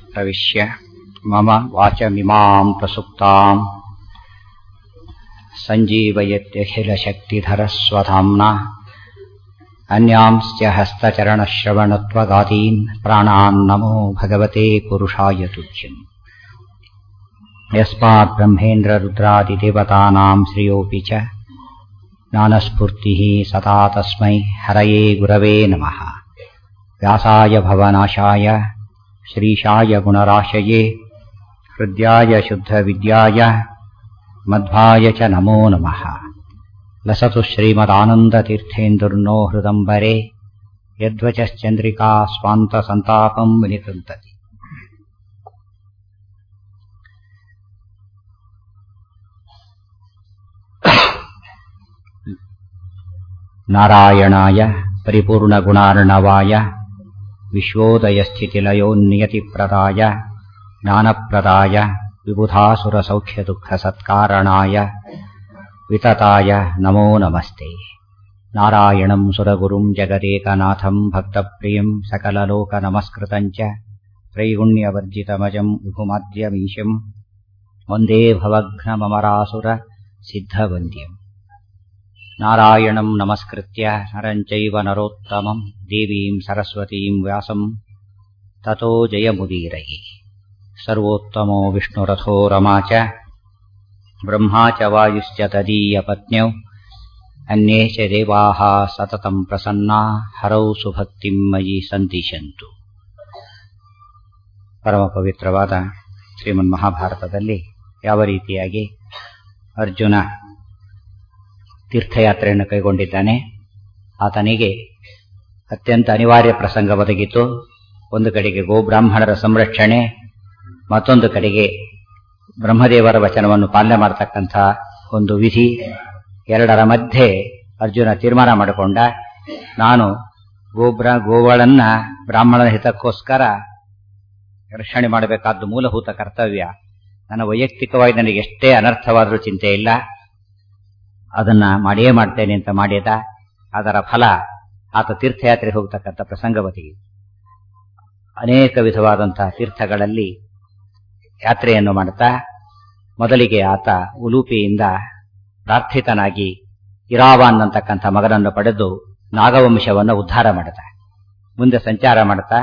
प्रविश्य मम वाचमिमाम् प्रसुप्ताम् सञ्जीवयत्यखिलशक्तिधरस्वधाम्ना अन्यांश्च हस्तचरणश्रवणत्वगादीन् प्राणान् नमो भगवते पुरुषाय तुभ्यम् यस्मात् ब्रह्मेन्द्ररुद्रादिदेवतानाम् श्रियोऽपि च ज्ञानस्फूर्तिः सदा तस्मै हरये गुरवे नमः व्यासाय भवनाशाय श्रीशाय गुणराशये हृद्याय शुद्धविद्याय मध्वाय च नमो नमः लसतु श्रीमदानन्दतीर्थेन्दुर्नो हृदम्बरे यद्वचश्चन्द्रिका स्वान्तसन्तापम् विनिकृन्तति नारायणाय परिपूर्णगुणार्णवाय विश्वोदयस्थितिलयोन्नियतिप्रदाय ज्ञानप्रदाय विबुधासुरसौख्यदुःखसत्कारणाय वितताय नमो नमस्ते नारायणम् सुरगुरुम् जगदेकनाथम् भक्तप्रियम् सकललोकनमस्कृतम् च त्रैगुण्यवर्जितमजम् विभुमाद्यमीशम् वन्दे भवघ्नममरासुर सिद्धवन्द्यम् नारायणम् नमस्कृत्य नरम् चैव नरोत्तमम् देवीम् सरस्वतीम् व्यासम् ततो जयमुदीरये सर्वोत्तमो विष्णुरथो रमा च ब्रह्मा च वायुश्च तदीयपत्न्यौ अन्ये च देवाः सततम् प्रसन्ना हरौ सुभक्तिम् मयि ಸಂತಿಶಂತು ಪರಮ ಪವಿತ್ರವಾದ ಶ್ರೀಮನ್ ಮಹಾಭಾರತದಲ್ಲಿ ಯಾವ ರೀತಿಯಾಗಿ ಅರ್ಜುನ ತೀರ್ಥಯಾತ್ರೆಯನ್ನು ಕೈಗೊಂಡಿದ್ದಾನೆ ಆತನಿಗೆ ಅತ್ಯಂತ ಅನಿವಾರ್ಯ ಪ್ರಸಂಗ ಒದಗಿತು ಒಂದು ಕಡೆಗೆ ಗೋಬ್ರಾಹ್ಮಣರ ಸಂರಕ್ಷಣೆ ಮತ್ತೊಂದು ಕಡೆಗೆ ಬ್ರಹ್ಮದೇವರ ವಚನವನ್ನು ಪಾಲನೆ ಮಾಡತಕ್ಕಂಥ ಒಂದು ವಿಧಿ ಎರಡರ ಮಧ್ಯೆ ಅರ್ಜುನ ತೀರ್ಮಾನ ಮಾಡಿಕೊಂಡ ನಾನು ಗೋಬ್ರ ಗೋಗಳನ್ನ ಬ್ರಾಹ್ಮಣನ ಹಿತಕ್ಕೋಸ್ಕರ ರಕ್ಷಣೆ ಮಾಡಬೇಕಾದ್ದು ಮೂಲಭೂತ ಕರ್ತವ್ಯ ನನ್ನ ವೈಯಕ್ತಿಕವಾಗಿ ನನಗೆ ಎಷ್ಟೇ ಅನರ್ಥವಾದರೂ ಚಿಂತೆ ಇಲ್ಲ ಅದನ್ನ ಮಾಡಿಯೇ ಮಾಡ್ತೇನೆ ಅಂತ ಮಾಡಿದ ಅದರ ಫಲ ಆತ ತೀರ್ಥಯಾತ್ರೆ ಹೋಗ್ತಕ್ಕಂಥ ಪ್ರಸಂಗವತಿಗೆ ಅನೇಕ ವಿಧವಾದಂತಹ ತೀರ್ಥಗಳಲ್ಲಿ ಯಾತ್ರೆಯನ್ನು ಮಾಡುತ್ತಾ ಮೊದಲಿಗೆ ಆತ ಉಲೂಪಿಯಿಂದ ಪ್ರಾರ್ಥಿತನಾಗಿ ಇರಾವಾನ್ ಅಂತಕ್ಕಂಥ ಮಗನನ್ನು ಪಡೆದು ನಾಗವಂಶವನ್ನು ಉದ್ಧಾರ ಮಾಡುತ್ತ ಮುಂದೆ ಸಂಚಾರ ಮಾಡುತ್ತಾ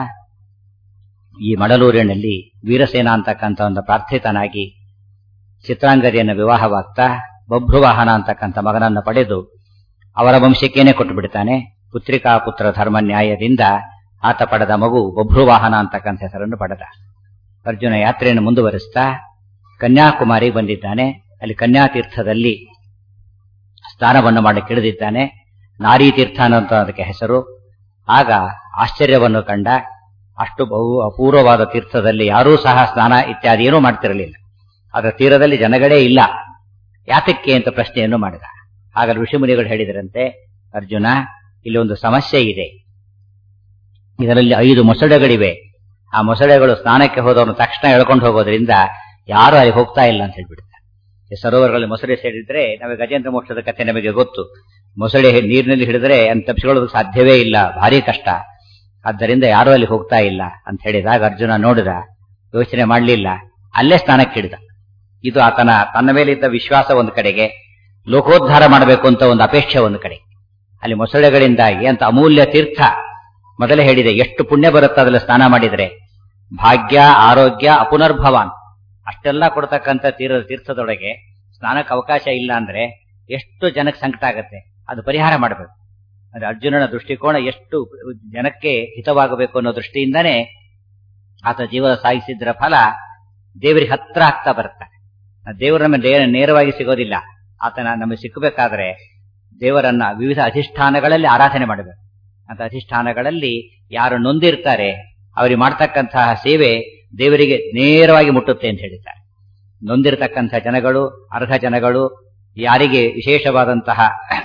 ಈ ಮಡಲೂರಿನಲ್ಲಿ ವೀರಸೇನ ಅಂತಕ್ಕಂಥ ಒಂದು ಪ್ರಾರ್ಥಿತನಾಗಿ ಚಿತ್ರಾಂಗದಿಯನ್ನು ವಿವಾಹವಾಗ್ತಾ ಬಭ್ರುವಾಹನ ಅಂತಕ್ಕಂಥ ಮಗನನ್ನು ಪಡೆದು ಅವರ ವಂಶಕ್ಕೇನೆ ಕೊಟ್ಟು ಬಿಡ್ತಾನೆ ಪುತ್ರಿಕಾ ಪುತ್ರ ಧರ್ಮ ನ್ಯಾಯದಿಂದ ಆತ ಪಡೆದ ಮಗು ಬಭ್ರುವಾಹನ ಅಂತಕ್ಕಂಥ ಹೆಸರನ್ನು ಪಡೆದ ಅರ್ಜುನ ಯಾತ್ರೆಯನ್ನು ಮುಂದುವರಿಸ್ತಾ ಕನ್ಯಾಕುಮಾರಿ ಬಂದಿದ್ದಾನೆ ಅಲ್ಲಿ ಕನ್ಯಾತೀರ್ಥದಲ್ಲಿ ಸ್ನಾನವನ್ನು ಮಾಡಿ ಕಿಳಿದಿದ್ದಾನೆ ನಾರಿ ತೀರ್ಥ ಅನ್ನೋಂಥ ಅದಕ್ಕೆ ಹೆಸರು ಆಗ ಆಶ್ಚರ್ಯವನ್ನು ಕಂಡ ಅಷ್ಟು ಬಹು ಅಪೂರ್ವವಾದ ತೀರ್ಥದಲ್ಲಿ ಯಾರೂ ಸಹ ಸ್ನಾನ ಇತ್ಯಾದಿ ಏನೂ ಮಾಡ್ತಿರಲಿಲ್ಲ ಅದರ ತೀರದಲ್ಲಿ ಜನಗಳೇ ಇಲ್ಲ ಯಾತಕ್ಕೆ ಅಂತ ಪ್ರಶ್ನೆಯನ್ನು ಮಾಡಿದ ಆಗ ಋಷಿಮುನಿಗಳು ಹೇಳಿದರಂತೆ ಅರ್ಜುನ ಇಲ್ಲಿ ಒಂದು ಸಮಸ್ಯೆ ಇದೆ ಇದರಲ್ಲಿ ಐದು ಮೊಸಳೆಗಳಿವೆ ಆ ಮೊಸಳೆಗಳು ಸ್ನಾನಕ್ಕೆ ಹೋದವನು ತಕ್ಷಣ ಎಳ್ಕೊಂಡು ಹೋಗೋದ್ರಿಂದ ಯಾರು ಅಲ್ಲಿ ಹೋಗ್ತಾ ಇಲ್ಲ ಅಂತ ಹೇಳ್ಬಿಡ್ತಾರೆ ಈ ಸರೋವರಗಳಲ್ಲಿ ಮೊಸಳೆ ಸೇರಿದ್ರೆ ನಮಗೆ ಗಜೇಂದ್ರ ಮೋಕ್ಷದ ಕಥೆ ನಮಗೆ ಗೊತ್ತು ಮೊಸಳೆ ನೀರಿನಲ್ಲಿ ಹಿಡಿದ್ರೆ ಅಂತ ತಪ್ಪಿಸಿಕೊಳ್ಳೋದಕ್ಕೆ ಸಾಧ್ಯವೇ ಇಲ್ಲ ಭಾರಿ ಕಷ್ಟ ಆದ್ದರಿಂದ ಯಾರು ಅಲ್ಲಿ ಹೋಗ್ತಾ ಇಲ್ಲ ಅಂತ ಹೇಳಿದಾಗ ಅರ್ಜುನ ನೋಡಿದ ಯೋಚನೆ ಮಾಡಲಿಲ್ಲ ಅಲ್ಲೇ ಸ್ನಾನಕ್ಕೆ ಹಿಡಿದ ಇದು ಆತನ ತನ್ನ ಮೇಲಿದ್ದ ವಿಶ್ವಾಸ ಒಂದು ಕಡೆಗೆ ಲೋಕೋದ್ಧಾರ ಮಾಡಬೇಕು ಅಂತ ಒಂದು ಅಪೇಕ್ಷೆ ಒಂದು ಕಡೆ ಅಲ್ಲಿ ಮೊಸಳೆಗಳಿಂದಾಗಿ ಅಂತ ಅಮೂಲ್ಯ ತೀರ್ಥ ಮೊದಲೇ ಹೇಳಿದೆ ಎಷ್ಟು ಪುಣ್ಯ ಬರುತ್ತೆ ಅದ್ರಲ್ಲಿ ಸ್ನಾನ ಮಾಡಿದ್ರೆ ಭಾಗ್ಯ ಆರೋಗ್ಯ ಅಪುನರ್ಭವಾನ್ ಅಷ್ಟೆಲ್ಲ ಕೊಡ್ತಕ್ಕಂಥ ತೀರ ತೀರ್ಥದೊಳಗೆ ಸ್ನಾನಕ್ಕೆ ಅವಕಾಶ ಇಲ್ಲ ಅಂದ್ರೆ ಎಷ್ಟು ಜನಕ್ಕೆ ಸಂಕಟ ಆಗತ್ತೆ ಅದು ಪರಿಹಾರ ಮಾಡಬೇಕು ಅಂದ್ರೆ ಅರ್ಜುನನ ದೃಷ್ಟಿಕೋನ ಎಷ್ಟು ಜನಕ್ಕೆ ಹಿತವಾಗಬೇಕು ಅನ್ನೋ ದೃಷ್ಟಿಯಿಂದನೇ ಆತ ಜೀವನ ಸಾಗಿಸಿದ್ರ ಫಲ ದೇವರಿಗೆ ಹತ್ರ ಆಗ್ತಾ ಬರುತ್ತೆ ದೇವರು ನಮಗೆ ನೇರವಾಗಿ ಸಿಗೋದಿಲ್ಲ ಆತನ ನಮಗೆ ಸಿಕ್ಕಬೇಕಾದ್ರೆ ದೇವರನ್ನ ವಿವಿಧ ಅಧಿಷ್ಠಾನಗಳಲ್ಲಿ ಆರಾಧನೆ ಮಾಡಬೇಕು ಅಂತ ಅಧಿಷ್ಠಾನಗಳಲ್ಲಿ ಯಾರು ನೊಂದಿರ್ತಾರೆ ಅವರಿಗೆ ಮಾಡ್ತಕ್ಕಂತಹ ಸೇವೆ ದೇವರಿಗೆ ನೇರವಾಗಿ ಮುಟ್ಟುತ್ತೆ ಅಂತ ಹೇಳಿದ್ದಾರೆ ನೊಂದಿರತಕ್ಕಂಥ ಜನಗಳು ಅರ್ಹ ಜನಗಳು ಯಾರಿಗೆ ವಿಶೇಷವಾದಂತಹ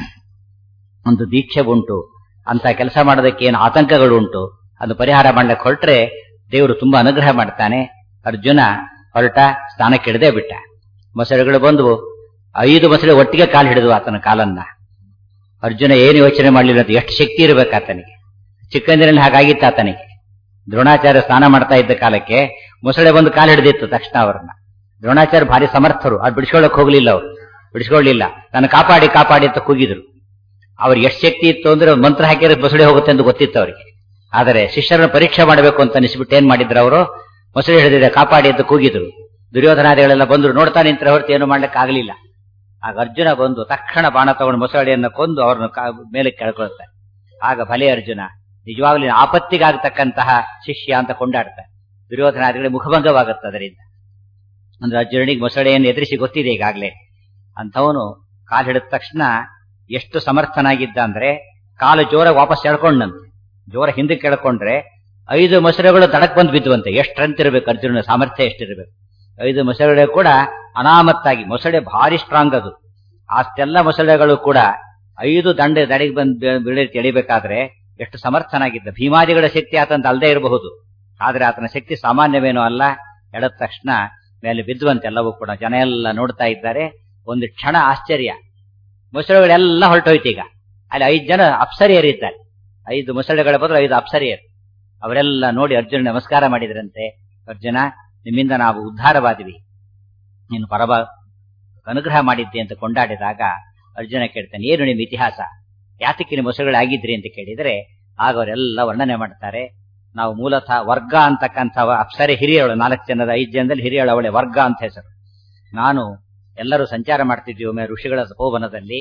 ಒಂದು ದೀಕ್ಷೆ ಉಂಟು ಅಂತ ಕೆಲಸ ಮಾಡೋದಕ್ಕೆ ಏನು ಆತಂಕಗಳು ಉಂಟು ಅದು ಪರಿಹಾರ ಮಾಡ್ಲಿಕ್ಕೆ ಹೊರಟ್ರೆ ದೇವರು ತುಂಬಾ ಅನುಗ್ರಹ ಮಾಡ್ತಾನೆ ಅರ್ಜುನ ಹೊರಟ ಸ್ಥಾನಕ್ಕಿಡದೆ ಬಿಟ್ಟ ಮೊಸಳೆಗಳು ಬಂದವು ಐದು ಮೊಸಳೆ ಒಟ್ಟಿಗೆ ಕಾಲು ಹಿಡಿದು ಆತನ ಕಾಲನ್ನ ಅರ್ಜುನ ಏನು ಯೋಚನೆ ಮಾಡಲಿಲ್ಲ ಅದು ಎಷ್ಟು ಶಕ್ತಿ ಇರಬೇಕು ಆತನಿಗೆ ಚಿಕ್ಕಂದಿನಲ್ಲಿ ಹಾಗಾಗಿತ್ತು ಆತನಿಗೆ ದ್ರೋಣಾಚಾರ್ಯ ಸ್ನಾನ ಮಾಡ್ತಾ ಇದ್ದ ಕಾಲಕ್ಕೆ ಮೊಸಳೆ ಬಂದು ಕಾಲು ಹಿಡಿದಿತ್ತು ತಕ್ಷಣ ಅವ್ರನ್ನ ದ್ರೋಣಾಚಾರ್ಯ ಭಾರಿ ಸಮರ್ಥರು ಅದು ಬಿಡಿಸ್ಕೊಳ್ಳಕ್ ಹೋಗ್ಲಿಲ್ಲ ಅವ್ರು ಬಿಡಿಸ್ಕೊಳ್ಳಿಲ್ಲ ನಾನು ಕಾಪಾಡಿ ಕಾಪಾಡಿ ಅಂತ ಕೂಗಿದ್ರು ಅವ್ರಿಗೆ ಎಷ್ಟು ಶಕ್ತಿ ಇತ್ತು ಅಂದ್ರೆ ಒಂದ್ ಮಂತ್ರ ಹಾಕಿದ್ರೆ ಮೊಸಳೆ ಹೋಗುತ್ತೆ ಅಂತ ಗೊತ್ತಿತ್ತು ಅವರಿಗೆ ಆದರೆ ಶಿಷ್ಯರನ್ನ ಪರೀಕ್ಷೆ ಮಾಡಬೇಕು ಅಂತ ಅನಿಸ್ಬಿಟ್ಟು ಏನ್ ಮಾಡಿದ್ರು ಅವರು ಮೊಸಳೆ ಹಿಡಿದಿದೆ ಕಾಪಾಡಿ ಅಂತ ಕೂಗಿದ್ರು ದುರ್ಯೋಧನಾದಿಗಳೆಲ್ಲ ಬಂದ್ರು ನೋಡ್ತಾ ನಿಂತರ ಹೊರತು ಏನು ಮಾಡ್ಲಿಕ್ಕೆ ಆಗಲಿಲ್ಲ ಆಗ ಅರ್ಜುನ ಬಂದು ತಕ್ಷಣ ಬಾಣ ತಗೊಂಡು ಮೊಸಳೆಯನ್ನ ಕೊಂದು ಅವ್ರನ್ನ ಕಾ- ಮೇಲೆ ಕೆಳ್ಕೊಳ್ತಾರೆ ಆಗ ಭಲೆ ಅರ್ಜುನ ನಿಜವಾಗ್ಲೂ ಆಪತ್ತಿಗಾಗತಕ್ಕಂತಹ ಶಿಷ್ಯ ಅಂತ ಕೊಂಡಾಡ್ತಾರೆ ದುರ್ಯೋಧನಾದಿಗಳಿಗೆ ಮುಖಭಂಗವಾಗುತ್ತೆ ಅದರಿಂದ ಅಂದ್ರೆ ಅರ್ಜುನನಿಗೆ ಮೊಸಳೆಯನ್ನು ಎದುರಿಸಿ ಗೊತ್ತಿದೆ ಈಗಾಗಲೇ ಅಂಥವನು ಕಾಲು ಹಿಡಿದ ತಕ್ಷಣ ಎಷ್ಟು ಸಮರ್ಥನಾಗಿದ್ದ ಅಂದ್ರೆ ಕಾಲು ಜೋರ ವಾಪಸ್ ಎಳ್ಕೊಂಡಂತೆ ಜೋರ ಹಿಂದಕ್ಕೆ ಎಳ್ಕೊಂಡ್ರೆ ಐದು ಮೊಸಳೆಗಳು ದಡಕ್ ಬಂದು ಬಿದ್ದುವಂತೆ ಎಷ್ಟು ಸ್ಟ್ರೆಂತ್ ಇರಬೇಕು ಅರ್ಜುನನ ಸಾಮರ್ಥ್ಯ ಎಷ್ಟಿರಬೇಕು ಐದು ಮೊಸಳೆ ಕೂಡ ಅನಾಮತ್ತಾಗಿ ಮೊಸಳೆ ಭಾರಿ ಸ್ಟ್ರಾಂಗ್ ಅದು ಅಷ್ಟೆಲ್ಲ ಮೊಸಳೆಗಳು ಕೂಡ ಐದು ದಂಡ ದಡಿಗೆ ಬಂದು ಬೀಳಿ ಎಳಿಬೇಕಾದ್ರೆ ಎಷ್ಟು ಸಮರ್ಥನಾಗಿದ್ದ ಭೀಮಾದಿಗಳ ಶಕ್ತಿ ಆತಂತ ಅಲ್ಲದೆ ಇರಬಹುದು ಆದ್ರೆ ಆತನ ಶಕ್ತಿ ಸಾಮಾನ್ಯವೇನೂ ಅಲ್ಲ ಎಳೆದ ತಕ್ಷಣ ಮೇಲೆ ಬಿದ್ದುವಂತೆ ಎಲ್ಲವೂ ಕೂಡ ಜನ ಎಲ್ಲ ನೋಡ್ತಾ ಇದ್ದಾರೆ ಒಂದು ಕ್ಷಣ ಆಶ್ಚರ್ಯ ಮೊಸಳೆಗಳೆಲ್ಲ ಹೊರಟೋಯ್ತು ಈಗ ಅಲ್ಲಿ ಐದು ಜನ ಅಪ್ಸರಿಯರಿದ್ದಾರೆ ಐದು ಮೊಸಳೆಗಳ ಬದಲು ಐದು ಅಪ್ಸರಿಯರು ಅವರೆಲ್ಲ ನೋಡಿ ಅರ್ಜುನ ನಮಸ್ಕಾರ ಮಾಡಿದ್ರಂತೆ ಅರ್ಜುನ ನಿಮ್ಮಿಂದ ನಾವು ಉದ್ಧಾರವಾದಿವಿ ನೀನು ಪರಬ ಅನುಗ್ರಹ ಮಾಡಿದ್ದೆ ಅಂತ ಕೊಂಡಾಡಿದಾಗ ಅರ್ಜುನ ಕೇಳ್ತಾನೆ ಏನು ನಿಮ್ಮ ಇತಿಹಾಸ ಯಾತಕ್ಕೆ ನಿಮ್ಮ ಮೊಸಳೆಗಳಾಗಿದ್ರಿ ಅಂತ ಕೇಳಿದ್ರೆ ಆಗ ಅವರೆಲ್ಲ ವರ್ಣನೆ ಮಾಡ್ತಾರೆ ನಾವು ಮೂಲತಃ ವರ್ಗ ಅಂತಕ್ಕಂಥ ಅಪ್ಸರೆ ಹಿರಿಯಳು ನಾಲ್ಕು ಜನದ ಐದು ಜನದಲ್ಲಿ ಹಿರಿಯಳು ಅವಳೆ ವರ್ಗ ಅಂತ ಹೆಸರು ನಾನು ಎಲ್ಲರೂ ಸಂಚಾರ ಮಾಡ್ತಿದ್ವಿ ಒಮ್ಮೆ ಋಷಿಗಳ ತಪೋವನದಲ್ಲಿ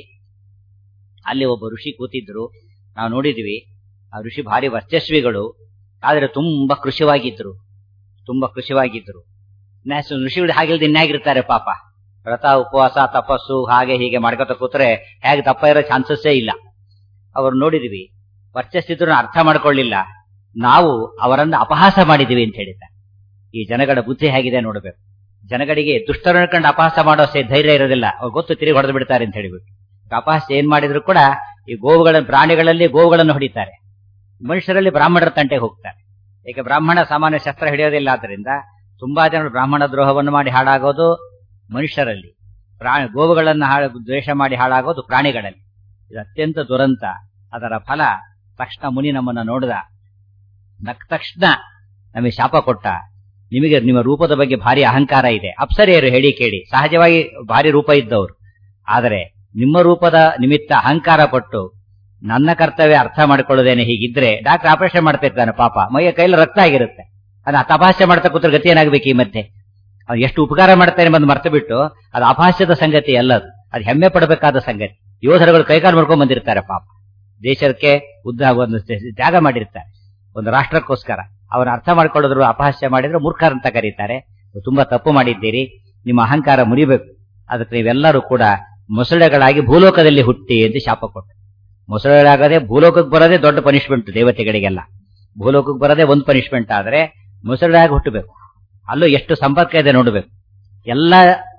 ಅಲ್ಲಿ ಒಬ್ಬ ಋಷಿ ಕೂತಿದ್ರು ನಾವು ನೋಡಿದ್ವಿ ಆ ಋಷಿ ಭಾರಿ ವರ್ಚಸ್ವಿಗಳು ಆದ್ರೆ ತುಂಬಾ ಕೃಷಿವಾಗಿದ್ರು ತುಂಬಾ ಕೃಷಿವಾಗಿದ್ರು ನ್ಯಾಸ ಋಷಿಗಳು ಹಾಗಿಲ್ದ ಇನ್ಯಾಗಿರ್ತಾರೆ ಪಾಪ ವ್ರತ ಉಪವಾಸ ತಪಸ್ಸು ಹಾಗೆ ಹೀಗೆ ಮಾಡ್ಕೊತ ಕೂತ್ರೆ ಹೇಗೆ ತಪ್ಪ ಇರೋ ಚಾನ್ಸಸ್ಸೇ ಇಲ್ಲ ಅವ್ರು ನೋಡಿದ್ವಿ ವರ್ಚಸ್ಸಿದ್ರು ಅರ್ಥ ಮಾಡ್ಕೊಳ್ಳಿಲ್ಲ ನಾವು ಅವರನ್ನ ಅಪಹಾಸ ಮಾಡಿದೀವಿ ಅಂತ ಹೇಳಿದ್ದಾರೆ ಈ ಜನಗಳ ಬುದ್ಧಿ ಹೇಗಿದೆ ನೋಡಬೇಕು ಜನಗಳಿಗೆ ದುಷ್ಟರನ್ನ ಕಂಡು ಅಪಹಾಸ ಮಾಡೋ ಸೇ ಧೈರ್ಯ ಇರೋದಿಲ್ಲ ಅವ್ರು ಗೊತ್ತು ತಿರುಗಿ ಹೊಡೆದು ಬಿಡ್ತಾರೆ ಅಂತ ಹೇಳಿಬಿಟ್ಟು ಅಪಹಾಸ ಏನ್ ಮಾಡಿದ್ರು ಕೂಡ ಈ ಗೋವುಗಳ ಪ್ರಾಣಿಗಳಲ್ಲಿ ಗೋವುಗಳನ್ನು ಹೊಡಿತಾರೆ ಮನುಷ್ಯರಲ್ಲಿ ಬ್ರಾಹ್ಮಣರ ತಂಟೆಗೆ ಹೋಗ್ತಾರೆ ಏಕೆ ಬ್ರಾಹ್ಮಣ ಸಾಮಾನ್ಯ ಶಸ್ತ್ರ ಹಿಡಿಯೋದಿಲ್ಲ ಆದ್ರಿಂದ ತುಂಬಾ ಜನರು ಬ್ರಾಹ್ಮಣ ದ್ರೋಹವನ್ನು ಮಾಡಿ ಹಾಳಾಗೋದು ಮನುಷ್ಯರಲ್ಲಿ ಪ್ರಾಣಿ ಗೋವುಗಳನ್ನು ಹಾಳು ದ್ವೇಷ ಮಾಡಿ ಹಾಳಾಗೋದು ಪ್ರಾಣಿಗಳಲ್ಲಿ ಇದು ಅತ್ಯಂತ ದುರಂತ ಅದರ ಫಲ ತಕ್ಷಣ ಮುನಿ ನಮ್ಮನ್ನ ನೋಡಿದ ನಕ್ ತಕ್ಷಣ ನಮಗೆ ಶಾಪ ಕೊಟ್ಟ ನಿಮಗೆ ನಿಮ್ಮ ರೂಪದ ಬಗ್ಗೆ ಭಾರಿ ಅಹಂಕಾರ ಇದೆ ಅಪ್ಸರೆಯರು ಹೇಳಿ ಕೇಳಿ ಸಹಜವಾಗಿ ಭಾರಿ ರೂಪ ಇದ್ದವರು ಆದರೆ ನಿಮ್ಮ ರೂಪದ ನಿಮಿತ್ತ ಅಹಂಕಾರ ಪಟ್ಟು ನನ್ನ ಕರ್ತವ್ಯ ಅರ್ಥ ಮಾಡ್ಕೊಳ್ಳೋದೇನೆ ಹೀಗಿದ್ರೆ ಡಾಕ್ಟರ್ ಆಪರೇಷನ್ ಮಾಡ್ತಿರ್ತಾನೆ ಪಾಪ ಮೈಯ ಕೈಲಿ ರಕ್ತ ಆಗಿರುತ್ತೆ ಅದನ್ನ ತಪಾಸಣೆ ಮಾಡ್ತಾ ಕೂತ್ರೆ ಗತಿ ಏನಾಗಬೇಕು ಈ ಮಧ್ಯೆ ಅವ್ನು ಎಷ್ಟು ಉಪಕಾರ ಮಾಡ್ತಾನೆ ಬಂದು ಮರ್ತು ಬಿಟ್ಟು ಅದು ಅಪಹಾಸ್ಯದ ಸಂಗತಿ ಅಲ್ಲ ಅದು ಅದು ಹೆಮ್ಮೆ ಪಡಬೇಕಾದ ಸಂಗತಿ ಯೋಧರುಗಳು ಕೈಕಾಲು ಮಾಡ್ಕೊಂಡ್ ಬಂದಿರ್ತಾರೆ ಪಾಪ ದೇಶಕ್ಕೆ ಉದ್ದ ಒಂದು ತ್ಯಾಗ ಮಾಡಿರ್ತಾರೆ ಒಂದು ರಾಷ್ಟ್ರಕ್ಕೋಸ್ಕರ ಅವರ ಅರ್ಥ ಮಾಡ್ಕೊಳ್ಳೋದ್ರು ಅಪಹಾಸ್ಯ ಮಾಡಿದ್ರೆ ಮೂರ್ಖರಂತ ಕರೀತಾರೆ ತುಂಬಾ ತಪ್ಪು ಮಾಡಿದ್ದೀರಿ ನಿಮ್ಮ ಅಹಂಕಾರ ಮುರಿಬೇಕು ಅದಕ್ಕೆ ನೀವೆಲ್ಲರೂ ಕೂಡ ಮೊಸಳೆಗಳಾಗಿ ಭೂಲೋಕದಲ್ಲಿ ಹುಟ್ಟಿ ಎಂದು ಶಾಪ ಕೊಟ್ಟು ಮೊಸಳೆಗಳಾಗದೆ ಭೂಲೋಕಕ್ಕೆ ಬರೋದೇ ದೊಡ್ಡ ಪನಿಷ್ಮೆಂಟ್ ದೇವತೆಗಳಿಗೆಲ್ಲ ಭೂಲೋಕಕ್ಕೆ ಬರೋದೇ ಒಂದು ಪನಿಷ್ಮೆಂಟ್ ಆದ್ರೆ ಮೊಸಳೆಯಾಗಿ ಹುಟ್ಟಬೇಕು ಅಲ್ಲೂ ಎಷ್ಟು ಸಂಪರ್ಕ ಇದೆ ನೋಡಬೇಕು ಎಲ್ಲ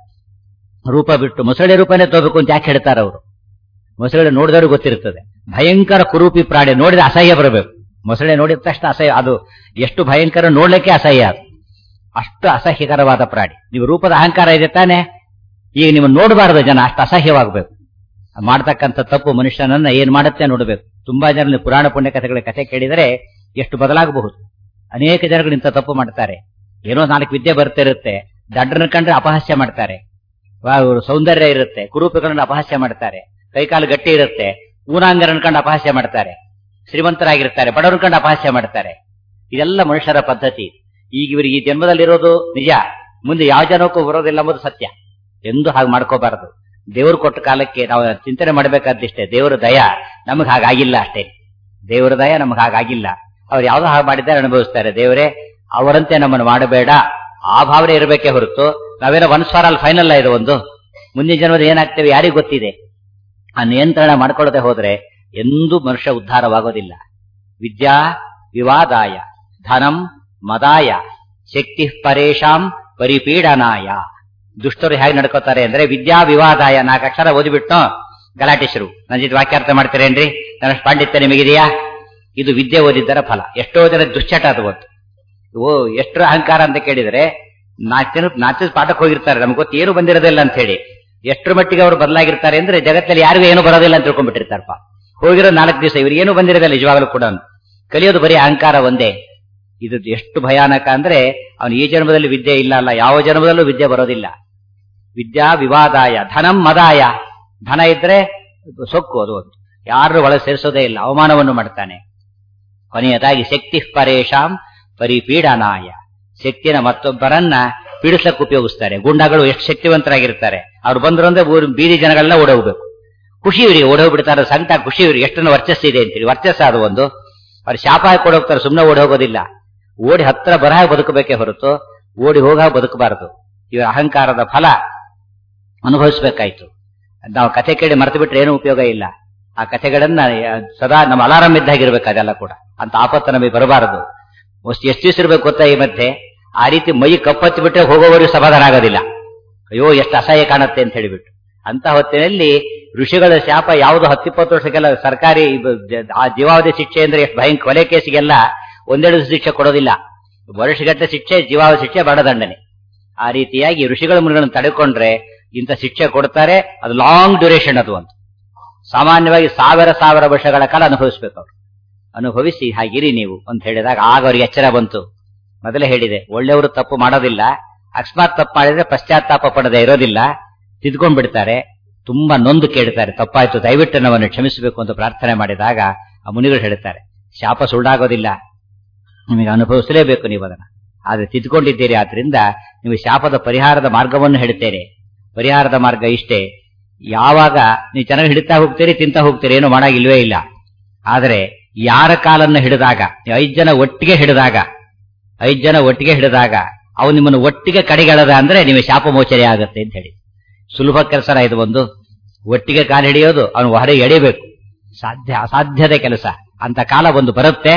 ರೂಪ ಬಿಟ್ಟು ಮೊಸಳೆ ರೂಪನೇ ತೋಬೇಕು ಅಂತ ಯಾಕೆ ಹೇಳ್ತಾರೆ ಅವರು ಮೊಸಳೆ ನೋಡಿದವರು ಗೊತ್ತಿರ್ತದೆ ಭಯಂಕರ ಕುರೂಪಿ ಪ್ರಾಣಿ ನೋಡಿದ್ರೆ ಅಸಹ್ಯ ಬರಬೇಕು ಮೊಸಳೆ ನೋಡಿದ ತಕ್ಷಣ ಅಸಹ್ಯ ಅದು ಎಷ್ಟು ಭಯಂಕರ ನೋಡ್ಲಿಕ್ಕೆ ಅಸಹ್ಯ ಅದು ಅಷ್ಟು ಅಸಹ್ಯಕರವಾದ ಪ್ರಾಣಿ ನೀವು ರೂಪದ ಅಹಂಕಾರ ಇದೆ ತಾನೆ ಈಗ ನೀವು ನೋಡಬಾರದು ಜನ ಅಷ್ಟು ಅಸಹ್ಯವಾಗಬೇಕು ಮಾಡ್ತಕ್ಕಂಥ ತಪ್ಪು ಮನುಷ್ಯನನ್ನ ಏನ್ ಮಾಡುತ್ತೆ ನೋಡಬೇಕು ತುಂಬಾ ಜನ ನೀವು ಪುರಾಣ ಪುಣ್ಯ ಕಥೆಗಳ ಕಥೆ ಕೇಳಿದರೆ ಎಷ್ಟು ಬದಲಾಗಬಹುದು ಅನೇಕ ಜನಗಳು ಇಂಥ ತಪ್ಪು ಮಾಡ್ತಾರೆ ಏನೋ ನಾಲ್ಕು ವಿದ್ಯೆ ಬರ್ತಿರುತ್ತೆ ದಡ್ಡರನ್ನ ಕಂಡ್ರೆ ಅಪಹಾಸ್ಯ ಮಾಡ್ತಾರೆ ವಾ- ಅವ್ರ ಸೌಂದರ್ಯ ಇರುತ್ತೆ ಕುರೂಪಿಗಳನ್ನ ಅಪಹಾಸ್ಯ ಮಾಡ್ತಾರೆ ಕೈಕಾಲು ಗಟ್ಟಿ ಇರುತ್ತೆ ಊನಾಂಗರನ್ ಕಂಡು ಅಪಹಾಸ್ಯ ಮಾಡ್ತಾರೆ ಶ್ರೀಮಂತರಾಗಿರ್ತಾರೆ ಬಡವರ ಕಂಡು ಅಪಹಾಸ್ಯ ಮಾಡ್ತಾರೆ ಇದೆಲ್ಲ ಮನುಷ್ಯರ ಪದ್ಧತಿ ಈಗ ಇವರಿಗೆ ಈ ಜನ್ಮದಲ್ಲಿರೋದು ನಿಜ ಮುಂದೆ ಯಾವ ಜನಕ್ಕೂ ಬರೋದಿಲ್ಲ ಎಂಬುದು ಸತ್ಯ ಎಂದು ಹಾಗೆ ಮಾಡ್ಕೋಬಾರದು ದೇವರು ಕೊಟ್ಟ ಕಾಲಕ್ಕೆ ನಾವು ಚಿಂತನೆ ಮಾಡಬೇಕಾದಿಷ್ಟೇ ದೇವರ ದಯ ನಮಗ್ ಹಾಗಾಗಿಲ್ಲ ಅಷ್ಟೇ ದೇವರ ದಯ ನಮಗ್ ಹಾಗಾಗಿಲ್ಲ ಅವ್ರು ಯಾವ್ದೋ ಹಾಗೆ ಮಾಡಿದ್ದಾರೆ ಅನುಭವಿಸ್ತಾರೆ ದೇವರೇ ಅವರಂತೆ ನಮ್ಮನ್ನು ಮಾಡಬೇಡ ಆ ಭಾವನೆ ಇರಬೇಕೇ ಹೊರತು ನಾವೇನೋ ಒನ್ಸ್ ಫಾರ್ ಆಲ್ ಫೈನಲ್ ಇದು ಒಂದು ಮುಂದಿನ ಜನ್ಮದ ಏನಾಗ್ತೇವೆ ಯಾರಿಗೂ ಗೊತ್ತಿದೆ ಆ ನಿಯಂತ್ರಣ ಮಾಡ್ಕೊಳ್ಳದೆ ಹೋದ್ರೆ ಎಂದೂ ಮನುಷ್ಯ ಉದ್ಧಾರವಾಗೋದಿಲ್ಲ ವಿದ್ಯಾ ವಿವಾದಾಯ ಧನಂ ಮದಾಯ ಶಕ್ತಿ ಪರೇಶಾಂ ಪರಿಪೀಡನಾಯ ದುಷ್ಟರು ಹೇಗೆ ನಡ್ಕೋತಾರೆ ಅಂದ್ರೆ ವಿದ್ಯಾ ವಿವಾದಾಯ ನಾಲ್ಕು ಅಕ್ಷರ ಓದಿಬಿಟ್ಟು ಗಲಾಟೆ ಶುರು ನನ್ನ ಜೊತೆ ವಾಕ್ಯಾರ್ಥ ಮಾಡ್ತೀರೇನ್ರಿ ನನ್ನ ಪಾಂಡಿತ್ಯ ನಿಮಗಿದೆಯಾ ಇದು ವಿದ್ಯೆ ಓದಿದ್ದರ ಫಲ ಎಷ್ಟೋ ಜನ ದುಶ್ಚಟ ಅದು ಗೊತ್ತು ಓ ಎಷ್ಟರ ಅಹಂಕಾರ ಅಂತ ಕೇಳಿದ್ರೆ ನಾಲ್ಕು ಜನ ನಾಲ್ಕು ಪಾಠಕ್ಕೆ ಹೋಗಿರ್ತಾರೆ ನಮ್ಗೆ ಗೊತ್ತು ಏನು ಬಂದಿರೋದಿಲ್ಲ ಅಂತ ಹೇಳಿ ಎಷ್ಟರ ಮಟ್ಟಿಗೆ ಅವರು ಬದಲಾಗಿರ್ತಾರೆ ಅಂದ್ರೆ ಜಗತ್ತಲ್ಲಿ ಯಾರಿಗೂ ಏನು ಬರೋದಿಲ್ಲ ಅಂತ ತಿಳ್ಕೊಂಡ್ಬಿಟ್ಟಿರ್ತಾರಪ್ಪ ಹೋಗಿರೋ ನಾಲ್ಕು ದಿವಸ ಇವ್ರಿಗೆ ಏನು ಬಂದಿರೋದಿಲ್ಲ ನಿಜವಾಗ್ಲೂ ಕೂಡ ಕಲಿಯೋದು ಬರೀ ಅಹಂಕಾರ ಒಂದೇ ಇದು ಎಷ್ಟು ಭಯಾನಕ ಅಂದ್ರೆ ಅವನು ಈ ಜನ್ಮದಲ್ಲಿ ವಿದ್ಯೆ ಇಲ್ಲ ಅಲ್ಲ ಯಾವ ಜನ್ಮದಲ್ಲೂ ವಿದ್ಯೆ ಬರೋದಿಲ್ಲ ವಿದ್ಯಾ ವಿವಾದಾಯ ಧನಂ ಮದಾಯ ಧನ ಇದ್ರೆ ಸೊಕ್ಕು ಅದು ಒಂದು ಯಾರು ಒಳಗೆ ಸೇರಿಸೋದೇ ಇಲ್ಲ ಅವಮಾನವನ್ನು ಮಾಡ್ತಾನೆ ಕೊನೆಯದಾಗಿ ಶಕ್ತಿ ಪರೇಶಾಂ ಪರಿಪೀಡನಾಯ ಶಕ್ತಿನ ಮತ್ತೊಬ್ಬರನ್ನ ಪೀಡಿಸಕ್ಕೆ ಉಪಯೋಗಿಸ್ತಾರೆ ಗುಂಡಗಳು ಎಷ್ಟು ಶಕ್ತಿವಂತರಾಗಿರ್ತಾರೆ ಅವ್ರು ಬಂದ್ರು ಅಂದ್ರೆ ಊರು ಬೀದಿ ಜನಗಳನ್ನ ಓಡೋಗ್ಬೇಕು ಖುಷಿ ಇವರಿಗೆ ಓಡೋಗ್ಬಿಡ್ತಾರೆ ಸಂಕಟ ಖುಷಿ ಇವರಿಗೆ ಎಷ್ಟನ್ನು ವರ್ಚಸ್ಸಿದೆ ಅಂತೀರಿ ವರ್ಚಸ್ಸ ಅದು ಒಂದು ಅವ್ರು ಶಾಪ ಹಾಕಿ ಓಡೋಗ್ತಾರೆ ಸುಮ್ಮನೆ ಓಡಿ ಹೋಗೋದಿಲ್ಲ ಓಡಿ ಹತ್ರ ಬರಹ ಬದುಕಬೇಕೇ ಹೊರತು ಓಡಿ ಹೋಗ ಬದುಕಬಾರದು ಇವರ ಅಹಂಕಾರದ ಫಲ ಅನುಭವಿಸ್ಬೇಕಾಯ್ತು ನಾವು ಕಥೆ ಕೇಳಿ ಮರೆತು ಬಿಟ್ರೆ ಏನೂ ಉಪಯೋಗ ಇಲ್ಲ ಆ ಕಥೆಗಳನ್ನ ಸದಾ ನಮ್ಮ ಅಲಾರಾಮ್ ಇದ್ದಾಗಿರ್ಬೇಕು ಅದೆಲ್ಲ ಕೂಡ ಅಂತ ಆಪತ್ತು ನಮಗೆ ಬರಬಾರದು ಎಷ್ಟು ಎಷ್ಟು ದಿವಸ ಇರ್ಬೇಕು ಗೊತ್ತಾ ಈ ಮಧ್ಯೆ ಆ ರೀತಿ ಮೈ ಕಪ್ಪತ್ತಿ ಬಿಟ್ರೆ ಹೋಗೋವರೆಗೂ ಸಮಾಧಾನ ಆಗೋದಿಲ್ಲ ಅಯ್ಯೋ ಎಷ್ಟು ಅಸಹ್ಯ ಕಾಣುತ್ತೆ ಅಂತ ಹೇಳಿಬಿಟ್ಟು ಅಂತ ಹೊತ್ತಿನಲ್ಲಿ ಋಷಿಗಳ ಶಾಪ ಯಾವುದು ಹತ್ತಿಪ್ಪತ್ತು ವರ್ಷಕ್ಕೆಲ್ಲ ಸರ್ಕಾರಿ ಆ ಜೀವಾವಧಿ ಶಿಕ್ಷೆ ಅಂದ್ರೆ ಎಷ್ಟು ಭಯಂಕರ ಕೊಲೆ ಕೇಸಿಗೆಲ್ಲ ಒಂದೆರಡು ಶಿಕ್ಷೆ ಕೊಡೋದಿಲ್ಲ ವರ್ಷಗಟ್ಟಲೆ ಶಿಕ್ಷೆ ಜೀವಾವಧಿ ಶಿಕ್ಷೆ ಬಡದಂಡನೆ ಆ ರೀತಿಯಾಗಿ ಋಷಿಗಳ ಮುನಿಗಳನ್ನು ತಡೆಕೊಂಡ್ರೆ ಇಂಥ ಶಿಕ್ಷೆ ಕೊಡ್ತಾರೆ ಅದು ಲಾಂಗ್ ಡ್ಯೂರೇಷನ್ ಅದು ಅಂತ ಸಾಮಾನ್ಯವಾಗಿ ಸಾವಿರ ಸಾವಿರ ವರ್ಷಗಳ ಕಾಲ ಅನುಭವಿಸ್ಬೇಕು ಅವರು ಅನುಭವಿಸಿ ಹಾಗಿರಿ ನೀವು ಅಂತ ಹೇಳಿದಾಗ ಆಗ ಅವರಿಗೆ ಎಚ್ಚರ ಬಂತು ಮೊದಲೇ ಹೇಳಿದೆ ಒಳ್ಳೆಯವರು ತಪ್ಪು ಮಾಡೋದಿಲ್ಲ ಅಕಸ್ಮಾತ್ ತಪ್ಪು ಮಾಡಿದ್ರೆ ಪಶ್ಚಾತ್ತಾಪ ಪಡದೆ ಇರೋದಿಲ್ಲ ತಿದ್ಕೊಂಡ್ ಬಿಡ್ತಾರೆ ತುಂಬಾ ನೊಂದು ಕೇಳ್ತಾರೆ ತಪ್ಪಾಯ್ತು ದಯವಿಟ್ಟು ನಮ್ಮನ್ನು ಕ್ಷಮಿಸಬೇಕು ಅಂತ ಪ್ರಾರ್ಥನೆ ಮಾಡಿದಾಗ ಆ ಮುನಿಗಳು ಹೇಳ್ತಾರೆ ಶಾಪ ಸುಳ್ಳಾಗೋದಿಲ್ಲ ನಿಮಗೆ ಅನುಭವಿಸಲೇಬೇಕು ನೀವು ಅದನ್ನ ಆದ್ರೆ ತಿದ್ಕೊಂಡಿದ್ದೀರಿ ಆದ್ರಿಂದ ನೀವು ಶಾಪದ ಪರಿಹಾರದ ಮಾರ್ಗವನ್ನು ಹೇಳ್ತೇನೆ ಪರಿಹಾರದ ಮಾರ್ಗ ಇಷ್ಟೇ ಯಾವಾಗ ನೀವು ಚೆನ್ನಾಗಿ ಹಿಡಿತಾ ಹೋಗ್ತೀರಿ ತಿಂತ ಹೋಗ್ತೀರಿ ಏನು ಮಾಡಾಗಿಲ್ವೇ ಇಲ್ಲ ಆದರೆ ಯಾರ ಕಾಲನ್ನ ಹಿಡಿದಾಗ ನೀವು ಐದ್ ಜನ ಒಟ್ಟಿಗೆ ಹಿಡಿದಾಗ ಐದ್ ಜನ ಒಟ್ಟಿಗೆ ಹಿಡಿದಾಗ ಅವು ನಿಮ್ಮನ್ನು ಒಟ್ಟಿಗೆ ಕಡೆಗೆಳದ ಅಂದ್ರೆ ನಿಮಗೆ ಶಾಪ ಮೋಚನೆ ಆಗುತ್ತೆ ಅಂತ ಹೇಳಿ ಸುಲಭ ಕೆಲಸನ ಇದು ಒಂದು ಒಟ್ಟಿಗೆ ಕಾಲು ಹಿಡಿಯೋದು ಅವನು ಹೊರಗೆ ಎಳಿಬೇಕು ಸಾಧ್ಯ ಅಸಾಧ್ಯದ ಕೆಲಸ ಅಂತ ಕಾಲ ಒಂದು ಬರುತ್ತೆ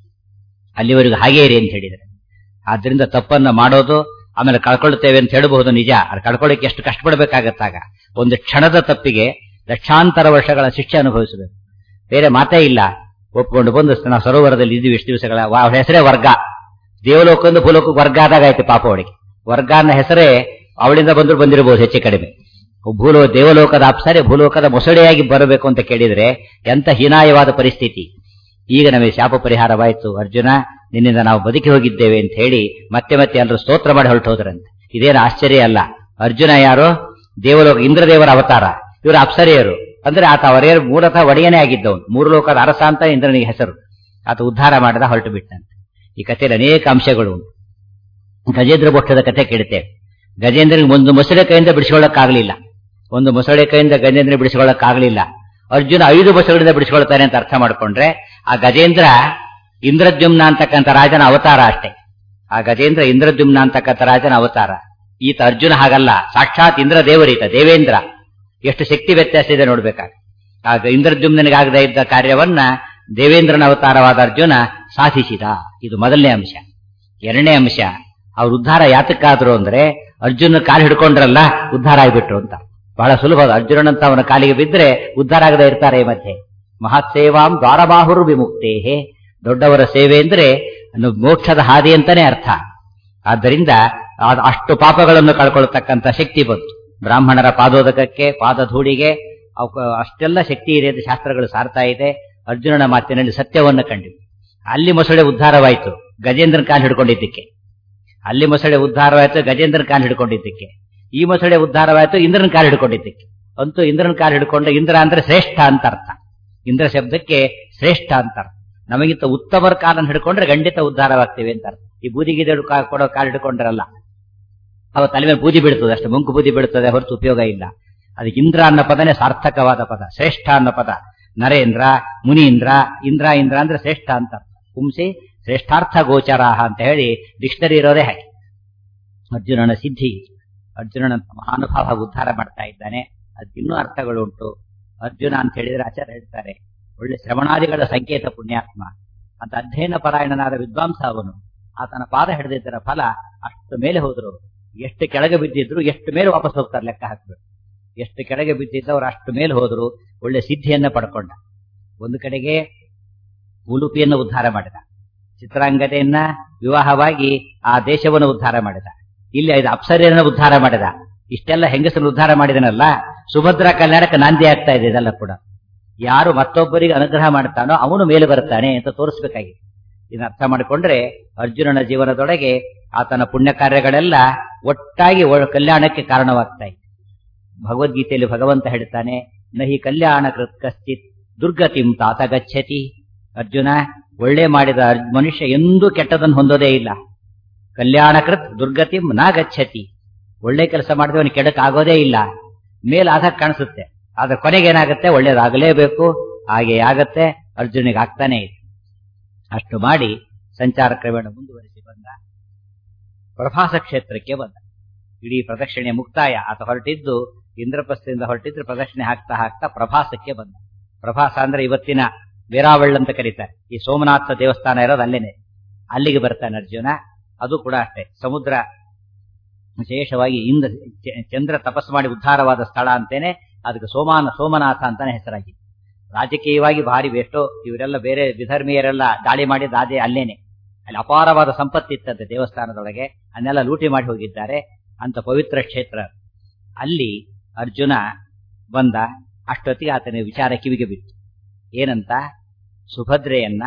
ಅಲ್ಲಿವರೆಗೂ ಹಾಗೇ ಇರಿ ಅಂತ ಹೇಳಿದ್ರೆ ಆದ್ರಿಂದ ತಪ್ಪನ್ನ ಮಾಡೋದು ಆಮೇಲೆ ಕಳ್ಕೊಳ್ತೇವೆ ಅಂತ ಹೇಳಬಹುದು ನಿಜ ಅದು ಕಳ್ಕೊಳ್ಳಿಕ್ಕೆ ಎಷ್ಟು ಕಷ್ಟಪಡಬೇಕಾಗತ್ತಾಗ ಒಂದು ಕ್ಷಣದ ತಪ್ಪಿಗೆ ಲಕ್ಷಾಂತರ ವರ್ಷಗಳ ಶಿಕ್ಷೆ ಅನುಭವಿಸಬೇಕು ಬೇರೆ ಮಾತೇ ಇಲ್ಲ ಒಪ್ಕೊಂಡು ಬಂದು ನಾವು ಸರೋವರದಲ್ಲಿ ಇದ್ದೀವಿ ಇಷ್ಟು ದಿವಸಗಳ ಅವಳ ಹೆಸರೇ ವರ್ಗ ದೇವಲೋಕದಿಂದ ಭೂಲೋಕಕ್ಕೆ ವರ್ಗ ಆದಾಗ ಆಯ್ತು ಪಾಪ ಅವಳಿಗೆ ವರ್ಗ ಅನ್ನೋ ಹೆಸರೇ ಅವಳಿಂದ ಬಂದ್ರು ಬಂದಿರಬಹುದು ಹೆಚ್ಚು ಕಡಿಮೆ ಭೂಲೋ ದೇವಲೋಕದ ಅಪ್ಸರೆ ಭೂಲೋಕದ ಮೊಸಳೆಯಾಗಿ ಬರಬೇಕು ಅಂತ ಕೇಳಿದ್ರೆ ಎಂತ ಹೀನಾಯವಾದ ಪರಿಸ್ಥಿತಿ ಈಗ ನಮಗೆ ಶಾಪ ಪರಿಹಾರವಾಯಿತು ಅರ್ಜುನ ನಿನ್ನಿಂದ ನಾವು ಬದುಕಿ ಹೋಗಿದ್ದೇವೆ ಅಂತ ಹೇಳಿ ಮತ್ತೆ ಮತ್ತೆ ಎಲ್ಲರೂ ಸ್ತೋತ್ರ ಮಾಡಿ ಹೊರಟು ಹೋದ್ರಂತೆ ಇದೇನು ಆಶ್ಚರ್ಯ ಅಲ್ಲ ಅರ್ಜುನ ಯಾರು ದೇವಲೋಕ ಇಂದ್ರದೇವರ ಅವತಾರ ಇವರು ಅಪ್ಸರೆಯರು ಅಂದ್ರೆ ಆತ ಅವರೇರು ಮೂಲತಃ ಒಡೆಯನೇ ಆಗಿದ್ದವನು ಮೂರು ಲೋಕದ ಅರಸ ಅಂತ ಇಂದ್ರನಿಗೆ ಹೆಸರು ಆತ ಉದ್ಧಾರ ಮಾಡದ ಹೊರಟು ಬಿಟ್ಟಂತೆ ಈ ಕಥೆಯಲ್ಲಿ ಅನೇಕ ಅಂಶಗಳು ಉಂಟು ಗಜೇಂದ್ರ ಭಟ್ಟದ ಕಥೆ ಕೇಳುತ್ತೇವೆ ಗಜೇಂದ್ರನಿಗೆ ಒಂದು ಮೊಸಳೆ ಕೈಯಿಂದ ಬಿಡಿಸಿಕೊಳ್ಳಕ್ಕಾಗಲಿಲ್ಲ ಒಂದು ಮೊಸಳೆ ಕೈಯಿಂದ ಗಜೇಂದ್ರ ಬಿಡಿಸಿಕೊಳ್ಳಕ್ಕಾಗಲಿಲ್ಲ ಅರ್ಜುನ ಐದು ಮೊಸಳೆಗಳಿಂದ ಬಿಡಿಸಿಕೊಳ್ತಾನೆ ಅಂತ ಅರ್ಥ ಮಾಡ್ಕೊಂಡ್ರೆ ಆ ಗಜೇಂದ್ರ ಇಂದ್ರದ್ಯುಮ್ನ ಅಂತಕ್ಕಂಥ ರಾಜನ ಅವತಾರ ಅಷ್ಟೇ ಆ ಗಜೇಂದ್ರ ಇಂದ್ರದ್ಯುಮ್ನ ಅಂತಕ್ಕಂಥ ರಾಜನ ಅವತಾರ ಈತ ಅರ್ಜುನ ಹಾಗಲ್ಲ ಸಾಕ್ಷಾತ್ ಇಂದ್ರ ದೇವರೀತ ದೇವೇಂದ್ರ ಎಷ್ಟು ಶಕ್ತಿ ವ್ಯತ್ಯಾಸ ಇದೆ ನೋಡ್ಬೇಕಾಗ ಆಗ ಇಂದ್ರದ್ಯುಮ್ನಿಗಾಗದೇ ಇದ್ದ ಕಾರ್ಯವನ್ನ ದೇವೇಂದ್ರನ ಅವತಾರವಾದ ಅರ್ಜುನ ಸಾಧಿಸಿದ ಇದು ಮೊದಲನೇ ಅಂಶ ಎರಡನೇ ಅಂಶ ಅವ್ರ ಉದ್ಧಾರ ಯಾತಕ್ಕಾದ್ರು ಅಂದ್ರೆ ಅರ್ಜುನ ಕಾಲು ಹಿಡ್ಕೊಂಡ್ರಲ್ಲ ಉದ್ಧಾರ ಆಗಿಬಿಟ್ರು ಅಂತ ಬಹಳ ಸುಲಭ ಅರ್ಜುನನಂತ ಅವನ ಕಾಲಿಗೆ ಬಿದ್ರೆ ಉದ್ಧಾರ ಆಗದೆ ಇರ್ತಾರೆ ಈ ಮಧ್ಯೆ ಮಹತ್ ಸೇವಾಂ ದ್ವಾರಬಾಹುರು ವಿಮುಕ್ತೇಹೇ ದೊಡ್ಡವರ ಸೇವೆ ಅಂದ್ರೆ ಮೋಕ್ಷದ ಹಾದಿ ಅಂತಾನೆ ಅರ್ಥ ಆದ್ದರಿಂದ ಅಷ್ಟು ಪಾಪಗಳನ್ನು ಕಳ್ಕೊಳ್ತಕ್ಕಂಥ ಶಕ್ತಿ ಬಂತು ಬ್ರಾಹ್ಮಣರ ಪಾದೋದಕಕ್ಕೆ ಪಾದಧೂಳಿಗೆ ಅಷ್ಟೆಲ್ಲ ಶಕ್ತಿ ಇದೆ ಅಂತ ಶಾಸ್ತ್ರಗಳು ಸಾರ್ತಾ ಇದೆ ಅರ್ಜುನನ ಮಾತಿನಲ್ಲಿ ಸತ್ಯವನ್ನು ಕಂಡಿವೆ ಅಲ್ಲಿ ಮೊಸಳೆ ಉದ್ಧಾರವಾಯಿತು ಗಜೇಂದ್ರನ ಕಾಲು ಹಿಡ್ಕೊಂಡಿದ್ದಕ್ಕೆ ಅಲ್ಲಿ ಮೊಸಳೆ ಉದ್ಧಾರವಾಯಿತು ಗಜೇಂದ್ರನ ಕಾಲು ಹಿಡ್ಕೊಂಡಿದ್ದಕ್ಕೆ ಈ ಮೊಸಳೆ ಉದ್ಧಾರವಾಯಿತು ಇಂದ್ರನ ಕಾಲು ಹಿಡ್ಕೊಂಡಿದ್ದಕ್ಕೆ ಅಂತೂ ಇಂದ್ರನ ಕಾಲು ಹಿಡ್ಕೊಂಡು ಇಂದ್ರ ಅಂದ್ರೆ ಶ್ರೇಷ್ಠ ಅಂತ ಅರ್ಥ ಇಂದ್ರ ಶಬ್ದಕ್ಕೆ ಶ್ರೇಷ್ಠ ಅಂತ ಅರ್ಥ ನಮಗಿಂತ ಉತ್ತಮರ ಕಾಲನ್ನು ಹಿಡ್ಕೊಂಡ್ರೆ ಖಂಡಿತ ಉದ್ಧಾರವಾಗ್ತೇವೆ ಅಂತ ಅರ್ಥ ಈ ಬೂದಿಗಿದ ಕೊಡೋ ಕಾಲು ಹಿಡ್ಕೊಂಡ್ರಲ್ಲ ಅವ ತಲೆ ಮೇಲೆ ಬೂದಿ ಬೀಳ್ತದೆ ಅಷ್ಟು ಮುಂಕು ಬೂದಿ ಬೀಳ್ತದೆ ಹೊರತು ಉಪಯೋಗ ಇಲ್ಲ ಅದಕ್ಕೆ ಇಂದ್ರ ಅನ್ನೋ ಪದನೇ ಸಾರ್ಥಕವಾದ ಪದ ಶ್ರೇಷ್ಠ ಅನ್ನೋ ಪದ ನರೇಂದ್ರ ಮುನೀಂದ್ರ ಇಂದ್ರ ಇಂದ್ರ ಅಂದ್ರೆ ಶ್ರೇಷ್ಠ ಅಂತ ಪುಂಸಿ ಶ್ರೇಷ್ಠಾರ್ಥ ಗೋಚರಾಹ ಅಂತ ಹೇಳಿ ಡಿಕ್ಷನರಿ ಇರೋದೇ ಹಾಗೆ ಅರ್ಜುನನ ಸಿದ್ಧಿ ಅರ್ಜುನನ ಮಹಾನುಭಾವ ಉದ್ಧಾರ ಮಾಡ್ತಾ ಇದ್ದಾನೆ ಅದಕ್ಕೆ ಇನ್ನೂ ಅರ್ಥಗಳು ಉಂಟು ಅರ್ಜುನ ಅಂತ ಹೇಳಿದ್ರೆ ಆಚಾರ್ಯ ಹೇಳ್ತಾರೆ ಒಳ್ಳೆ ಶ್ರವಣಾದಿಗಳ ಸಂಕೇತ ಪುಣ್ಯಾತ್ಮ ಅಂತ ಅಧ್ಯಯನ ಪರಾಯಣನಾದ ವಿದ್ವಾಂಸ ಅವನು ಆತನ ಪಾದ ಹಿಡಿದಿದ್ದರ ಫಲ ಅಷ್ಟು ಮೇಲೆ ಹೋದ್ರು ಎಷ್ಟು ಕೆಳಗೆ ಬಿದ್ದಿದ್ರು ಎಷ್ಟು ಮೇಲೆ ವಾಪಸ್ ಹೋಗ್ತಾರೆ ಲೆಕ್ಕ ಹಾಕ್ಬೇಕು ಎಷ್ಟು ಕೆಳಗೆ ಬಿದ್ದಿದ್ದವರು ಅಷ್ಟು ಮೇಲೆ ಹೋದ್ರು ಒಳ್ಳೆ ಸಿದ್ಧಿಯನ್ನ ಪಡ್ಕೊಂಡ ಒಂದು ಕಡೆಗೆ ಉಲುಪಿಯನ್ನು ಉದ್ಧಾರ ಮಾಡಿದ ಚಿತ್ರಾಂಗದೆಯನ್ನ ವಿವಾಹವಾಗಿ ಆ ದೇಶವನ್ನು ಉದ್ಧಾರ ಮಾಡಿದ ಇಲ್ಲಿ ಐದು ಅಪ್ಸರೆಯನ್ನ ಉದ್ಧಾರ ಮಾಡಿದ ಇಷ್ಟೆಲ್ಲ ಹೆಂಗಸನ್ನು ಉದ್ಧಾರ ಮಾಡಿದನಲ್ಲ ಸುಭದ್ರಾ ಕಲ್ಯಾಣಕ್ಕೆ ನಾಂದಿ ಆಗ್ತಾ ಇದೆ ಇದೆಲ್ಲ ಕೂಡ ಯಾರು ಮತ್ತೊಬ್ಬರಿಗೆ ಅನುಗ್ರಹ ಮಾಡ್ತಾನೋ ಅವನು ಮೇಲೆ ಬರ್ತಾನೆ ಅಂತ ತೋರಿಸ್ಬೇಕಾಗಿದೆ ಇದನ್ನ ಅರ್ಥ ಮಾಡಿಕೊಂಡ್ರೆ ಅರ್ಜುನನ ಜೀವನದೊಳಗೆ ಆತನ ಪುಣ್ಯ ಕಾರ್ಯಗಳೆಲ್ಲ ಒಟ್ಟಾಗಿ ಒಳ- ಕಲ್ಯಾಣಕ್ಕೆ ಕಾರಣವಾಗ್ತಾ ಇದೆ ಭಗವದ್ಗೀತೆಯಲ್ಲಿ ಭಗವಂತ ಹೇಳ್ತಾನೆ ನಹಿ ಕಲ್ಯಾಣ ಕೃತ್ ಕಶ್ಚಿತ್ ದುರ್ಗತಿಂ ತಾತ ಗಚ್ಚತಿ ಅರ್ಜುನ ಒಳ್ಳೆ ಮಾಡಿದ ಅರ್- ಮನುಷ್ಯ ಎಂದೂ ಕೆಟ್ಟದನ್ನು ಹೊಂದೋದೇ ಇಲ್ಲ ಕಲ್ಯಾಣಕೃತ್ ದುರ್ಗತಿಂ ನಾ ಗಚ್ಚತಿ ಒಳ್ಳೆ ಕೆಲಸ ಮಾಡಿದವನು ಕೆಡಕ್ ಆಗೋದೇ ಇಲ್ಲ ಮೇಲೆ ಆದಾಗ ಕಾಣಿಸುತ್ತೆ ಆದ್ರೆ ಕೊನೆಗೆ ಏನಾಗುತ್ತೆ ಒಳ್ಳೇದಾಗಲೇಬೇಕು ಹಾಗೆ ಆಗತ್ತೆ ಅರ್ಜುನಿಗೆ ಆಗ್ತಾನೆ ಇದೆ ಅಷ್ಟು ಮಾಡಿ ಸಂಚಾರ ಕ್ರಮೇಣ ಮುಂದುವರಿಸಿ ಬಂದ ಪ್ರಭಾಸ ಕ್ಷೇತ್ರಕ್ಕೆ ಬಂದ ಇಡೀ ಪ್ರದಕ್ಷಿಣೆ ಮುಕ್ತಾಯ ಆತ ಹೊರಟಿದ್ದು ಇಂದ್ರಪ್ರಸ್ಥದಿಂದ ಹೊರಟಿದ್ರೆ ಪ್ರದಕ್ಷಿಣೆ ಹಾಕ್ತಾ ಹಾಕ್ತಾ ಪ್ರಭಾಸಕ್ಕೆ ಬಂದ ಪ್ರಭಾಸ ಅಂದ್ರೆ ಇವತ್ತಿನ ವೇರಾವಳ್ ಅಂತ ಕರೀತಾರೆ ಈ ಸೋಮನಾಥ ದೇವಸ್ಥಾನ ಇರೋದು ಅಲ್ಲೇನೆ ಅಲ್ಲಿಗೆ ಬರ್ತಾನೆ ಅರ್ಜುನ ಅದು ಕೂಡ ಅಷ್ಟೇ ಸಮುದ್ರ ವಿಶೇಷವಾಗಿ ಇಂದ್ರ ಚ- ಚಂದ್ರ ತಪಸ್ಸು ಮಾಡಿ ಉದ್ಧಾರವಾದ ಸ್ಥಳ ಅಂತೇನೆ ಅದಕ್ಕೆ ಸೋಮಾನ ಸೋಮನಾಥ ಅಂತಾನೆ ಹೆಸರಾಗಿದೆ ರಾಜಕೀಯವಾಗಿ ಭಾರಿ ಎಷ್ಟೋ ಇವರೆಲ್ಲ ಬೇರೆ ವಿಧರ್ಮೀಯರೆಲ್ಲ ದಾಳಿ ಮಾಡಿದ ಅದೇ ಅಲ್ಲೇನೆ ಅಲ್ಲಿ ಅಪಾರವಾದ ಸಂಪತ್ತಿತ್ತಂತೆ ದೇವಸ್ಥಾನದೊಳಗೆ ಅದನ್ನೆಲ್ಲ ಲೂಟಿ ಮಾಡಿ ಹೋಗಿದ್ದಾರೆ ಅಂತ ಪವಿತ್ರ ಕ್ಷೇತ್ರ ಅಲ್ಲಿ ಅರ್ಜುನ ಬಂದ ಅಷ್ಟೊತ್ತಿಗೆ ಆತನ ವಿಚಾರ ಕಿವಿಗೆ ಬಿತ್ತು ಏನಂತ ಸುಭದ್ರೆಯನ್ನ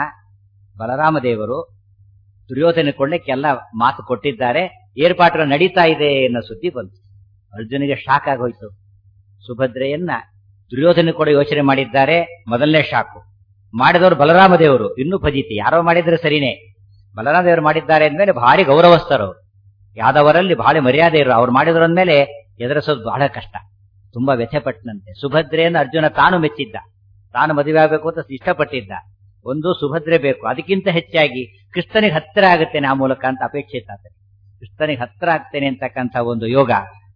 ಬಲರಾಮ ದೇವರು ದುರ್ಯೋಧನ ಕೊಳ್ಳಕ್ಕೆಲ್ಲ ಮಾತು ಕೊಟ್ಟಿದ್ದಾರೆ ಏರ್ಪಾಟುಗಳು ನಡೀತಾ ಇದೆ ಅನ್ನೋ ಸುದ್ದಿ ಬಂತು ಅರ್ಜುನಿಗೆ ಶಾಕ್ ಆಗೋಯ್ತು ಸುಭದ್ರೆಯನ್ನ ದುರ್ಯೋಧನ ಕೂಡ ಯೋಚನೆ ಮಾಡಿದ್ದಾರೆ ಮೊದಲನೇ ಶಾಕು ಮಾಡಿದವರು ಬಲರಾಮ ದೇವರು ಇನ್ನೂ ಫಜಿತಿ ಯಾರೋ ಮಾಡಿದ್ರೆ ಸರಿನೇ ಬಲರಾಮ ದೇವರು ಮಾಡಿದ್ದಾರೆ ಅಂದ್ಮೇಲೆ ಭಾರಿ ಗೌರವಸ್ಥರು ಯಾದವರಲ್ಲಿ ಬಹಳ ಮರ್ಯಾದೆ ಇರು ಅವ್ರು ಮಾಡಿದ್ರು ಅಂದ್ಮೇಲೆ ಎದುರಿಸೋದು ಬಹಳ ಕಷ್ಟ ತುಂಬಾ ವ್ಯಥೆಪಟ್ಟನಂತೆ ಸುಭದ್ರೆಯನ್ನು ಅರ್ಜುನ ತಾನು ಮೆಚ್ಚಿದ್ದ ತಾನು ಮದುವೆ ಆಗಬೇಕು ಅಂತ ಇಷ್ಟಪಟ್ಟಿದ್ದ ಒಂದು ಸುಭದ್ರೆ ಬೇಕು ಅದಕ್ಕಿಂತ ಹೆಚ್ಚಾಗಿ ಕೃಷ್ಣನಿಗೆ ಹತ್ತಿರ ಆಗುತ್ತೇನೆ ಆ ಮೂಲಕ ಅಂತ ಅಪೇಕ್ಷೆ ಇತ್ತು ಆತನಿಗೆ. ಕೃಷ್ಣನಿಗೆ ಹತ್ತಿರ ಆಗ್ತೇನೆ ಅಂತಕ್ಕಂಥ ಒಂದು ಯೋಗ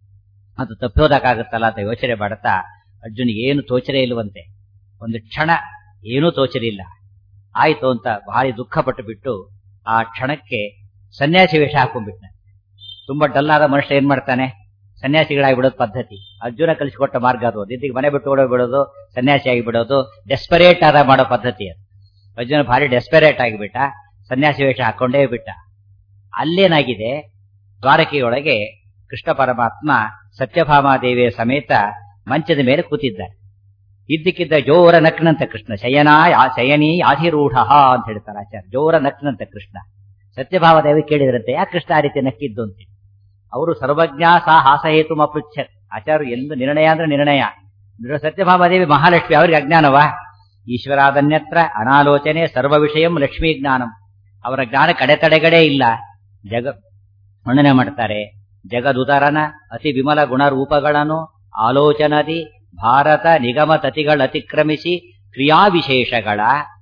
ಅದು ತಪ್ಪೋದಕ್ಕಾಗುತ್ತಲ್ಲ ಅಂತ ಯೋಚನೆ ಮಾಡುತ್ತಾ ಅರ್ಜುನಿಗೆ ಏನು ತೋಚರೆ ಇಲ್ಲವಂತೆ ಒಂದು ಕ್ಷಣ ಏನೂ ತೋಚರಿಲ್ಲ ಆಯ್ತು ಅಂತ ಭಾರಿ ದುಃಖ ಪಟ್ಟು ಬಿಟ್ಟು ಆ ಕ್ಷಣಕ್ಕೆ ಸನ್ಯಾಸಿ ವೇಷ ಹಾಕೊಂಡ್ಬಿಟ್ನ ತುಂಬಾ ಡಲ್ಲಾದ ಮನುಷ್ಯ ಏನ್ ಮಾಡ್ತಾನೆ ಸನ್ಯಾಸಿಗಳಾಗಿ ಬಿಡೋದು ಪದ್ಧತಿ ಅರ್ಜುನ ಕಲಿಸಿಕೊಟ್ಟ ಮಾರ್ಗ ಅದು ದಿದ್ದಿಗೆ ಮನೆ ಬಿಟ್ಟು ಓಡೋ ಬಿಡೋದು ಸನ್ಯಾಸಿಯಾಗಿ ಬಿಡೋದು ಡೆಸ್ಪರೇಟ್ ಆದ ಮಾಡೋ ಪದ್ಧತಿ ಅದು ಅರ್ಜುನ ಭಾರಿ ಡೆಸ್ಪರೇಟ್ ಆಗಿಬಿಟ್ಟ ಸನ್ಯಾಸಿ ವೇಷ ಹಾಕೊಂಡೇ ಬಿಟ್ಟ ಅಲ್ಲೇನಾಗಿದೆ ದ್ವಾರಕೆಯೊಳಗೆ ಕೃಷ್ಣ ಪರಮಾತ್ಮ ಸತ್ಯಭಾಮಾದೇವಿಯ ಸಮೇತ ಮಂಚದ ಮೇಲೆ ಕೂತಿದ್ದಾರೆ ಇದ್ದಕ್ಕಿದ್ದ ಜೋರ ನಕ್ನಂತ ಕೃಷ್ಣ ಶಯನ ಯಾ- ಶಯನಿ ಯಾಧಿರೂಢ ಅಂತ ಹೇಳ್ತಾರೆ ಆಚಾರ್ಯ ಜೋರ ನಕ್ನಂತ ಕೃಷ್ಣ ಸತ್ಯಭಾಮದೇವಿ ಕೇಳಿದ್ರಂತೆ ಯಾಕೆ ಕೃಷ್ಣ ಆ ರೀತಿ ನಕ್ಕಿದ್ದು ಅಂತ ಅವರು ಸರ್ವಜ್ಞ ಸಾ ಹಾಸಹೇತು ಅಪೃಚ್ಛ ಆಚಾರ್ಯ ಎಂದು ನಿರ್ಣಯ ಅಂದ್ರೆ ನಿರ್ಣಯ ಅಂದ್ರೆ ಸತ್ಯಭಾಮದೇವಿ ಮಹಾಲಕ್ಷ್ಮಿ ಅವ್ರಿಗೆ ಅಜ್ಞಾನವಾ ಈಶ್ವರಾದನ್ಯತ್ರ ಅನಾಲೋಚನೆ ಸರ್ವ ವಿಷಯಂ ಲಕ್ಷ್ಮೀ ಜ್ಞಾನಂ ಅವರ ಜ್ಞಾನ ಕಡೆತಡೆಗಡೆ ಇಲ್ಲ ಜಗ ವರ್ಣನೆ ಮಾಡ್ತಾರೆ ಜಗದುದರನ ಅತಿ ವಿಮಲ ಗುಣರೂಪಗಳನ್ನು ಆಲೋಚನದಿ ಭಾರತ ನಿಗಮ ತತಿಗಳ ಅತಿಕ್ರಮಿಸಿ ಕ್ರಿಯಾವಿಶೇಷಗಳ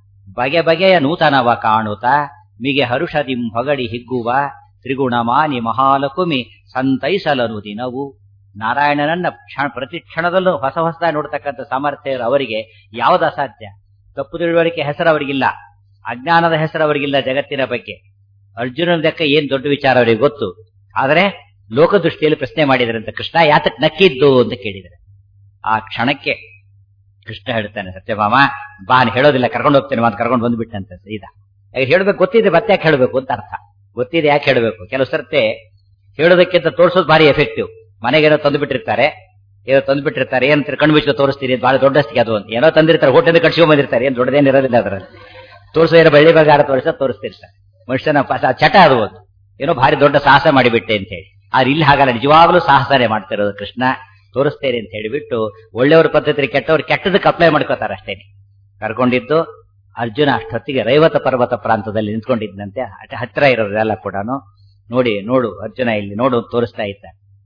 ಬಗೆ ಬಗೆಯ ನೂತನವ ಕಾಣುತ್ತ ಮಿಗೆ ಹರುಷದಿಂ ಹೊಗಡಿ ಹಿಗ್ಗುವ ತ್ರಿಗುಣಮಾನಿ ಮಹಾಲಕುಮಿ ಸಂತೈಸಲನು ದಿನವು ನಾರಾಯಣನನ್ನ ಕ್ಷಣ ಪ್ರತಿ ಕ್ಷಣದಲ್ಲೂ ಹೊಸ ಹೊಸ ನೋಡ್ತಕ್ಕಂಥ ಸಾಮರ್ಥ್ಯ ಇರೋ ಅವರಿಗೆ ಯಾವುದು ಅಸಾಧ್ಯ ತಪ್ಪು ತಿಳುವಳಿಕೆ ಹೆಸರು ಅವರಿಗಿಲ್ಲ ಅಜ್ಞಾನದ ಹೆಸರು ಅವರಿಗಿಲ್ಲ ಜಗತ್ತಿನ ಬಗ್ಗೆ ಅರ್ಜುನನ ಲೆಕ್ಕ ಏನ್ ದೊಡ್ಡ ವಿಚಾರ ಅವರಿಗೆ ಗೊತ್ತು ಆದ್ರೆ ಲೋಕದೃಷ್ಟಿಯಲ್ಲಿ ಪ್ರಶ್ನೆ ಮಾಡಿದ್ರಂತೆ ಕೃಷ್ಣ ಯಾತಕ್ ನಕ್ಕಿದ್ದು ಅಂತ ಕೇಳಿದರೆ ಆ ಕ್ಷಣಕ್ಕೆ ಕೃಷ್ಣ ಹೇಳ್ತಾನೆ ಸತ್ಯಭಾಮ ಬಾ ನಾನು ಹೇಳೋದಿಲ್ಲ ಕರ್ಕೊಂಡು ಹೋಗ್ತೇನೆ ಅಂತ ಕರ್ಕೊಂಡು ಬಂದ್ಬಿಟ್ಟಂತೆ ಸೀದಾ ಈಗ ಹೇಳ್ಬೇಕು ಗೊತ್ತಿದೆ ಮತ್ತೆ ಯಾಕೆ ಹೇಳ್ಬೇಕು ಅಂತ ಅರ್ಥ ಗೊತ್ತಿದೆ ಯಾಕೆ ಹೇಳ್ಬೇಕು ಕೆಲವು ಸರ್ತೆ ಹೇಳೋದಕ್ಕಿಂತ ತೋರಿಸೋದು ಭಾರಿ ಎಫೆಕ್ಟಿವ್ ಮನೆಗೇನೋ ತಂದು ಬಿಟ್ಟಿರ್ತಾರೆ ಏನೋ ತಂದು ಬಿಟ್ಟಿರ್ತಾರೆ ಏನ್ ಕಣ್ಣು ಬಿಚ್ಚು ತೋರಿಸ್ತೀರಿ ಬಹಳ ದೊಡ್ಡಸ್ತಿಗೆ ಅದು ಅಂತ ಏನೋ ತಂದಿರ್ತಾರೆ ಹೋಟೆಲ್ ಕಟ್ಸ್ಕೊಂಡ್ ಬಂದಿರ್ತಾರೆ ಏನ್ ದೊಡ್ಡದೇನು ಇರೋದಿಲ್ಲ ಅದರಲ್ಲಿ ತೋರಿಸೋ ಏನೋ ಬೆಳ್ಳಿ ಬಂಗಾರ ತೋರಿಸ ತೋರಿಸ್ತಿರ್ತಾರೆ ಮನುಷ್ಯನ ಪಾಸ ಚಟ ಅದು ಒಂದು ಏನೋ ಭಾರಿ ದೊಡ್ಡ ಸಾಹಸ ಮಾಡಿಬಿಟ್ಟೆ ಅಂತ ಹೇಳಿ ಆದ್ರೆ ಇಲ್ಲಿ ಹಾಗಲ್ಲ ನಿಜವಾಗ್ಲೂ ಸಾಹಸನೇ ಮಾಡ್ತಿರೋದು ಕೃಷ್ಣ ತೋರಿಸ್ತೇನೆ ಅಂತ ಹೇಳಿಬಿಟ್ಟು ಒಳ್ಳೆಯವ್ರ ಪದ್ಧತಿ ಕೆಟ್ಟವ್ರು ಕೆಟ್ಟದಕ್ಕೆ ಅಪ್ಲೈ ಮಾಡ್ಕೋತಾರೆ ಅಷ್ಟೇನೆ ಕರ್ಕೊಂಡಿದ್ದು ಅರ್ಜುನ ಅಷ್ಟೊತ್ತಿಗೆ ರೈವತ ಪರ್ವತ ಪ್ರಾಂತದಲ್ಲಿ ನಿಂತ್ಕೊಂಡಿದ್ದಂತೆ ಅಟ- ಹತ್ತಿರ ಇರೋರೆಲ್ಲ ಕೂಡ ನೋಡಿ ನೋಡು ಅರ್ಜುನ ಇಲ್ಲಿ ನೋಡು ಅಂತ ತೋರಿಸ್ತಾ ಇದ್ದ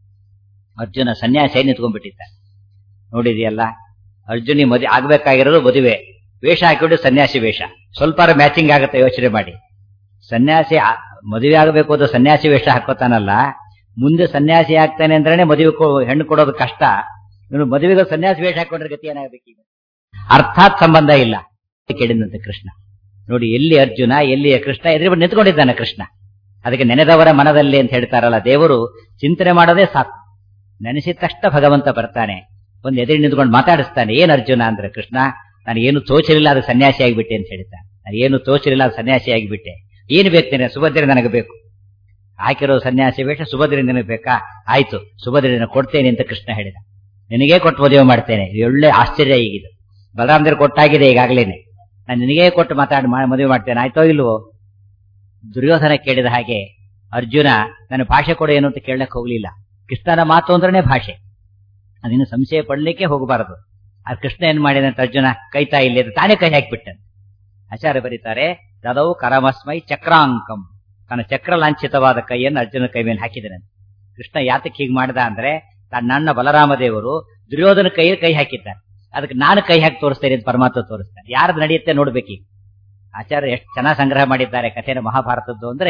ಅರ್ಜುನ ಸನ್ಯಾಸಿ ನಿಂತ್ಕೊಂಡ್ಬಿಟ್ಟಿದ್ದ ನೋಡಿದ್ಯಲ್ಲ ಅರ್ಜುನಿ ಮದುವೆ ಆಗ್ಬೇಕಾಗಿರೋದು ಮದುವೆ ವೇಷ ಹಾಕಿಬಿಟ್ಟು ಸನ್ಯಾಸಿ ವೇಷ ಸ್ವಲ್ಪ ಮ್ಯಾಚಿಂಗ್ ಆಗುತ್ತೆ ಯೋಚನೆ ಮಾಡಿ ಸನ್ಯಾಸಿ ಆ- ಮದುವೆ ಆಗಬೇಕು ಅಂತ ಸನ್ಯಾಸಿ ವೇಷ ಹಾಕೋತಾನಲ್ಲ ಮುಂದೆ ಸನ್ಯಾಸಿ ಆಗ್ತಾನೆ ಅಂದ್ರೇನೆ ಮದುವೆ ಕೊ- ಹೆಣ್ಣು ಕೊಡೋದು ಕಷ್ಟ ಇವನು ಮದುವೆಗೆ ಸನ್ಯಾಸಿ ವೇಷ ಹಾಕೊಂಡ್ರೆ ಗತಿ ಏನಾಗಬೇಕು ಈಗ ಅರ್ಥಾತ್ ಸಂಬಂಧ ಇಲ್ಲ ಕೇಳಿದಂತೆ ಕೃಷ್ಣ ನೋಡಿ ಎಲ್ಲಿ ಅರ್ಜುನ ಎಲ್ಲಿ ಕೃಷ್ಣ ಎದುರು ನಿಂತ್ಕೊಂಡಿದ್ದಾನೆ ಕೃಷ್ಣ ಅದಕ್ಕೆ ನೆನೆದವರ ಮನದಲ್ಲಿ ಅಂತ ಹೇಳ್ತಾರಲ್ಲ ದೇವರು ಚಿಂತನೆ ಮಾಡೋದೇ ಸಾಕು ನೆನೆಸಿದ ತಕ್ಷಣ ಭಗವಂತ ಬರ್ತಾನೆ ಒಂದು ಎದುರು ನಿಂತ್ಕೊಂಡು ಮಾತಾಡಿಸ್ತಾನೆ ಏನ್ ಅರ್ಜುನ ಅಂದ್ರೆ ಕೃಷ್ಣ ನಾನು ಏನು ತೋಚಲಿಲ್ಲ ಅದು ಸನ್ಯಾಸಿ ಆಗಿಬಿಟ್ಟೆ ಅಂತ ಹೇಳ್ತಾನೆ ನಾನು ಏನು ತೋಚಲಿಲ್ಲ ಅದು ಸನ್ಯಾಸಿ ಆಗಿಬಿಟ್ಟೆ ಏನು ಬೇಕು ಸುಭದ್ರೆ ನನಗೆ ಬೇಕು ಹಾಕಿರೋ ಸನ್ಯಾಸಿ ವೇಷ ಸುಭದ್ರೆ ನಿನಗೆ ಬೇಕಾ ಆಯ್ತು ಸುಭದ್ರೆ ಕೊಡ್ತೇನೆ ಅಂತ ಕೃಷ್ಣ ಹೇಳಿದ ನಿನಗೇ ಕೊಟ್ಟು ಮದುವೆ ಮಾಡ್ತೇನೆ ಇದು ಒಳ್ಳೆ ಆಶ್ಚರ್ಯ ಈಗಿದು ಬಲರಾಮದೇವ್ರು ಕೊಟ್ಟಾಗಿದೆ ಈಗಾಗಲೇನೆ ನಾನು ನಿನಗೇ ಕೊಟ್ಟು ಮಾತಾಡಿ ಮಾ- ಮದುವೆ ಮಾಡ್ತೇನೆ ಆಯ್ತೋ ಇಲ್ವೋ ದುರ್ಯೋಧನ ಕೇಳಿದ ಹಾಗೆ ಅರ್ಜುನ ನನ್ನ ಭಾಷೆ ಕೊಡು ಏನು ಅಂತ ಕೇಳಕ್ ಹೋಗ್ಲಿಲ್ಲ ಕೃಷ್ಣನ ಮಾತು ಅಂದ್ರನೇ ಭಾಷೆ ಅದಿನ್ನು ಸಂಶಯ ಪಡ್ಲಿಕ್ಕೆ ಹೋಗಬಾರದು ಆ ಕೃಷ್ಣ ಏನ್ ಮಾಡಿದಂತ ಅರ್ಜುನ ಕೈತಾ ಇಲ್ಲಿ ಅಂತ ತಾನೇ ಕೈ ಹಾಕಿಬಿಟ್ಟನು ಆಚಾರ್ಯ ಬರೀತಾರೆ ದದೌ ಕರಮಸ್ಮೈ ಚಕ್ರಾಂಕಂ ತನ್ನ ಚಕ್ರ ಲಾಂಛಿತವಾದ ಕೈಯನ್ನು ಅರ್ಜುನ ಕೈ ಮೇಲೆ ಹಾಕಿದ್ದಾನೆ ಕೃಷ್ಣ ಯಾತಕ್ಕೆ ಹೀಗೆ ಮಾಡಿದ ಅಂದ್ರೆ ತನ್ನ ಅಣ್ಣ ಬಲರಾಮ ದೇವರು ದುರ್ಯೋಧನ ಕೈ ಕೈ ಹಾಕಿದ್ದಾರೆ ಅದಕ್ಕೆ ನಾನು ಕೈ ಹಾಕಿ ತೋರಿಸ್ತೇನೆ ಅಂತ ಪರಮಾತ್ಮ ತೋರಿಸ್ತಾರೆ ಯಾರ್ದು ನಡೆಯುತ್ತೆ ನೋಡ್ಬೇಕೀಗ ಆಚಾರ್ಯ ಎಷ್ಟು ಚೆನ್ನಾಗಿ ಸಂಗ್ರಹ ಮಾಡಿದ್ದಾರೆ ಕಥೆನ ಮಹಾಭಾರತದ್ದು ಅಂದ್ರೆ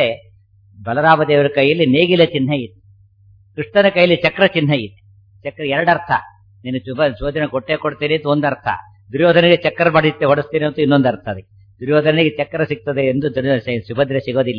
ಬಲರಾಮ ದೇವರ ಕೈಯಲ್ಲಿ ನೇಗಿಲ ಚಿಹ್ನೆ ಇತ್ತು ಕೃಷ್ಣನ ಕೈಯಲ್ಲಿ ಚಕ್ರ ಚಿಹ್ನೆ ಇತ್ತು ಚಕ್ರ ಎರಡರ್ಥ ನೀನು ಶುಭ ಶೋಧನೆ ಕೊಟ್ಟೆ ಕೊಡ್ತೀನಿ ಅಂತ ಒಂದರ್ಥ ದುರ್ಯೋಧನಿಗೆ ಚಕ್ರ ಮಾಡಿತ್ತೆ ಹೊಡಿಸ್ತೀನಿ ಅಂತ ಇನ್ನೊಂದು ಅರ್ಥ ಅದಕ್ಕೆ ದುರ್ಯೋಧನಿಗೆ ಚಕ್ರ ಸಿಗ್ತದೆ ಎಂದು ದುರ್ಯೋಧನ ಸುಭದ್ರೆ ಸಿಗೋದಿಲ್ಲ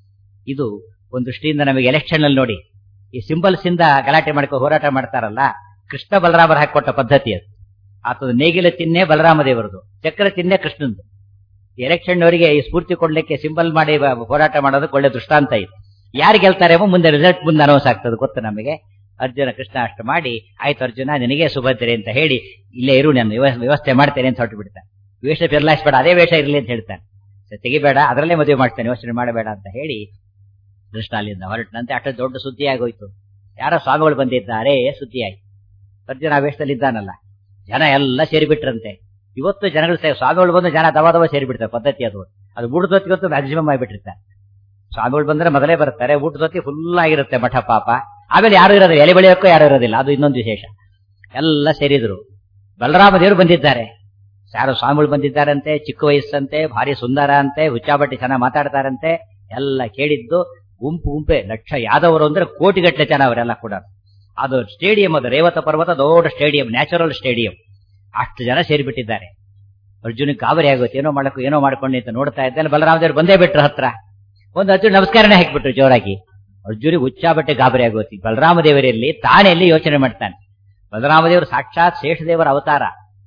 ಇದು ಒಂದು ದೃಷ್ಟಿಯಿಂದ ನಮಗೆ ಎಲೆಕ್ಷನ್ ಅಲ್ಲಿ ನೋಡಿ ಈ ಸಿಂಬಲ್ಸ್ ಇಂದ ಗಲಾಟೆ ಮಾಡ್ಕೊ ಹೋರಾಟ ಮಾಡ್ತಾರಲ್ಲ ಕೃಷ್ಣ ಬಲರಾಮರ ಹಾಕೊಟ್ಟ ಪದ್ಧತಿ ಅದು ಆತದ ನೇಗಿಲ ಚಿಹ್ನೆ ಬಲರಾಮ ದೇವರದು ಚಕ್ರ ಚಿಹ್ನೆ ಕೃಷ್ಣಂದು ಎಲೆಕ್ಷನ್ ಅವರಿಗೆ ಈ ಸ್ಫೂರ್ತಿ ಕೊಡ್ಲಿಕ್ಕೆ ಸಿಂಬಲ್ ಮಾಡಿ ಹೋರಾಟ ಮಾಡೋದಕ್ಕೆ ಒಳ್ಳೆ ದೃಷ್ಟಾಂತ ಇದೆ ಯಾರು ಗೆಲ್ತಾರೆ ಮುಂದೆ ರಿಸಲ್ಟ್ ಮುಂದೆ ಅನೌನ್ಸ್ ಆಗ್ತದೆ ಗೊತ್ತು ನಮಗೆ ಅರ್ಜುನ ಕೃಷ್ಣ ಅಷ್ಟು ಮಾಡಿ ಆಯ್ತು ಅರ್ಜುನ ನಿನಗೆ ಸುಭದ್ರೆ ಅಂತ ಹೇಳಿ ಇಲ್ಲೇ ಇರು ನಾನು ವ್ಯವಸ್ಥೆ ಮಾಡ್ತೇನೆ ಅಂತ ಹೊರಟು ಬಿಡ್ತಾನೆ ವೇಷ ಬದಲಾಯಿಸಬೇಡ ಅದೇ ವೇಷ ಇರಲಿ ಅಂತ ಹೇಳ್ತಾನೆ ತೆಗಿಬೇಡ ಅದರಲ್ಲೇ ಮದುವೆ ಮಾಡ್ತಾನೆ ಯೋಚನೆ ಮಾಡಬೇಡ ಅಂತ ಹೇಳಿ ಕೃಷ್ಣ ಅಲ್ಲಿಂದ ಹೊರಟನಂತೆ ಅಷ್ಟು ದೊಡ್ಡ ಸುದ್ದಿ ಆಗೋಯ್ತು ಯಾರೋ ಸ್ವಾಮಿಗಳು ಬಂದಿದ್ದಾರೆ ಸುದ್ದಿ ಆಯ್ತು ಅರ್ಜುನ ಆ ವೇಷದಲ್ಲಿ ಇದ್ದಾನಲ್ಲ ಜನ ಎಲ್ಲ ಸೇರಿಬಿಟ್ರಂತೆ ಇವತ್ತು ಜನಗಳು ಸ್ವಾಮಿಗಳು ಬಂದು ಜನ ದವ ದವ ಸೇರಿಬಿಡ್ತಾರೆ ಪದ್ಧತಿ ಅದು ಅದು ಊಟದ ಹೊತ್ತಿಗಂತೂ ಮ್ಯಾಕ್ಸಿಮಮ್ ಆಗಿಬಿಟ್ಟಿರ್ತಾರೆ ಸ್ವಾಮಿಗಳು ಬಂದ್ರೆ ಮೊದಲೇ ಬರ್ತಾರೆ ಊಟದ ಹೊತ್ತಿಗೆ ಫುಲ್ ಆಗಿರುತ್ತೆ ಮಠ ಪಾಪ ಆಮೇಲೆ ಯಾರು ಇರೋದಿಲ್ಲ ಎಲೆ ಬೆಳೆಯೋಕ್ಕೂ ಯಾರು ಇರೋದಿಲ್ಲ ಅದು ಇನ್ನೊಂದು ವಿಶೇಷ ಎಲ್ಲ ಸೇರಿದ್ರು ಬಲರಾಮ ದೇವರು ಬಂದಿದ್ದಾರೆ ಯಾರು ಸ್ವಾಮಿಗಳು ಬಂದಿದ್ದಾರಂತೆ ಚಿಕ್ಕ ವಯಸ್ಸಂತೆ ಭಾರಿ ಸುಂದರ ಅಂತೆ ಹುಚ್ಚಾಬಟ್ಟಿ ಚೆನ್ನಾಗಿ ಮಾತಾಡ್ತಾರಂತೆ ಎಲ್ಲ ಕೇಳಿದ್ದು ಗುಂಪು ಗುಂಪೆ ಲಕ್ಷ ಯಾದವರು ಅಂದ್ರೆ ಕೋಟಿಗಟ್ಟಲೆ ಜನ ಅವರೆಲ್ಲ ಕೂಡ ಅದು ಸ್ಟೇಡಿಯಂ ಅದು ರೇವತ ಪರ್ವತ ದೊಡ್ಡ ಸ್ಟೇಡಿಯಂ ನ್ಯಾಚುರಲ್ ಸ್ಟೇಡಿಯಂ ಅಷ್ಟು ಜನ ಸೇರಿಬಿಟ್ಟಿದ್ದಾರೆ ಅರ್ಜುನಿಗೆ ಗಾಬರಿ ಆಗುತ್ತೆ ಏನೋ ಮಾಡಕ್ಕೂ ಏನೋ ಮಾಡ್ಕೊಂಡು ಅಂತ ನೋಡ್ತಾ ಇದ್ದಲ್ಲಿ ಬಲರಾಮದೇವ್ರು ಬಂದೇ ಬಿಟ್ರು ಹತ್ರ ಒಂದು ಅರ್ಜುನ್ ನಮಸ್ಕಾರನೇ ಹಾಕಿಬಿಟ್ರು ಜೋರಾಗಿ ಅರ್ಜುನಿಗೆ ಹುಚ್ಚಾಬಟ್ಟೆ ಗಾಬರಿ ಆಗೋತಿ ಬಲರಾಮ ದೇವರಲ್ಲಿ ತಾನೇ ಎಲ್ಲಿ ಯೋಚನೆ ಮಾಡ್ತಾನೆ ಬಲರಾಮ ದೇವರು ಸಾಕ್ಷಾತ್ ಶೇಷದೇವರ ಅವತಾರ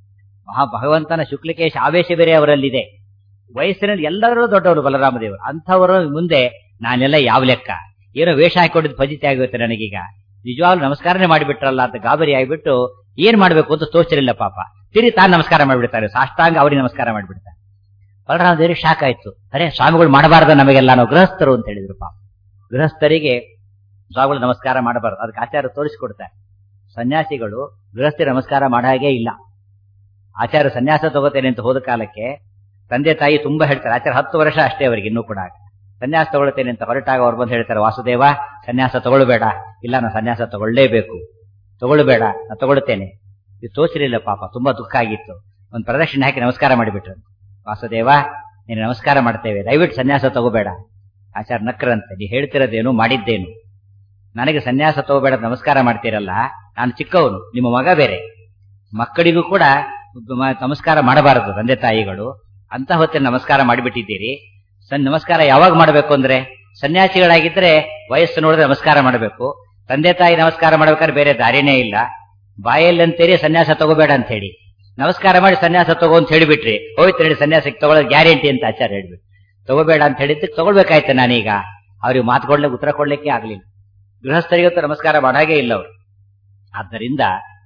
ಮಹಾ ಭಗವಂತನ ಶುಕ್ಲಿಕೇಶ ಆವೇಶ ಬೇರೆ ಅವರಲ್ಲಿದೆ ವಯಸ್ಸಿನಲ್ಲಿ ಎಲ್ಲರೂ ದೊಡ್ಡವರು ಬಲರಾಮ ದೇವರು ಅಂಥವರು ಮುಂದೆ ನಾನೆಲ್ಲ ಯಾವ ಲೆಕ್ಕ ಏನೋ ವೇಷ ಹಾಕೊಂಡಿದ್ದು ಫಜಿತಿ ಆಗುತ್ತೆ ನನಗೀಗ ನಿಜವಾಗ್ಲೂ ನಮಸ್ಕಾರನೇ ಮಾಡಿಬಿಟ್ರಲ್ಲ ಅಂತ ಗಾಬರಿ ಆಗಿಬಿಟ್ಟು ಏನ್ ಮಾಡ್ಬೇಕು ಅಂತ ತೋಚಲಿಲ್ಲ ಪಾಪ ತಿರಿ ತಾನು ನಮಸ್ಕಾರ ಮಾಡಿಬಿಡ್ತಾರೆ ಸಾಷ್ಟಾಂಗ ಅವರಿಗೆ ನಮಸ್ಕಾರ ಮಾಡಿಬಿಡ್ತಾರೆ ಬಲರಾಮ ದೇವರಿಗೆ ಶಾಕ್ ಆಯ್ತು ಅರೆ ಸ್ವಾಮಿಗಳು ಮಾಡಬಾರ್ದ ನಮಗೆಲ್ಲ ನಾವು ಗೃಹಸ್ಥರು ಅಂತ ಹೇಳಿದ್ರು ಪಾಪ ಗೃಹಸ್ಥರಿಗೆ ಸ್ವಾಮಿಗಳು ನಮಸ್ಕಾರ ಮಾಡಬಾರ್ದು ಅದಕ್ಕೆ ಆಚಾರ್ಯ ತೋರಿಸಿಕೊಡ್ತಾರೆ ಸನ್ಯಾಸಿಗಳು ಗೃಹಸ್ಥಿ ನಮಸ್ಕಾರ ಮಾಡೋ ಹಾಗೆ ಇಲ್ಲ ಆಚಾರ್ಯ ಸನ್ಯಾಸ ತಗೋತೇನೆ ಅಂತ ಹೋದ ಕಾಲಕ್ಕೆ ತಂದೆ ತಾಯಿ ತುಂಬಾ ಹೇಳ್ತಾರೆ ಆಚಾರ್ಯ ಹತ್ತು ವರ್ಷ ಅಷ್ಟೇ ಅವರಿಗೆ ಇನ್ನೂ ಕೂಡ ಸನ್ಯಾಸ ತಗೊಳ್ತೇನೆ ಅಂತ ಹೊರಟಾಗ ಅವ್ರು ಬಂದು ಹೇಳ್ತಾರೆ ವಾಸುದೇವ ಸನ್ಯಾಸ ತಗೊಳ್ಬೇಡ ಇಲ್ಲ ನಾನು ಸನ್ಯಾಸ ತಗೊಳ್ಳೇಬೇಕು ತಗೊಳ್ಬೇಡ ನಾನು ತಗೊಳ್ತೇನೆ ಇದು ತೋಚಲಿಲ್ಲ ಪಾಪ ತುಂಬಾ ದುಃಖ ಆಗಿತ್ತು ಒಂದು ಪ್ರದಕ್ಷಿಣೆ ಹಾಕಿ ನಮಸ್ಕಾರ ಮಾಡಿಬಿಟ್ರು ವಾಸುದೇವ ನೀನು ನಮಸ್ಕಾರ ಮಾಡ್ತೇವೆ ದಯವಿಟ್ಟು ಸನ್ಯಾಸ ತಗೋಬೇಡ ಆಚಾರ ನಕ್ರಂತೆ ನೀ ಹೇಳ್ತಿರೋದೇನು ಮಾಡಿದ್ದೇನು ನನಗೆ ಸನ್ಯಾಸ ತಗೋಬೇಡ ನಮಸ್ಕಾರ ಮಾಡ್ತೀರಲ್ಲ ನಾನು ಚಿಕ್ಕವನು ನಿಮ್ಮ ಮಗ ಬೇರೆ ಮಕ್ಕಳಿಗೂ ಕೂಡ ನಮಸ್ಕಾರ ಮಾಡಬಾರದು ತಂದೆ ತಾಯಿಗಳು ಅಂತ ಹೊತ್ತಿನ ನಮಸ್ಕಾರ ಮಾಡಿಬಿಟ್ಟಿದ್ದೀರಿ ಸನ್ ನಮಸ್ಕಾರ ಯಾವಾಗ ಮಾಡಬೇಕು ಅಂದ್ರೆ ಸನ್ಯಾಸಿಗಳಾಗಿದ್ರೆ ವಯಸ್ಸು ನೋಡಿದ್ರೆ ನಮಸ್ಕಾರ ಮಾಡಬೇಕು ತಂದೆ ತಾಯಿ ನಮಸ್ಕಾರ ಮಾಡ್ಬೇಕಾದ್ರೆ ಬೇರೆ ದಾರಿನೇ ಇಲ್ಲ ಬಾಯಲ್ಲಿ ಅಂತೇಳಿ ಸನ್ಯಾಸ ತಗೋಬೇಡ ಅಂತ ಹೇಳಿ ನಮಸ್ಕಾರ ಮಾಡಿ ಸನ್ಯಾಸ ತಗೋ ಅಂತ ಹೇಳಿಬಿಟ್ರಿ ಹೋಯ್ತು ಹೇಳಿ ಸನ್ಯಾಸಕ್ಕೆ ತಗೊಳ್ಳೋದು ಗ್ಯಾರಂಟಿ ಅಂತ ಆಚಾರ ಹೇಳ್ಬಿಟ್ಟು ತಗೋಬೇಡ ಅಂತ ಹೇಳಿದ್ದಕ್ಕೆ ತಗೊಳ್ಬೇಕಾಯ್ತು ನಾನೀಗ ಅವ್ರಿಗೆ ಮಾತು ಕೊಡ್ಲಿಕ್ಕೆ ಉತ್ತರ ಕೊಡ್ಲಿಕ್ಕೆ ಆಗ್ಲಿಲ್ಲ ಗೃಹಸ್ಥರಿಗಂತೂ ನಮಸ್ಕಾರ ಮಾಡಾಗೆ ಇಲ್ಲ ಅವರು ಆದ್ದರಿಂದ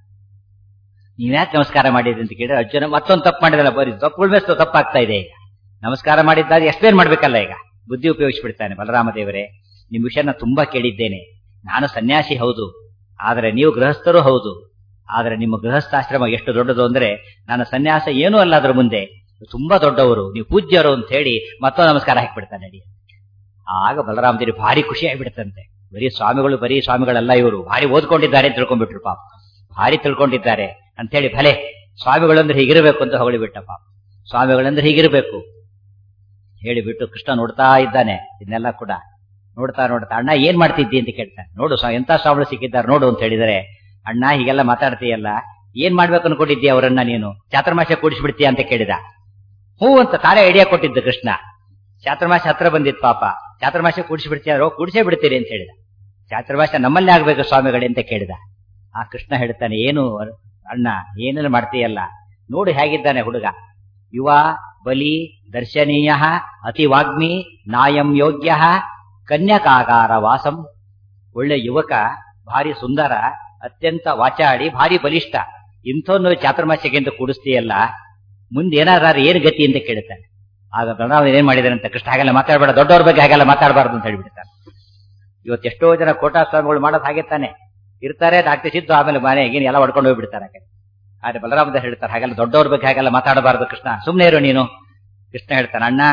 ನೀವ್ಯಾಕೆ ನಮಸ್ಕಾರ ಮಾಡಿದ್ರಿ ಅಂತ ಕೇಳಿದ್ರೆ ಅರ್ಜುನ ಮತ್ತೊಂದು ತಪ್ಪು ಮಾಡಿದಲ್ಲ ಬರೀ ತಪ್ಪುಗಳ ಮೇಲೆ ತಪ್ಪಾಗ್ತಾ ಇದೆ ಈಗ ನಮಸ್ಕಾರ ಮಾಡಿದ್ದಾಗ ಎಕ್ಸ್ಪ್ಲೇನ್ ಮಾಡ್ಬೇಕಲ್ಲ ಈಗ ಬುದ್ಧಿ ಉಪಯೋಗಿಸ್ಬಿಡ್ತಾನೆ ಬಲರಾಮ ದೇವರೇ ನಿಮ್ ವಿಷಯನ ತುಂಬಾ ಕೇಳಿದ್ದೇನೆ ನಾನು ಸನ್ಯಾಸಿ ಹೌದು ಆದರೆ ನೀವು ಗೃಹಸ್ಥರು ಹೌದು ಆದರೆ ನಿಮ್ಮ ಗೃಹಸ್ಥಾಶ್ರಮ ಎಷ್ಟು ದೊಡ್ಡದು ಅಂದ್ರೆ ನಾನು ಸನ್ಯಾಸ ಏನೂ ಅಲ್ಲ ಅದ್ರ ಮುಂದೆ ತುಂಬಾ ದೊಡ್ಡವರು ನೀವು ಪೂಜ್ಯರು ಅಂತ ಹೇಳಿ ಮತ್ತೊಂದು ನಮಸ್ಕಾರ ಹಾಕಿಬಿಡ್ತಾನೆ ನಡಿ ಆಗ ಬಲರಾಮ ದೇವಿ ಭಾರಿ ಖುಷಿ ಆಗಿಬಿಡುತ್ತಂತೆ ಬರೀ ಸ್ವಾಮಿಗಳು ಬರೀ ಸ್ವಾಮಿಗಳಲ್ಲ ಇವರು ಭಾರಿ ಓದ್ಕೊಂಡಿದ್ದಾರೆ ಅಂತ ತಿಳ್ಕೊಂಡ್ಬಿಟ್ರು ಪಾಪ ಭಾರಿ ತಿಳ್ಕೊಂಡಿದ್ದಾರೆ ಅಂತ ಹೇಳಿ ಭಲೆ ಸ್ವಾಮಿಗಳಂದ್ರೆ ಹೀಗಿರಬೇಕು ಅಂತ ಹೊಗಳಿಬಿಟ್ಟ ಪಾಪ ಸ್ವಾಮಿಗಳಂದ್ರೆ ಹೀಗಿರಬೇಕು ಹೇಳಿಬಿಟ್ಟು ಕೃಷ್ಣ ನೋಡ್ತಾ ಇದ್ದಾನೆ ಇದನ್ನೆಲ್ಲ ಕೂಡ ನೋಡ್ತಾ ನೋಡ್ತಾ ಅಣ್ಣ ಏನ್ ಮಾಡ್ತಿದ್ದಿ ಅಂತ ಕೇಳ್ತಾನೆ ನೋಡು ಎಂತ ಸ್ವಾಮಿಗಳು ಸಿಕ್ಕಿದ್ದಾರೆ ನೋಡು ಅಂತ ಹೇಳಿದರೆ ಅಣ್ಣ ಹೀಗೆಲ್ಲ ಮಾತಾಡ್ತೀಯಲ್ಲ ಏನ್ ಮಾಡ್ಬೇಕು ಅನ್ಕೊಂಡಿದ್ದೀಯ ಅವರನ್ನ ನೀನು ಚಾತುರ್ಮಾಸ ಕೂಡಿಸ್ಬಿಡ್ತೀಯ ಅಂತ ಕೇಳಿದ ಹ್ಞೂ ಅಂತ ತಾನೇ ಐಡಿಯಾ ಕೊಟ್ಟಿದ್ದು ಕೃಷ್ಣ ಚಾತುರ್ಮಾಸ ಹತ್ರ ಬಂದಿತ್ತು ಪಾಪ ಚಾತುರ್ಮಾಸ ಕೂಡಿಸ್ಬಿಡ್ತೀಯ ಕೂಡಿಸೇ ಬಿಡ್ತೀರಿ ಅಂತ ಹೇಳಿದ ಚಾತುರ್ಮಾಸ ನಮ್ಮಲ್ಲೇ ಆಗ್ಬೇಕು ಸ್ವಾಮಿಗಳೇ ಅಂತ ಕೇಳಿದ ಆ ಕೃಷ್ಣ ಹೇಳ್ತಾನೆ ಏನು ಅಣ್ಣ ಏನೆಲ್ಲ ಮಾಡ್ತೀಯಲ್ಲ ನೋಡು ಹೇಗಿದ್ದಾನೆ ಹುಡುಗ ಯುವ ಬಲಿ ದರ್ಶನೀಯ ಅತಿ ವಾಗ್ಮಿ ನಾಯಂ ಯೋಗ್ಯ ಕನ್ಯಕಾಗಾರ ವಾಸಂ ಒಳ್ಳೆ ಯುವಕ ಭಾರಿ ಸುಂದರ ಅತ್ಯಂತ ವಾಚಾಡಿ ಭಾರಿ ಬಲಿಷ್ಠ ಇಂಥೊಂದು ಚಾತುರ್ಮಾಸ್ಯಕ್ಕೆ ಅಂತ ಕೂಡಿಸ್ತೀಯಲ್ಲ ಮುಂದೆ ಏನಾದ್ರು ಏನ್ ಗತಿ ಅಂತ ಕೇಳ್ತಾನೆ ಆಗ ಬಲರಾಮ ಏನ್ ಮಾಡಿದಾರೆ ಅಂತ ಕೃಷ್ಣ ಹಾಗೆಲ್ಲ ಮಾತಾಡಬೇಡ ದೊಡ್ಡವ್ರ ಬಗ್ಗೆ ಹಾಗೆಲ್ಲ ಮಾತಾಡಬಾರ್ದು ಅಂತ ಹೇಳ್ಬಿಡ್ತಾರೆ ಇವತ್ತು ಎಷ್ಟೋ ಜನ ಕೋಟಾ ಸ್ವಾಮಿಗಳು ಮಾಡೋದು ಹಾಗೆ ತಾನೆ ಇರ್ತಾರೆ ಡಾಕ್ಟರ್ ಸಿದ್ದು ಆಮೇಲೆ ಮನೆ ಏನು ಎಲ್ಲ ಹೊಡ್ಕೊಂಡು ಹೋಗ್ಬಿಡ್ತಾರೆ ಹಾಗೆ ಆದ್ರೆ ಬಲರಾಮದ ಹೇಳ್ತಾರೆ ಹಾಗೆಲ್ಲ ದೊಡ್ಡವ್ರ ಬಗ್ಗೆ ಹಾಗೆಲ್ಲ ಮಾತಾಡಬಾರ್ದು ಕೃಷ್ಣ ಸುಮ್ಮನೆ ಇರು ನೀನು ಕೃಷ್ಣ ಹೇಳ್ತಾನೆ ಅಣ್ಣ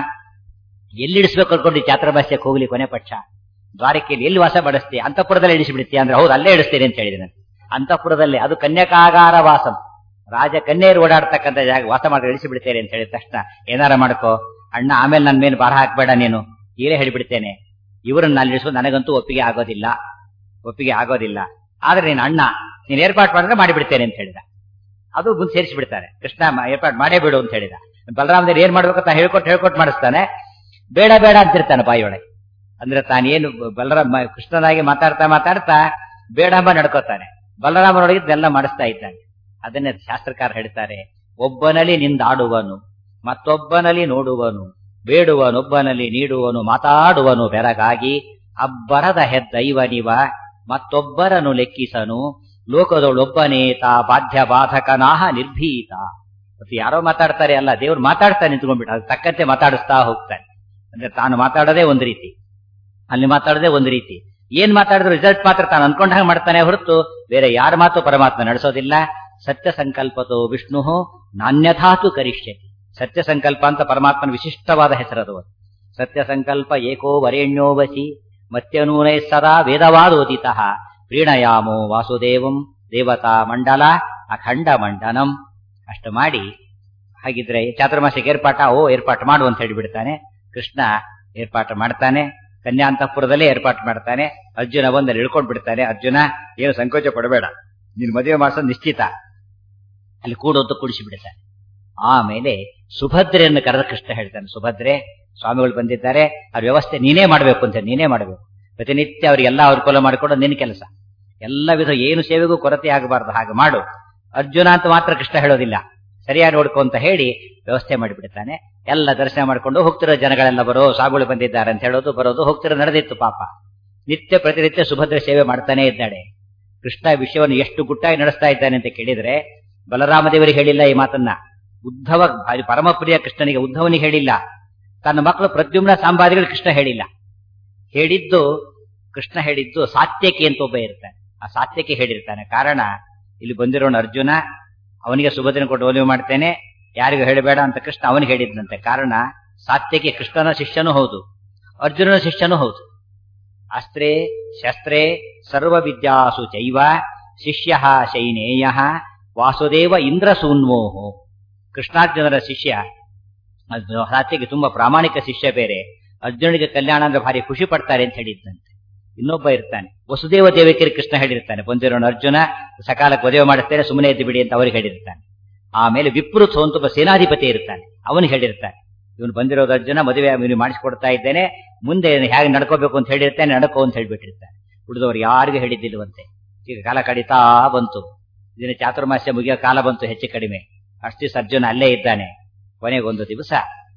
ಎಲ್ಲಿ ಇಡಿಸ್ಬೇಕು ಅನ್ಕೊಂಡು ಚಾತ್ರಭಾಷ್ಯಕ್ಕೆ ಹೋಗ್ಲಿ ಕೊನೆ ಪಕ್ಷ ದ್ವಾರಕೆಯಲ್ಲಿ ಎಲ್ಲಿ ವಾಸ ಮಾಡಿಸ್ತಿ ಅಂತಃಪುರದಲ್ಲಿ ಇಡಿಸಿಬಿಡ್ತೀಯ ಅಂದ್ರೆ ಹೌದು ಅಲ್ಲೇ ಇಡಿಸ್ತೀನಿ ಅಂತ ಹೇಳಿದ್ದೇನೆ ಅಂತಃಪುರದಲ್ಲಿ ಅದು ಕನ್ಯಕಾಗಾರ ವಾಸಂ ರಾಜ ಕನ್ಯೆಯರು ಓಡಾಡ್ತಕ್ಕಂಥ ಜಾಗ ವಾಸ ಮಾಡಿ ಇಳಿಸಿಬಿಡ್ತೇನೆ ಅಂತ ಹೇಳಿದ ತಕ್ಷಣ ಏನಾರ ಮಾಡ್ಕೋ ಅಣ್ಣ ಆಮೇಲೆ ನನ್ನ ಮೇಲೆ ಭಾರ ಹಾಕ್ಬೇಡ ನೀನು ಈಗಲೇ ಹೇಳಿಬಿಡ್ತೇನೆ ಇವರನ್ನ ನಾನು ಇಳಿಸೋದು ನನಗಂತೂ ಒಪ್ಪಿಗೆ ಆಗೋದಿಲ್ಲ ಒಪ್ಪಿಗೆ ಆಗೋದಿಲ್ಲ ಆದ್ರೆ ನೀನು ಅಣ್ಣ ನೀನು ಏರ್ಪಾಟ್ ಮಾಡಿದ್ರೆ ಮಾಡಿಬಿಡ್ತೇನೆ ಅಂತ ಹೇಳಿದ ಅದು ಮುಂದೆ ಸೇರಿಸಿ ಬಿಡ್ತಾರೆ ಕೃಷ್ಣ ಮ- ಏರ್ಪಾಟ್ ಮಾಡೇ ಬಿಡು ಅಂತ ಹೇಳಿದ ಬಲರಾಮದೇವ್ರು ಏನ್ ಮಾಡ್ಬೇಕಂತ ಹೇಳ್ಕೊಟ್ಟು ಹೇಳ್ಕೊಟ್ಟು ಮಾಡಿಸ್ತಾನೆ ಬೇಡ ಬೇಡ ಅಂತಿರ್ತಾನೆ ಬಾಯಿಯೊಳಗೆ ಅಂದ್ರೆ ತಾನೇನು ಬಲರಾಮ ಕೃಷ್ಣನಾಗಿ ಮಾತಾಡ್ತಾ ಮಾತಾಡ್ತಾ ಬೇಡ ಎಂಬ ನಡ್ಕೋತಾನೆ ಬಲರಾಮನೊಳಗೆ ಇದೆಲ್ಲ ಮಾಡಿಸ್ತಾ ಇದ್ದಾನೆ ಅದನ್ನೇ ಶಾಸ್ತ್ರಕಾರ ಹೇಳ್ತಾರೆ ಒಬ್ಬನಲ್ಲಿ ನಿಂದಾಡುವನು ಮತ್ತೊಬ್ಬನಲ್ಲಿ ನೋಡುವನು ಬೇಡುವನೊಬ್ಬನಲ್ಲಿ ನೀಡುವನು ಮಾತಾಡುವನು ಬೆರಗಾಗಿ ಅಬ್ಬರದ ಹೆದ್ದೈವನಿವ ಮತ್ತೊಬ್ಬರನು ಲೆಕ್ಕಿಸನು ಲೋಕದೊಳೊಬ್ಬನೇತ ಬಾಧ್ಯ ಬಾಧಕನಾಹ ನಿರ್ಭೀತ ಮತ್ತು ಯಾರೋ ಮಾತಾಡ್ತಾರೆ ಅಲ್ಲ ದೇವ್ರು ಮಾತಾಡ್ತಾ ನಿಂತ್ಕೊಂಡ್ಬಿಟ್ಟು ಅದು ತಕ್ಕಂತೆ ಮಾತಾಡಿಸ್ತಾ ಹೋಗ್ತಾನೆ ಅಂದ್ರೆ ತಾನು ಮಾತಾಡೋದೇ ಒಂದು ರೀತಿ ಅಲ್ಲಿ ಮಾತಾಡೋದೇ ಒಂದು ರೀತಿ ಏನ್ ಮಾತಾಡಿದ್ರು ರಿಸಲ್ಟ್ ಮಾತ್ರ ತಾನು ಅನ್ಕೊಂಡ ಹಾಗೆ ಮಾಡ್ತಾನೆ ಹೊರತು ಬೇರೆ ಯಾರ ಮಾತು ಪರಮಾತ್ಮ ನಡೆಸೋದಿಲ್ಲ ಸತ್ಯ ಸಂಕಲ್ಪತೋ ವಿಷ್ಣು ನಾನ್ಯಥಾತು ಕರಿಷ್ಯತಿ ಸತ್ಯ ಸಂಕಲ್ಪ ಅಂತ ಪರಮಾತ್ಮನ ವಿಶಿಷ್ಟವಾದ ಹೆಸರದು ಅದು. ಸತ್ಯ ಸಂಕಲ್ಪ ಏಕೋ ವರೇಣ್ಯೋ ವಸಿ ಮತ್ಯನೂನೈ ಸದಾ ವೇದವಾದೋದಿತ ಪ್ರೀಣಯಾಮೋ ವಾಸುದೇವಂ ದೇವತಾ ಮಂಡಲ ಅಖಂಡ ಮಂಡನಂ ಅಷ್ಟು ಮಾಡಿ ಹಾಗಿದ್ರೆ ಚಾತುರ್ಮಾಸಿಕ ಏರ್ಪಾಟ ಓ ಏರ್ಪಾಟ್ ಮಾಡು ಅಂತ ಹೇಳಿಬಿಡ್ತಾನೆ ಕೃಷ್ಣ ಏರ್ಪಾಟ್ ಮಾಡ್ತಾನೆ ಕನ್ಯಾಂತಪುರದಲ್ಲೇ ಏರ್ಪಾಟ್ ಮಾಡ್ತಾನೆ ಅರ್ಜುನ ಬಂದಲ್ಲಿ ಇಳ್ಕೊಂಡ್ ಬಿಡ್ತಾನೆ ಅರ್ಜುನ ಏನು ಸಂಕೋಚ ಪಡಬೇಡ ನೀನು ಮದುವೆ ಮಾಡಿಸೋದು ನಿಶ್ಚಿತ ಅಲ್ಲಿ ಕೂಡೋದು ಕುಡಿಸಿ ಬಿಡ್ತಾನೆ ಆಮೇಲೆ ಸುಭದ್ರೆಯನ್ನು ಕರೆದ ಕೃಷ್ಣ ಹೇಳ್ತಾನೆ ಸುಭದ್ರೆ ಸ್ವಾಮಿಗಳು ಬಂದಿದ್ದಾರೆ ಅವ್ರ ವ್ಯವಸ್ಥೆ ನೀನೇ ಮಾಡಬೇಕು ಅಂತ ನೀನೇ ಮಾಡಬೇಕು ಪ್ರತಿನಿತ್ಯ ಅವರಿಗೆಲ್ಲ ಅನುಕೂಲ ಮಾಡಿಕೊಡೋ ನಿನ್ನ ಕೆಲಸ ಎಲ್ಲ ವಿಧ ಏನು ಸೇವೆಗೂ ಕೊರತೆ ಆಗಬಾರ್ದು ಹಾಗೆ ಮಾಡು ಅರ್ಜುನ ಅಂತ ಮಾತ್ರ ಕೃಷ್ಣ ಹೇಳೋದಿಲ್ಲ ಸರಿಯಾಗಿ ನೋಡ್ಕೊ ಅಂತ ಹೇಳಿ ವ್ಯವಸ್ಥೆ ಮಾಡಿಬಿಡ್ತಾನೆ ಎಲ್ಲ ದರ್ಶನ ಮಾಡ್ಕೊಂಡು ಹೋಗ್ತಿರೋ ಜನಗಳೆಲ್ಲ ಬರೋ ಸಾಗುಗಳು ಬಂದಿದ್ದಾರೆ ಅಂತ ಹೇಳೋದು ಬರೋದು ಹೋಗ್ತಿರೋ ನಡೆದಿತ್ತು ಪಾಪ ನಿತ್ಯ ಪ್ರತಿನಿತ್ಯ ಸುಭದ್ರ ಸೇವೆ ಮಾಡ್ತಾನೆ ಇದ್ದಾಳೆ ಕೃಷ್ಣ ವಿಷಯವನ್ನು ಎಷ್ಟು ಗುಟ್ಟಾಗಿ ನಡೆಸ್ತಾ ಇದ್ದಾನೆ ಅಂತ ಕೇಳಿದ್ರೆ ಬಲರಾಮದೇವರಿಗೆ ಹೇಳಿಲ್ಲ ಈ ಮಾತನ್ನ ಉದ್ಧವ ಭಾರಿ ಪರಮಪ್ರಿಯ ಕೃಷ್ಣನಿಗೆ ಉದ್ಧವನಿಗೆ ಹೇಳಿಲ್ಲ ತನ್ನ ಮಕ್ಕಳು ಪ್ರದ್ಯುಮ್ನ ಸಾಂಬಾದಿಗಳು ಕೃಷ್ಣ ಹೇಳಿಲ್ಲ ಹೇಳಿದ್ದು ಕೃಷ್ಣ ಹೇಳಿದ್ದು ಸಾತ್ಯಕ್ಕೆ ಅಂತ ಒಬ್ಬ ಇರ್ತಾನೆ ಆ ಸಾತ್ಯಕ್ಕೆ ಹೇಳಿರ್ತಾನೆ ಕಾರಣ ಇಲ್ಲಿ ಬಂದಿರೋನು ಅರ್ಜುನ ಅವನಿಗೆ ಸುಭದ್ರನ ಕೊಟ್ಟು ಒಲಿವು ಮಾಡ್ತೇನೆ ಯಾರಿಗೂ ಹೇಳಬೇಡ ಅಂತ ಕೃಷ್ಣ ಅವನಿಗೆ ಹೇಳಿದ್ನಂತೆ ಕಾರಣ ಸಾತ್ಯಕ್ಕೆ ಕೃಷ್ಣನ ಶಿಷ್ಯನೂ ಹೌದು ಅರ್ಜುನನ ಶಿಷ್ಯನೂ ಹೌದು ಅಸ್ತ್ರೇ ಶಸ್ತ್ರೇ ಸರ್ವ ವಿದ್ಯಾಸು ಚೈವ ಶಿಷ್ಯ ಶೈನೇಯ ವಾಸುದೇವ ಇಂದ್ರಸೂನ್ಮೋಹೋ ಕೃಷ್ಣಾರ್ಜುನರ ಶಿಷ್ಯ ಅದು ಸಾತ್ಯಕ್ಕೆ ತುಂಬಾ ಪ್ರಾಮಾಣಿಕ ಶಿಷ್ಯ ಬೇರೆ ಅರ್ಜುನಿಗೆ ಕಲ್ಯಾಣ ಅಂದ್ರೆ ಭಾರಿ ಖುಷಿ ಪಡ್ತಾರೆ ಅಂತ ಹೇಳಿದ್ದಂತೆ ಇನ್ನೊಬ್ಬ ಇರ್ತಾನೆ ವಸುದೇವ ದೇವಕಿಯರು ಕೃಷ್ಣ ಹೇಳಿರ್ತಾನೆ ಬಂದಿರೋನು ಅರ್ಜುನ ಸಕಾಲಕ್ಕೆ ಮದುವೆ ಮಾಡುತ್ತೇನೆ ಸುಮ್ಮನೆ ಎದ್ದು ಬಿಡಿ ಅಂತ ಅವ್ರಿಗೆ ಹೇಳಿರ್ತಾನೆ ಆಮೇಲೆ ವಿಪ್ರುತ್ ಅಂತ ಒಬ್ಬ ಸೇನಾಧಿಪತಿ ಇರ್ತಾನೆ ಅವನಿಗೆ ಹೇಳಿರ್ತಾನೆ ಇವನು ಬಂದಿರೋದು ಅರ್ಜುನ ಮದುವೆ ಇವನು ಮಾಡಿಸ್ಕೊಡ್ತಾ ಇದ್ದೇನೆ ಮುಂದೆ ಹೇಗೆ ನಡ್ಕೋಬೇಕು ಅಂತ ಹೇಳಿರ್ತಾನೆ ನಡ್ಕೋ ಅಂತ ಹೇಳ್ಬಿಟ್ಟಿರ್ತಾನೆ ಉಳಿದವರು ಯಾರಿಗೂ ಹೇಳಿದ್ದಿಲ್ವಂತೆ ಈಗ ಕಾಲ ಕಡಿತಾ ಬಂತು ಇದನ್ನ ಚಾತುರ್ಮಾಸ್ಯ ಮುಗಿಯೋ ಕಾಲ ಬಂತು ಹೆಚ್ಚು ಕಡಿಮೆ ಅಷ್ಟು ದಿವಸ ಅರ್ಜುನ ಅಲ್ಲೇ ಇದ್ದಾನೆ ಕೊನೆಗೊಂದು ದಿವಸ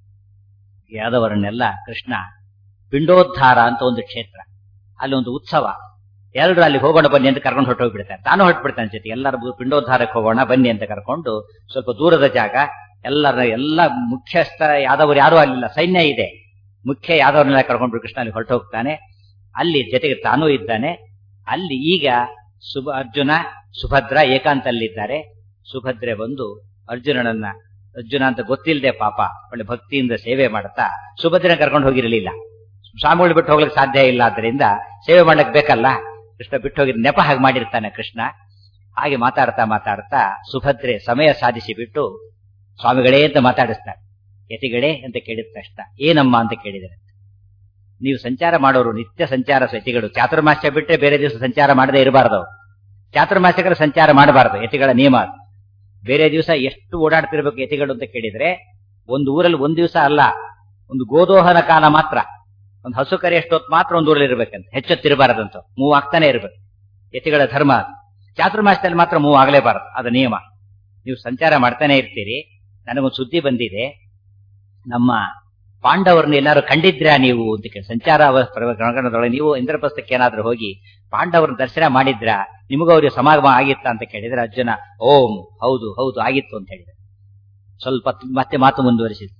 ಯಾದವರನ್ನೆಲ್ಲ ಕೃಷ್ಣ ಪಿಂಡೋದ್ಧಾರ ಅಂತ ಒಂದು ಕ್ಷೇತ್ರ ಅಲ್ಲಿ ಒಂದು ಉತ್ಸವ ಎಲ್ಲರೂ ಅಲ್ಲಿ ಹೋಗೋಣ ಬನ್ನಿ ಅಂತ ಕರ್ಕೊಂಡು ಹೊರಟೋಗ್ಬಿಡ್ತಾರೆ ತಾನು ಹೊರಟ್ಬಿಡ್ತಾನೆ ಜೊತೆ ಎಲ್ಲರೂ ಪಿಂಡೋದ್ಧಾರಕ್ಕೆ ಹೋಗೋಣ ಬನ್ನಿ ಅಂತ ಕರ್ಕೊಂಡು ಸ್ವಲ್ಪ ದೂರದ ಜಾಗ ಎಲ್ಲರ ಎಲ್ಲ ಮುಖ್ಯಸ್ಥ ಯಾದವರು ಯಾರೂ ಅಲ್ಲಿಲ್ಲ ಸೈನ್ಯ ಇದೆ ಮುಖ್ಯ ಯಾದವರನ್ನೆಲ್ಲ ಕರ್ಕೊಂಡು ಕೃಷ್ಣ ಅಲ್ಲಿ ಹೊರಟೋಗ್ತಾನೆ ಅಲ್ಲಿ ಜೊತೆಗೆ ತಾನೂ ಇದ್ದಾನೆ ಅಲ್ಲಿ ಈಗ ಸುಭ ಅರ್ಜುನ ಸುಭದ್ರ ಏಕಾಂತಲ್ಲಿದ್ದಾರೆ ಸುಭದ್ರೆ ಬಂದು ಅರ್ಜುನನನ್ನ ಅರ್ಜುನ ಅಂತ ಗೊತ್ತಿಲ್ಲದೆ ಪಾಪ ಒಳ್ಳೆ ಭಕ್ತಿಯಿಂದ ಸೇವೆ ಮಾಡ್ತಾ ಸುಭದ್ರನ ಕರ್ಕೊಂಡು ಹೋಗಿರಲಿಲ್ಲ ಸ್ವಾಮಿಗಳು ಬಿಟ್ಟು ಹೋಗ್ಲಿಕ್ಕೆ ಸಾಧ್ಯ ಇಲ್ಲ ಆದ್ರಿಂದ ಸೇವೆ ಮಾಡ್ಲಿಕ್ ಬೇಕಲ್ಲ ಕೃಷ್ಣ ಬಿಟ್ಟು ಹೋಗಿದ್ ನೆಪ ಹಾಗೆ ಮಾಡಿರ್ತಾನೆ ಕೃಷ್ಣ ಹಾಗೆ ಮಾತಾಡ್ತಾ ಮಾತಾಡ್ತಾ ಸುಭದ್ರೆ ಸಮಯ ಸಾಧಿಸಿ ಬಿಟ್ಟು ಸ್ವಾಮಿಗಳೇ ಅಂತ ಮಾತಾಡಿಸ್ತಾರೆ ಯತಿಗಳೇ ಅಂತ ಕೇಳಿದ ತಕ್ಷಣ ಏನಮ್ಮ ಅಂತ ಕೇಳಿದರೆ ನೀವು ಸಂಚಾರ ಮಾಡೋರು ನಿತ್ಯ ಸಂಚಾರ ಯತಿಗಳು ಚಾತುರ್ಮಾಸ್ಯ ಬಿಟ್ಟರೆ ಬೇರೆ ದಿವಸ ಸಂಚಾರ ಮಾಡದೇ ಇರಬಾರ್ದು ಚಾತುರ್ಮಾಸ್ಯಕರ ಸಂಚಾರ ಮಾಡಬಾರ್ದು ಯತಿಗಳ ನಿಯಮ ಅದು. ಬೇರೆ ದಿವಸ ಎಷ್ಟು ಓಡಾಡ್ತಿರ್ಬೇಕು ಯತಿಗಳು ಅಂತ ಕೇಳಿದ್ರೆ ಒಂದು ಊರಲ್ಲಿ ಒಂದ್ ದಿವಸ ಅಲ್ಲ ಒಂದು ಗೋದೋಹನ ಕಾಲ ಮಾತ್ರ ಒಂದು ಹಸು ಕರೆ ಎಷ್ಟೊತ್ತು ಮಾತ್ರ ಒಂದು ಊರಲ್ಲಿ ಇರ್ಬೇಕಂತ ಹೆಚ್ಚೊತ್ತಿರಬಾರದಂತ ಮೂವ್ ಆಗ್ತಾನೆ ಇರ್ಬೇಕು ಯತಿಗಳ ಧರ್ಮ ಅದು. ಚಾತುರ್ಮಾಸದಲ್ಲಿ ಮಾತ್ರ ಮೂವ್ ಆಗಲೇಬಾರದು ಅದು ನಿಯಮ ನೀವು ಸಂಚಾರ ಮಾಡ್ತಾನೆ ಇರ್ತೀರಿ ನನಗೊಂದು ಸುದ್ದಿ ಬಂದಿದೆ ನಮ್ಮ ಪಾಂಡವರನ್ನ ಎಲ್ಲಾರು ಕಂಡಿದ್ರಾ ನೀವು ಅಂತ ಕೇಳಿ ಸಂಚಾರ ಅವ- ಪ್ರಕರಣದೊಳಗೆ ನೀವು ಇಂದ್ರಪ್ರಸ್ಥಕ್ಕೆ ಏನಾದ್ರೂ ಹೋಗಿ ಪಾಂಡವರನ್ನ ದರ್ಶನ ಮಾಡಿದ್ರಾ ನಿಮಗೂ ಅವ್ರಿಗೆ ಸಮಾಗಮ ಆಗಿತ್ತ ಅಂತ ಕೇಳಿದ್ರೆ ಅರ್ಜುನ ಓಂ ಹೌದು ಹೌದು ಆಗಿತ್ತು ಅಂತ ಹೇಳಿದ್ರೆ ಸ್ವಲ್ಪ ತ್- ಮತ್ತೆ ಮಾತು ಮುಂದುವರಿಸಿದ್ರು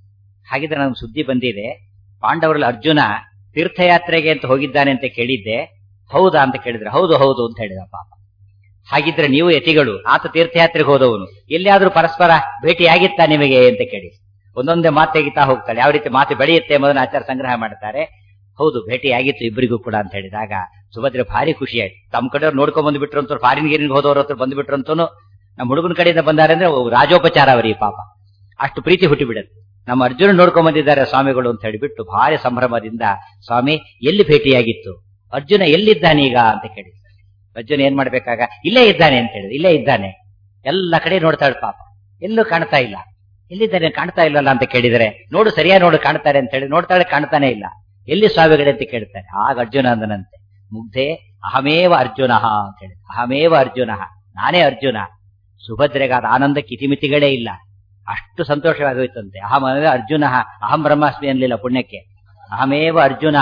ಹಾಗಿದ್ರೆ ನನಗೆ ಸುದ್ದಿ ಬಂದಿದೆ ಪಾಂಡವರಲ್ಲಿ ಅರ್ಜುನ ತೀರ್ಥಯಾತ್ರೆಗೆ ಅಂತ ಹೋಗಿದ್ದಾನೆ ಅಂತ ಕೇಳಿದ್ದೆ ಹೌದಾ ಅಂತ ಕೇಳಿದ್ರೆ ಹೌದು ಹೌದು ಅಂತ ಹೇಳಿದ ಪಾಪ ಹಾಗಿದ್ರೆ ನೀವು ಯತಿಗಳು ಆತ ತೀರ್ಥಯಾತ್ರೆಗೆ ಹೋದವನು ಎಲ್ಲಿಯಾದ್ರೂ ಪರಸ್ಪರ ಭೇಟಿಯಾಗಿತ್ತಾ ನಿಮಗೆ ಅಂತ ಕೇಳಿ ಒಂದೊಂದೇ ಮಾತು ತೆಗಿತಾ ಹೋಗ್ತಾಳೆ ಯಾವ ರೀತಿ ಮಾತು ಬೆಳೆಯುತ್ತೆ ಎಂಬುದನ್ನು ಆಚಾರ ಸಂಗ್ರಹ ಮಾಡ್ತಾರೆ ಹೌದು ಭೇಟಿಯಾಗಿತ್ತು ಇಬ್ಬರಿಗೂ ಕೂಡ ಅಂತ ಹೇಳಿದಾಗ ಸುಭದ್ರೆ ಭಾರಿ ಖುಷಿ ಆಯ್ತು ತಮ್ಮ ಕಡೆಯವ್ರು ನೋಡ್ಕೊಂಡ್ ಬಂದ್ಬಿಟ್ರು ಅಂತ ಫಾರಿನ್ ಗೀರಿನ್ ಹೋದವ್ರ ಹತ್ರ ಬಂದ್ಬಿಟ್ರು ಅಂತೂ ನಮ್ಮ ಹುಡುಗನ ಕಡೆಯಿಂದ ಬಂದಾರೆ ಅಂದ್ರೆ ರಾಜೋಪಚಾರ ಅವರಿಗೆ ಪಾಪ ಅಷ್ಟು ಪ್ರೀತಿ ಹುಟ್ಟಿ ಬಿಡುತ್ತೆ ನಮ್ಮ ಅರ್ಜುನ ನೋಡ್ಕೊಂಡ್ ಬಂದಿದ್ದಾರೆ ಸ್ವಾಮಿಗಳು ಅಂತ ಹೇಳಿಬಿಟ್ಟು ಭಾರಿ ಸಂಭ್ರಮದಿಂದ ಸ್ವಾಮಿ ಎಲ್ಲಿ ಭೇಟಿಯಾಗಿತ್ತು ಅರ್ಜುನ ಎಲ್ಲಿದ್ದಾನೀಗ ಅಂತ ಕೇಳಿ ಅರ್ಜುನ ಏನ್ ಮಾಡ್ಬೇಕಾಗ ಇಲ್ಲೇ ಇದ್ದಾನೆ ಅಂತ ಹೇಳಿದ್ರು ಇಲ್ಲೇ ಇದ್ದಾನೆ ಎಲ್ಲ ಕಡೆ ನೋಡ್ತಾಳೆ ಪಾಪ ಎಲ್ಲೂ ಕಾಣ್ತಾ ಇಲ್ಲ ಎಲ್ಲಿದ್ದಾನೆ ಕಾಣ್ತಾ ಇಲ್ಲಲ್ಲ ಅಂತ ಕೇಳಿದರೆ ನೋಡು ಸರಿಯಾಗಿ ನೋಡು ಕಾಣ್ತಾರೆ ಅಂತ ಹೇಳಿ ನೋಡ್ತಾಳೆ ಕಾಣ್ತಾನೆ ಇಲ್ಲ ಎಲ್ಲಿ ಸ್ವಾಮಿಗಳೇ ಅಂತ ಕೇಳ್ತಾರೆ ಆಗ ಅರ್ಜುನ ಅಂದನಂತೆ ಮುಗ್ಧೆ ಅಹಮೇವ ಅರ್ಜುನ ಅಂತ ಹೇಳಿ ಅಹಮೇವ ಅರ್ಜುನ ನಾನೇ ಅರ್ಜುನ ಸುಭದ್ರೆಗಾದ ಆನಂದಕ್ಕೆ ಇತಿಮಿತಿಗಳೇ ಇಲ್ಲ ಅಷ್ಟು ಸಂತೋಷವಾಗೋಯ್ತಂತೆ ಅಹಮೇವ ಅರ್ಜುನ ಅಹಂ ಬ್ರಹ್ಮಾಸ್ಮಿ ಅನ್ಲಿಲ್ಲ ಪುಣ್ಯಕ್ಕೆ ಅಹಮೇವ ಅರ್ಜುನ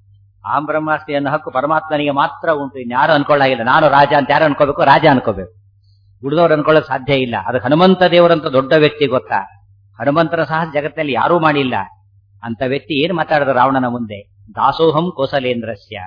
ಅಹಂ ಬ್ರಹ್ಮಾಸ್ಮಿ ಅನ್ನೋ ಹಕ್ಕು ಪರಮಾತ್ಮನಿಗೆ ಮಾತ್ರ ಉಂಟು ಇನ್ಯಾರು ಅನ್ಕೊಳ್ಳಾಗಿಲ್ಲ ನಾನು ರಾಜ ಅಂತ ಯಾರು ಅನ್ಕೋಬೇಕು ರಾಜ ಅನ್ಕೋಬೇಕು ಉಳಿದವ್ರು ಅನ್ಕೊಳ್ಳೋಕೆ ಸಾಧ್ಯ ಇಲ್ಲ ಅದಕ್ಕೆ ಹನುಮಂತ ದೇವರಂತ ದೊಡ್ಡ ವ್ಯಕ್ತಿ ಗೊತ್ತಾ ಹನುಮಂತರ ಸಹ ಜಗತ್ತಿನಲ್ಲಿ ಯಾರೂ ಮಾಡಿಲ್ಲ ಅಂತ ವ್ಯಕ್ತಿ ಏನ್ ಮಾತಾಡಿದ ರಾವಣನ ಮುಂದೆ ದಾಸೋಹಂ ಕೋಸಲೇಂದ್ರಸ್ಯ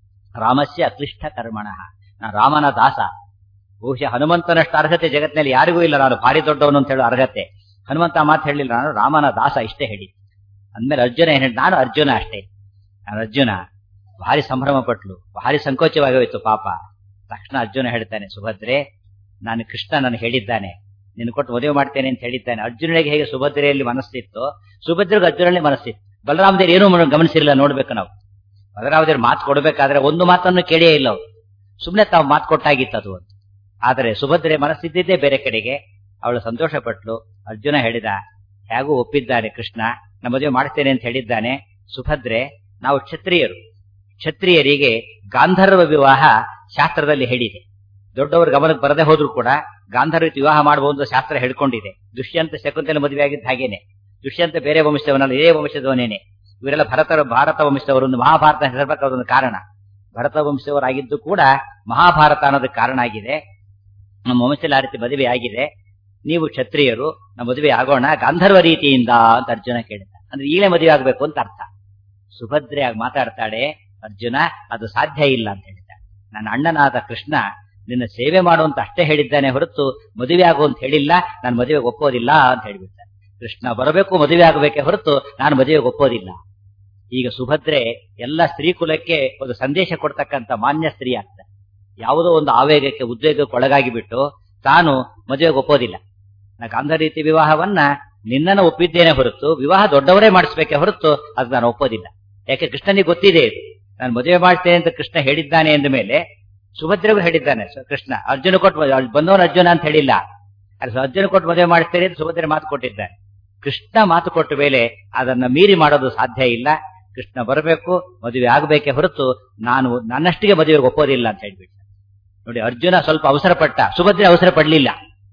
ರಾಮಸ್ಯ ಅಕ್ಲಿಷ್ಟ ಕರ್ಮಣ ನಾ ರಾಮನ ದಾಸ ಬಹುಶಃ ಹನುಮಂತನಷ್ಟು ಅರ್ಹತೆ ಜಗತ್ತಿನಲ್ಲಿ ಯಾರಿಗೂ ಇಲ್ಲ ನಾನು ಭಾರಿ ದೊಡ್ಡವನು ಅಂತ ಹೇಳೋ ಅರ್ಹತೆ ಹನುಮಂತ ಮಾತು ಹೇಳಿಲ್ಲ ನಾನು ರಾಮನ ದಾಸ ಇಷ್ಟೇ ಹೇಳಿ ಅಂದ್ಮೇಲೆ ಅರ್ಜುನ ಏನ್ ಹೇಳಿ ನಾನು ಅರ್ಜುನ ಅಷ್ಟೇ ನಾನು ಅರ್ಜುನ ಭಾರಿ ಸಂಭ್ರಮ ಪಟ್ಲು ಭಾರಿ ಸಂಕೋಚವಾಗಿ ಹೋಯ್ತು ಪಾಪ ತಕ್ಷಣ ಅರ್ಜುನ ಹೇಳ್ತಾನೆ ಸುಭದ್ರೆ ನಾನು ಕೃಷ್ಣ ನಾನು ಹೇಳಿದ್ದಾನೆ ನಿನ್ನ ಕೊಟ್ಟು ಮದುವೆ ಮಾಡ್ತೇನೆ ಅಂತ ಹೇಳಿದ್ದಾನೆ ಅರ್ಜುನನಿಗೆ ಹೇಗೆ ಸುಭದ್ರೆಯಲ್ಲಿ ಮನಸ್ಸಿತ್ತು ಸುಭದ್ರೆಗೆ ಅರ್ಜುನಲ್ಲಿ ಮನಸ್ಸಿತ್ತು ಬಲರಾಮದೇವ್ರು ಏನೂ ಗಮನಿಸಿರಲಿಲ್ಲ ನೋಡ್ಬೇಕು ನಾವು ಬಲರಾಮದೇವ್ರು ಮಾತು ಕೊಡ್ಬೇಕಾದ್ರೆ ಒಂದು ಮಾತನ್ನು ಕೇಳೇ ಇಲ್ಲ ಅವ್ರು ಸುಮ್ಮನೆ ತಾವು ಮಾತು ಕೊಟ್ಟಾಗಿತ್ತು ಅದು ಅಂತ ಆದರೆ ಸುಭದ್ರೆ ಮನಸ್ಸಿದ್ದಿದ್ದೇ ಬೇರೆ ಕಡೆಗೆ ಅವಳು ಸಂತೋಷ ಪಟ್ಲು ಅರ್ಜುನ ಹೇಳಿದ ಹೇಗೂ ಒಪ್ಪಿದ್ದಾನೆ ಕೃಷ್ಣ ನಾ ಮದುವೆ ಮಾಡ್ತೇನೆ ಅಂತ ಹೇಳಿದ್ದಾನೆ ಸುಭದ್ರೆ ನಾವು ಕ್ಷತ್ರಿಯರು ಕ್ಷತ್ರಿಯರಿಗೆ ಗಾಂಧರ್ವ ವಿವಾಹ ಶಾಸ್ತ್ರದಲ್ಲಿ ಹೇಳಿದೆ ದೊಡ್ಡವರು ಗಮನಕ್ಕೆ ಬರದೆ ಹೋದ್ರು ಕೂಡ ಗಾಂಧರ್ವ ವಿವಾಹ ಮಾಡಬಹುದು ಶಾಸ್ತ್ರ ಹೇಳ್ಕೊಂಡಿದೆ ದುಷ್ಯಂತ ಶಕುಂತಲ ಮದುವೆ ಆಗಿದ್ದ ಹಾಗೇನೆ ದುಷ್ಯಂತ ಬೇರೆ ವಂಶದವನಲ್ಲ ಇದೇ ವಂಶದವನೇನೆ ಇವರೆಲ್ಲ ಭರತ ಭಾರತ ವಂಶದವರು ಒಂದು ಮಹಾಭಾರತ ಹೆಸರಬೇಕಾದ ಕಾರಣ ಭರತ ವಂಶದವರಾಗಿದ್ದು ಕೂಡ ಮಹಾಭಾರತ ಅನ್ನೋದಕ್ಕೆ ಕಾರಣ ಆಗಿದೆ ನಮ್ಮ ವಂಶದಲ್ಲಿ ಆ ರೀತಿ ಮದುವೆ ಆಗಿದೆ ನೀವು ಕ್ಷತ್ರಿಯರು ನಮ್ಮ ಮದುವೆ ಆಗೋಣ ಗಾಂಧರ್ವ ರೀತಿಯಿಂದ ಅಂತ ಅರ್ಜುನ ಕೇಳಿದ ಅಂದ್ರೆ ಈಗಲೇ ಮದುವೆ ಆಗ್ಬೇಕು ಅಂತ ಅರ್ಥ ಸುಭದ್ರೆಯಾಗಿ ಮಾತಾಡ್ತಾಳೆ ಅರ್ಜುನ ಅದು ಸಾಧ್ಯ ಇಲ್ಲ ಅಂತ ಹೇಳಿದ್ದಾಳೆ ನನ್ನ ಅಣ್ಣನಾದ ಕೃಷ್ಣ ನಿನ್ನ ಸೇವೆ ಮಾಡುವಂತ ಅಷ್ಟೇ ಹೇಳಿದ್ದಾನೆ ಹೊರತು ಮದುವೆ ಆಗು ಅಂತ ಹೇಳಿಲ್ಲ ನಾನು ಮದುವೆಗೆ ಒಪ್ಪೋದಿಲ್ಲ ಅಂತ ಹೇಳಿಬಿಡ್ತಾನೆ ಕೃಷ್ಣ ಬರಬೇಕು ಮದುವೆ ಆಗಬೇಕೆ ಹೊರತು ನಾನು ಮದುವೆಗೆ ಒಪ್ಪೋದಿಲ್ಲ ಈಗ ಸುಭದ್ರೆ ಎಲ್ಲ ಸ್ತ್ರೀ ಕುಲಕ್ಕೆ ಒಂದು ಸಂದೇಶ ಕೊಡ್ತಕ್ಕಂಥ ಮಾನ್ಯ ಸ್ತ್ರೀ ಆಗ್ತಾರೆ ಯಾವುದೋ ಒಂದು ಆವೇಗಕ್ಕೆ ಉದ್ವೇಗಕ್ಕೆ ಒಳಗಾಗಿ ಬಿಟ್ಟು ತಾನು ಮದುವೆಗೆ ಒಪ್ಪೋದಿಲ್ಲ ನಾ ಗಾಂಧ ರೀತಿ ವಿವಾಹವನ್ನ ನಿನ್ನನ್ನು ಒಪ್ಪಿದ್ದೇನೆ ಹೊರತು ವಿವಾಹ ದೊಡ್ಡವರೇ ಮಾಡಿಸ್ಬೇಕೆ ಹೊರತು ಅದು ನಾನು ಒಪ್ಪೋದಿಲ್ಲ ಯಾಕೆ ಕೃಷ್ಣನಿಗೆ ಗೊತ್ತಿದೆ ಇದು ನಾನು ಮದುವೆ ಮಾಡ್ತೇನೆ ಅಂತ ಕೃಷ್ಣ ಹೇಳಿದ್ದಾನೆ ಎಂದ ಮೇಲೆ ಸುಭದ್ರೆಗೂ ಹೇಳಿದ್ದಾನೆ ಕೃಷ್ಣ ಅರ್ಜುನ ಕೊಟ್ಟು ಬಂದವನು ಅರ್ಜುನ ಅಂತ ಹೇಳಿಲ್ಲ ಅರ್ಜುನ ಕೊಟ್ಟು ಮದುವೆ ಮಾಡ್ತೇನೆ ಅಂತ ಸುಭದ್ರೆ ಮಾತು ಕೊಟ್ಟಿದ್ದಾನೆ ಕೃಷ್ಣ ಮಾತು ಕೊಟ್ಟ ಮೇಲೆ ಅದನ್ನ ಮೀರಿ ಮಾಡೋದು ಸಾಧ್ಯ ಇಲ್ಲ ಕೃಷ್ಣ ಬರಬೇಕು ಮದುವೆ ಆಗಬೇಕೆ ಹೊರತು ನಾನು ನನ್ನಷ್ಟಿಗೆ ಮದುವೆಗೆ ಒಪ್ಪೋದಿಲ್ಲ ಅಂತ ಹೇಳ್ಬಿಟ್ಟು ನೋಡಿ ಅರ್ಜುನ ಸ್ವಲ್ಪ ಅವಸರ ಪಟ್ಟ ಸುಭದ್ರೆ ಅವಸರ ಪಡ್ಲಿಲ್ಲ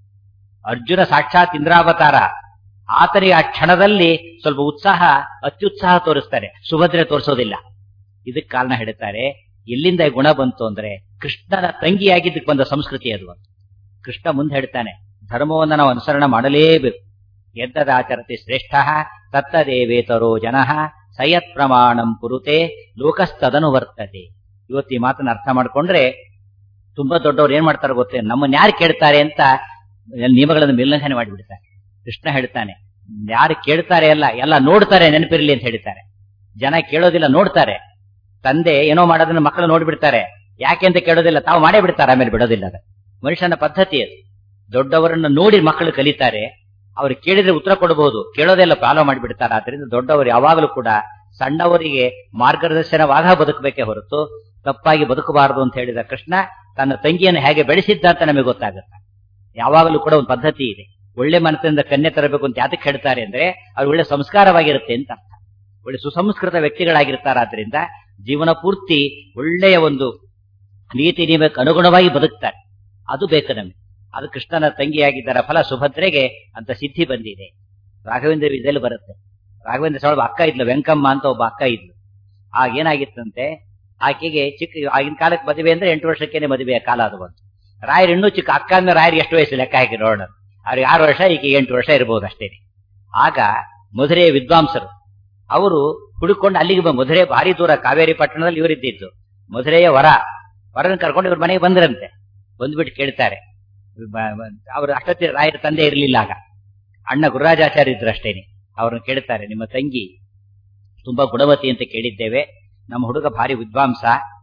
ಅರ್ಜುನ ಸಾಕ್ಷಾತ್ ಇಂದ್ರಾವತಾರ ಆತನಿಗೆ ಆ ಕ್ಷಣದಲ್ಲಿ ಸ್ವಲ್ಪ ಉತ್ಸಾಹ ಅತ್ಯುತ್ಸಾಹ ತೋರಿಸ್ತಾರೆ ಸುಭದ್ರೆ ತೋರಿಸೋದಿಲ್ಲ ಇದಕ್ಕೆ ಕಾರಣ ಹೇಳ್ತಾರೆ ಎಲ್ಲಿಂದ ಈ ಗುಣ ಬಂತು ಅಂದ್ರೆ ಕೃಷ್ಣನ ತಂಗಿಯಾಗಿದ್ದಕ್ಕೆ ಬಂದ ಸಂಸ್ಕೃತಿ ಅದು ಕೃಷ್ಣ ಮುಂದೆ ಹೇಳ್ತಾನೆ ಧರ್ಮವನ್ನ ನಾವು ಅನುಸರಣೆ ಮಾಡಲೇಬೇಕು ಯದ್ದದಾಚರತಿ ಶ್ರೇಷ್ಠ ತತ್ತದೇವೇತರೋ ಜನಃ ಸಯತ್ ಪ್ರಮಾಣಂ ಕುರುತೆ ಲೋಕಸ್ತದನು ವರ್ತತೆ ಇವತ್ತು ಈ ಮಾತನ್ನ ಅರ್ಥ ಮಾಡ್ಕೊಂಡ್ರೆ ತುಂಬಾ ದೊಡ್ಡವ್ರು ಏನ್ ಮಾಡ್ತಾರೆ ಗೊತ್ತೇ ನಮ್ಮನ್ನ ಯಾರು ಕೇಳ್ತಾರೆ ಅಂತ ನಿಯಮಗಳನ್ನು ಉಲ್ಲಂಘನೆ ಮಾಡಿಬಿಡ್ತಾರೆ ಕೃಷ್ಣ ಹೇಳ್ತಾನೆ ಯಾರು ಕೇಳ್ತಾರೆ ಅಲ್ಲ ಎಲ್ಲ ನೋಡ್ತಾರೆ ನೆನಪಿರ್ಲಿ ಅಂತ ಹೇಳ್ತಾರೆ ಜನ ಕೇಳೋದಿಲ್ಲ ನೋಡ್ತಾರೆ ತಂದೆ ಏನೋ ಮಾಡೋದನ್ನ ಮಕ್ಕಳು ನೋಡ್ಬಿಡ್ತಾರೆ ಯಾಕೆ ಅಂತ ಕೇಳೋದಿಲ್ಲ ತಾವು ಮಾಡೇ ಬಿಡ್ತಾರೆ ಆಮೇಲೆ ಬಿಡೋದಿಲ್ಲ ಅದು ಮನುಷ್ಯನ ಪದ್ಧತಿ ಅದು ದೊಡ್ಡವರನ್ನ ನೋಡಿ ಮಕ್ಕಳು ಕಲಿತಾರೆ ಅವ್ರು ಕೇಳಿದ್ರೆ ಉತ್ತರ ಕೊಡಬಹುದು ಕೇಳೋದೆಲ್ಲ ಫಾಲೋ ಮಾಡಿಬಿಡ್ತಾರೆ ಆದ್ರಿಂದ ದೊಡ್ಡವರು ಯಾವಾಗಲೂ ಕೂಡ ಸಣ್ಣವರಿಗೆ ಮಾರ್ಗದರ್ಶನವಾಗ ಬದುಕಬೇಕೇ ಹೊರತು ತಪ್ಪಾಗಿ ಬದುಕಬಾರದು ಅಂತ ಹೇಳಿದ ಕೃಷ್ಣ ತನ್ನ ತಂಗಿಯನ್ನು ಹೇಗೆ ಬೆಳೆಸಿದ್ದ ಅಂತ ನಮಗೆ ಗೊತ್ತಾಗುತ್ತೆ ಯಾವಾಗಲೂ ಕೂಡ ಒಂದು ಪದ್ಧತಿ ಇದೆ ಒಳ್ಳೆ ಮನಸ್ಸಿನಿಂದ ಕನ್ಯೆ ತರಬೇಕು ಅಂತ ಯಾತಕ್ಕೆ ಹೇಳ್ತಾರೆ ಅಂದ್ರೆ ಅವ್ರು ಒಳ್ಳೆ ಸಂಸ್ಕಾರವಾಗಿರುತ್ತೆ ಅಂತ ಅರ್ಥ ಒಳ್ಳೆ ಸುಸಂಸ್ಕೃತ ವ್ಯಕ್ತಿಗಳಾಗಿರ್ತಾರಾದ್ರಿಂದ ಜೀವನ ಪೂರ್ತಿ ಒಳ್ಳೆಯ ಒಂದು ನೀತಿ ನಿಯಮಕ್ಕೆ ಅನುಗುಣವಾಗಿ ಬದುಕ್ತಾರೆ ಅದು ಬೇಕು ನಮಗೆ ಅದು ಕೃಷ್ಣನ ತಂಗಿಯಾಗಿದ್ದರ ಫಲ ಸುಭದ್ರೆಗೆ ಅಂತ ಸಿದ್ಧಿ ಬಂದಿದೆ ರಾಘವೇಂದ್ರ ಇದೆಲ್ಲ ಬರುತ್ತೆ ರಾಘವೇಂದ್ರ ಸೊಳಬ ಅಕ್ಕ ಇದ್ಲು ವೆಂಕಮ್ಮ ಅಂತ ಒಬ್ಬ ಅಕ್ಕ ಇದ್ಲು ಆಗ ಏನಾಗಿತ್ತಂತೆ ಆಕೆಗೆ ಚಿಕ್ಕ ಆಗಿನ ಕಾಲಕ್ಕೆ ಮದುವೆ ಅಂದ್ರೆ ಎಂಟು ವರ್ಷಕ್ಕೇನೆ ಮದುವೆಯ ಕಾಲ ಅದು ಬಂತು ರಾಯರ್ ಇನ್ನೂ ಚಿಕ್ಕ ಅಕ್ಕ ಅಂದ್ರೆ ರಾಯರ್ ಎಷ್ಟು ವಯಸ್ಸು ಲೆಕ್ಕ ಹಾಕಿ ನೋಡೋಣ ಅವ್ರಿಗೆ ಆರು ವರ್ಷ ಈಗ ಎಂಟು ವರ್ಷ ಇರಬಹುದು ಅಷ್ಟೇ ಆಗ ಮಧುರೆಯ ವಿದ್ವಾಂಸರು ಅವರು ಹುಡುಕೊಂಡು ಅಲ್ಲಿಗೆ ಬ- ಮಧುರೆ ಭಾರಿ ದೂರ ಕಾವೇರಿ ಪಟ್ಟಣದಲ್ಲಿ ಇವರಿದ್ದಿದ್ದು ಮಧುರೆಯ ವರ ವರನ ಕರ್ಕೊಂಡು ಇವ್ರ ಮನೆಗೆ ಬಂದ್ರಂತೆ ಬಂದ್ಬಿಟ್ಟು ಕೇಳ್ತಾರೆ ಬ- ಬ- ಅವರು ಅಷ್ಟೊತ್ತಿ ರಾಯರ ತಂದೆ ಇರಲಿಲ್ಲ ಆಗ ಅಣ್ಣ ಗುರುರಾಜಾಚಾರ್ಯ ಇದ್ರು ಅಷ್ಟೇನೆ ಅವ್ರನ್ನ ಕೇಳ್ತಾರೆ ನಿಮ್ಮ ತಂಗಿ ತುಂಬಾ ಗುಣವತಿ ಅಂತ ಕೇಳಿದ್ದೇವೆ ನಮ್ಮ ಹುಡುಗ ಭಾರಿ ವಿದ್ವಾಂಸ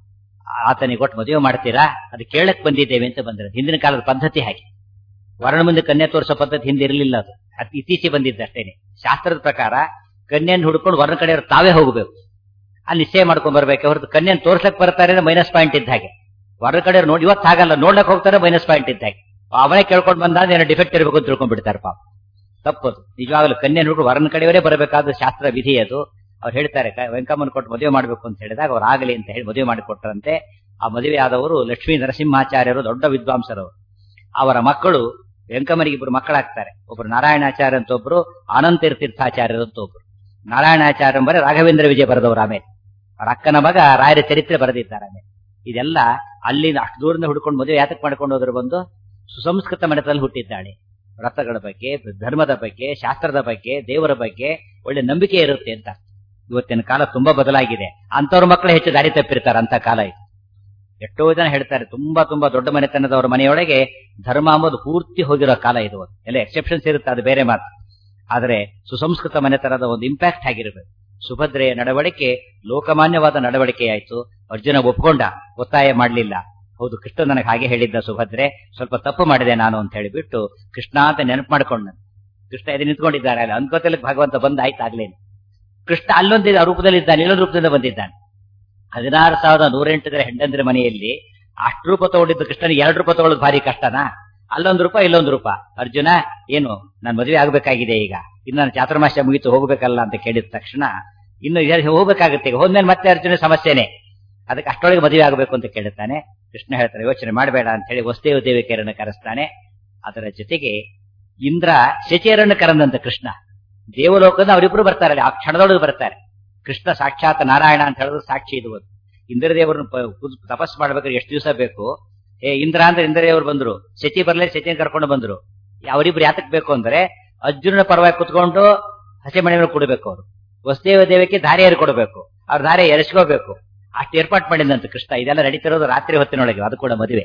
ಆತನಿಗೆ ಕೊಟ್ಟು ಮದುವೆ ಮಾಡ್ತೀರಾ ಅದು ಕೇಳಕ್ ಬಂದಿದ್ದೇವೆ ಅಂತ ಬಂದ್ರೆ ಹಿಂದಿನ ಕಾಲದ ಪದ್ಧತಿ ಹಾಗೆ ವರ್ಣ ಮುಂದೆ ಕನ್ಯೆ ತೋರಿಸೋ ಪದ್ಧತಿ ಹಿಂದೆ ಇರಲಿಲ್ಲ ಅದು ಅತಿ ಇತ್ತೀಚೆಗೆ ಬಂದಿದ್ದು ಅಷ್ಟೇನೆ ಶಾಸ್ತ್ರದ ಪ್ರಕಾರ ಕನ್ಯೆಯನ್ನು ಹುಡ್ಕೊಂಡು ವರ್ಣ ಕಡೆಯವರು ತಾವೇ ಹೋಗಬೇಕು ಅಲ್ಲಿ ನಿಶ್ಚಯ ಮಾಡ್ಕೊಂಡ್ ಬರ್ಬೇಕು ಹೊರತು ಕನ್ಯೆಯನ್ನು ತೋರ್ಸಕ್ ಬರ್ತಾರೆ ಮೈನಸ್ ಪಾಯಿಂಟ್ ಇದ್ದ ಹಾಗೆ ವರ್ಣ ಕಡೆಯವ್ರು ನೋಡಿ ಇವತ್ತು ಹಾಗಲ್ಲ ನೋಡ್ಲಕ್ ಹೋಗ್ತಾರೆ ಮೈನಸ್ ಪಾಯಿಂಟ್ ಇದ್ದ ಹಾಗೆ ಅವನೇ ಕೇಳ್ಕೊಂಡು ಬಂದಾಗ ಏನೋ ಡಿಫೆಕ್ಟ್ ಇರಬೇಕು ಅಂತ ತಿಳ್ಕೊಂಡ್ ಬಿಡ್ತಾರೆ ಪಾಪ ತಪ್ಪದು ನಿಜವಾಗ್ಲೂ ಕನ್ಯೆ ನೋಡ್ಕೊಂಡು ವರ್ಣ ಕಡೆಯವರೇ ಬರಬೇಕಾದ ಶಾಸ್ತ್ರ ವಿಧಿ ಅದು ಅವ್ರು ಹೇಳ್ತಾರೆ ಕ- ವೆಂಕಮ್ಮನ ಕೊಟ್ಟು ಮದುವೆ ಮಾಡಬೇಕು ಅಂತ ಹೇಳಿದಾಗ ಅವ್ರು ಆಗಲಿ ಅಂತ ಹೇಳಿ ಮದುವೆ ಮಾಡಿಕೊಟ್ರಂತೆ ಆ ಮದುವೆ ಆದವರು ಲಕ್ಷ್ಮೀ ನರಸಿಂಹಾಚಾರ್ಯರು ದೊಡ್ಡ ವಿದ್ವಾಂಸರು ಅವರ ಮಕ್ಕಳು ವೆಂಕಮ್ಮನಿಗೆ ಇಬ್ಬರು ಮಕ್ಕಳಾಗ್ತಾರೆ ಒಬ್ರು ನಾರಾಯಣಾಚಾರ್ಯ ಅಂತ ಒಬ್ರು ಅನಂತ ತೀರ್ಥಾಚಾರ್ಯರು ಅಂತ ಒಬ್ರು ನಾರಾಯಣಾಚಾರ್ಯ ಎಂಬರೆ ರಾಘವೇಂದ್ರ ವಿಜಯ ಬರೆದವರು ಆಮೇಲೆ ಅವರ ಅಕ್ಕನ ಮಗ ರಾಯರ ಚರಿತ್ರೆ ಬರೆದಿದ್ದಾರೆ ಆಮೇಲೆ ಇದೆಲ್ಲ ಅಲ್ಲಿಂದ ಅಷ್ಟು ದೂರದಿಂದ ಹುಡ್ಕೊಂಡು ಮದುವೆ ಯಾತಕ್ ಮಾಡ್ಕೊಂಡು ಹೋದ್ರು ಬಂದು ಸುಸಂಸ್ಕೃತ ಮನೆತದಲ್ಲಿ ಹುಟ್ಟಿದ್ದಾಳೆ ವ್ರತಗಳ ಬಗ್ಗೆ ಧರ್ಮದ ಬಗ್ಗೆ ಶಾಸ್ತ್ರದ ಬಗ್ಗೆ ದೇವರ ಬಗ್ಗೆ ಒಳ್ಳೆ ನಂಬಿಕೆ ಇರುತ್ತೆ ಅಂತ ಇವತ್ತಿನ ಕಾಲ ತುಂಬಾ ಬದಲಾಗಿದೆ ಅಂತವ್ರ ಮಕ್ಕಳು ಹೆಚ್ಚು ದಾರಿ ತಪ್ಪಿರ್ತಾರೆ ಅಂತ ಕಾಲ ಇದು ಎಷ್ಟೋ ಜನ ಹೇಳ್ತಾರೆ ತುಂಬಾ ತುಂಬಾ ದೊಡ್ಡ ಮನೆತನದವರ ಮನೆಯೊಳಗೆ ಧರ್ಮ ಅಂಬೋದು ಪೂರ್ತಿ ಹೋಗಿರೋ ಕಾಲ ಇದು ಎಲ್ಲ ಎಕ್ಸೆಪ್ಷನ್ಸ್ ಇರುತ್ತೆ ಅದು ಬೇರೆ ಮಾತು ಆದ್ರೆ ಸುಸಂಸ್ಕೃತ ಮನೆತನದ ಒಂದು ಇಂಪ್ಯಾಕ್ಟ್ ಆಗಿರಬೇಕು ಸುಭದ್ರೆಯ ನಡವಳಿಕೆ ಲೋಕಮಾನ್ಯವಾದ ನಡವಳಿಕೆಯಾಯ್ತು ಅರ್ಜುನ ಒಪ್ಕೊಂಡ ಒತ್ತಾಯ ಮಾಡಲಿಲ್ಲ ಹೌದು ಕೃಷ್ಣ ನನಗೆ ಹಾಗೆ ಹೇಳಿದ್ದ ಸುಭದ್ರೆ ಸ್ವಲ್ಪ ತಪ್ಪು ಮಾಡಿದೆ ನಾನು ಅಂತ ಹೇಳಿಬಿಟ್ಟು ಕೃಷ್ಣ ಅಂತ ನೆನಪು ಮಾಡ್ಕೊಂಡ ಕೃಷ್ಣ ಎದೆ ನಿಂತ್ಕೊಂಡಿದ್ದಾರೆ ಅಲ್ಲಿ ಅನ್ಕೋತಲ್ಲಿ ಭಗವಂತ ಬಂದ ಆಯ್ತಾಗ್ಲೇನು ಕೃಷ್ಣ ಅಲ್ಲೊಂದು ರೂಪದಲ್ಲಿ ಇದ್ದಾನೆ ಇಲ್ಲೊಂದು ರೂಪದಿಂದ ಬಂದಿದ್ದಾನೆ ಹದಿನಾರು ಸಾವಿರದ ನೂರೆಂಟರ ಹೆಂಡಂದ್ರ ಮನೆಯಲ್ಲಿ ಅಷ್ಟು ರೂಪ ತಗೊಂಡಿದ್ದು ಕೃಷ್ಣನಿಗೆ ಎರಡು ರೂಪಾಯಿ ತಗೊಳ್ಳೋದು ಭಾರಿ ಕಷ್ಟನಾ ಅಲ್ಲೊಂದು ರೂಪಾಯಿ ಇಲ್ಲೊಂದು ರೂಪಾಯಿ ಅರ್ಜುನ ಏನು ನಾನು ಮದುವೆ ಆಗಬೇಕಾಗಿದೆ ಈಗ ಇನ್ನು ನಾನು ಚಾತುರ್ಮಾಸ್ಯ ಮುಗಿತು ಹೋಗ್ಬೇಕಲ್ಲ ಅಂತ ಕೇಳಿದ ತಕ್ಷಣ ಇನ್ನು ಇದು ಹೋಗ್ಬೇಕಾಗುತ್ತೆ ಈಗ ಹೋದ್ಮೇಲೆ ಮತ್ತೆ ಅರ್ಜುನ ಸಮಸ್ಯೆನೆ ಅದಕ್ಕೆ ಅಷ್ಟೊಳಗೆ ಮದುವೆ ಆಗಬೇಕು ಅಂತ ಕೇಳುತ್ತಾನೆ ಕೃಷ್ಣ ಹೇಳ್ತಾರೆ ಯೋಚನೆ ಮಾಡಬೇಡ ಅಂತ ಹೇಳಿ ವಸುದೇವ ದೇವಿಕೆಯರನ್ನು ಕರೆಸ್ತಾನೆ ಅದರ ಜೊತೆಗೆ ಇಂದ್ರ ಶಚಿಯರನ್ನು ಕರೆದಂತ ಕೃಷ್ಣ ದೇವಲೋಕದ ಅವರಿಬ್ರು ಬರ್ತಾರೆ ಅಲ್ಲಿ ಆ ಕ್ಷಣದೊಳಗೆ ಬರ್ತಾರೆ ಕೃಷ್ಣ ಸಾಕ್ಷಾತ್ ನಾರಾಯಣ ಅಂತ ಹೇಳಿದ್ರು ಸಾಕ್ಷಿ ಇದು ಒಂದು ಇಂದ್ರದೇವರನ್ನು ಪ- ಕುದ್- ತಪಸ್ ಮಾಡ್ಬೇಕಾದ್ರೆ ಎಷ್ಟು ದಿವಸ ಬೇಕು ಏ ಇಂದ್ರ ಅಂದ್ರೆ ಇಂದ್ರದೇವರು ಬಂದ್ರು ಶಚಿ ಬರ್ಲಿ ಶಚಿನ ಕರ್ಕೊಂಡು ಬಂದ್ರು ಅವರಿಬ್ರು ಯಾತಕ್ ಬೇಕು ಅಂದ್ರೆ ಅರ್ಜುನನ ಪರವಾಗಿ ಕುತ್ಕೊಂಡು ಹಸೆ ಮನೆಗಳು ಕೊಡಬೇಕು ಅವರು ವಸುದೇವ ದೇವಕ್ಕೆ ದಾರಿಯರು ಕೊಡಬೇಕು ಅವ್ರ ದಾರಿ ಎರೆಸ್ಕೋಬೇಕು ಅಷ್ಟು ಏರ್ಪಾಟ್ ಮಾಡಿದಂತ ಕೃಷ್ಣ ಇದೆಲ್ಲ ನಡೀತಿರೋದು ರಾತ್ರಿ ಹೊತ್ತಿನೊಳಗೆ ಅದು ಕೂಡ ಮದುವೆ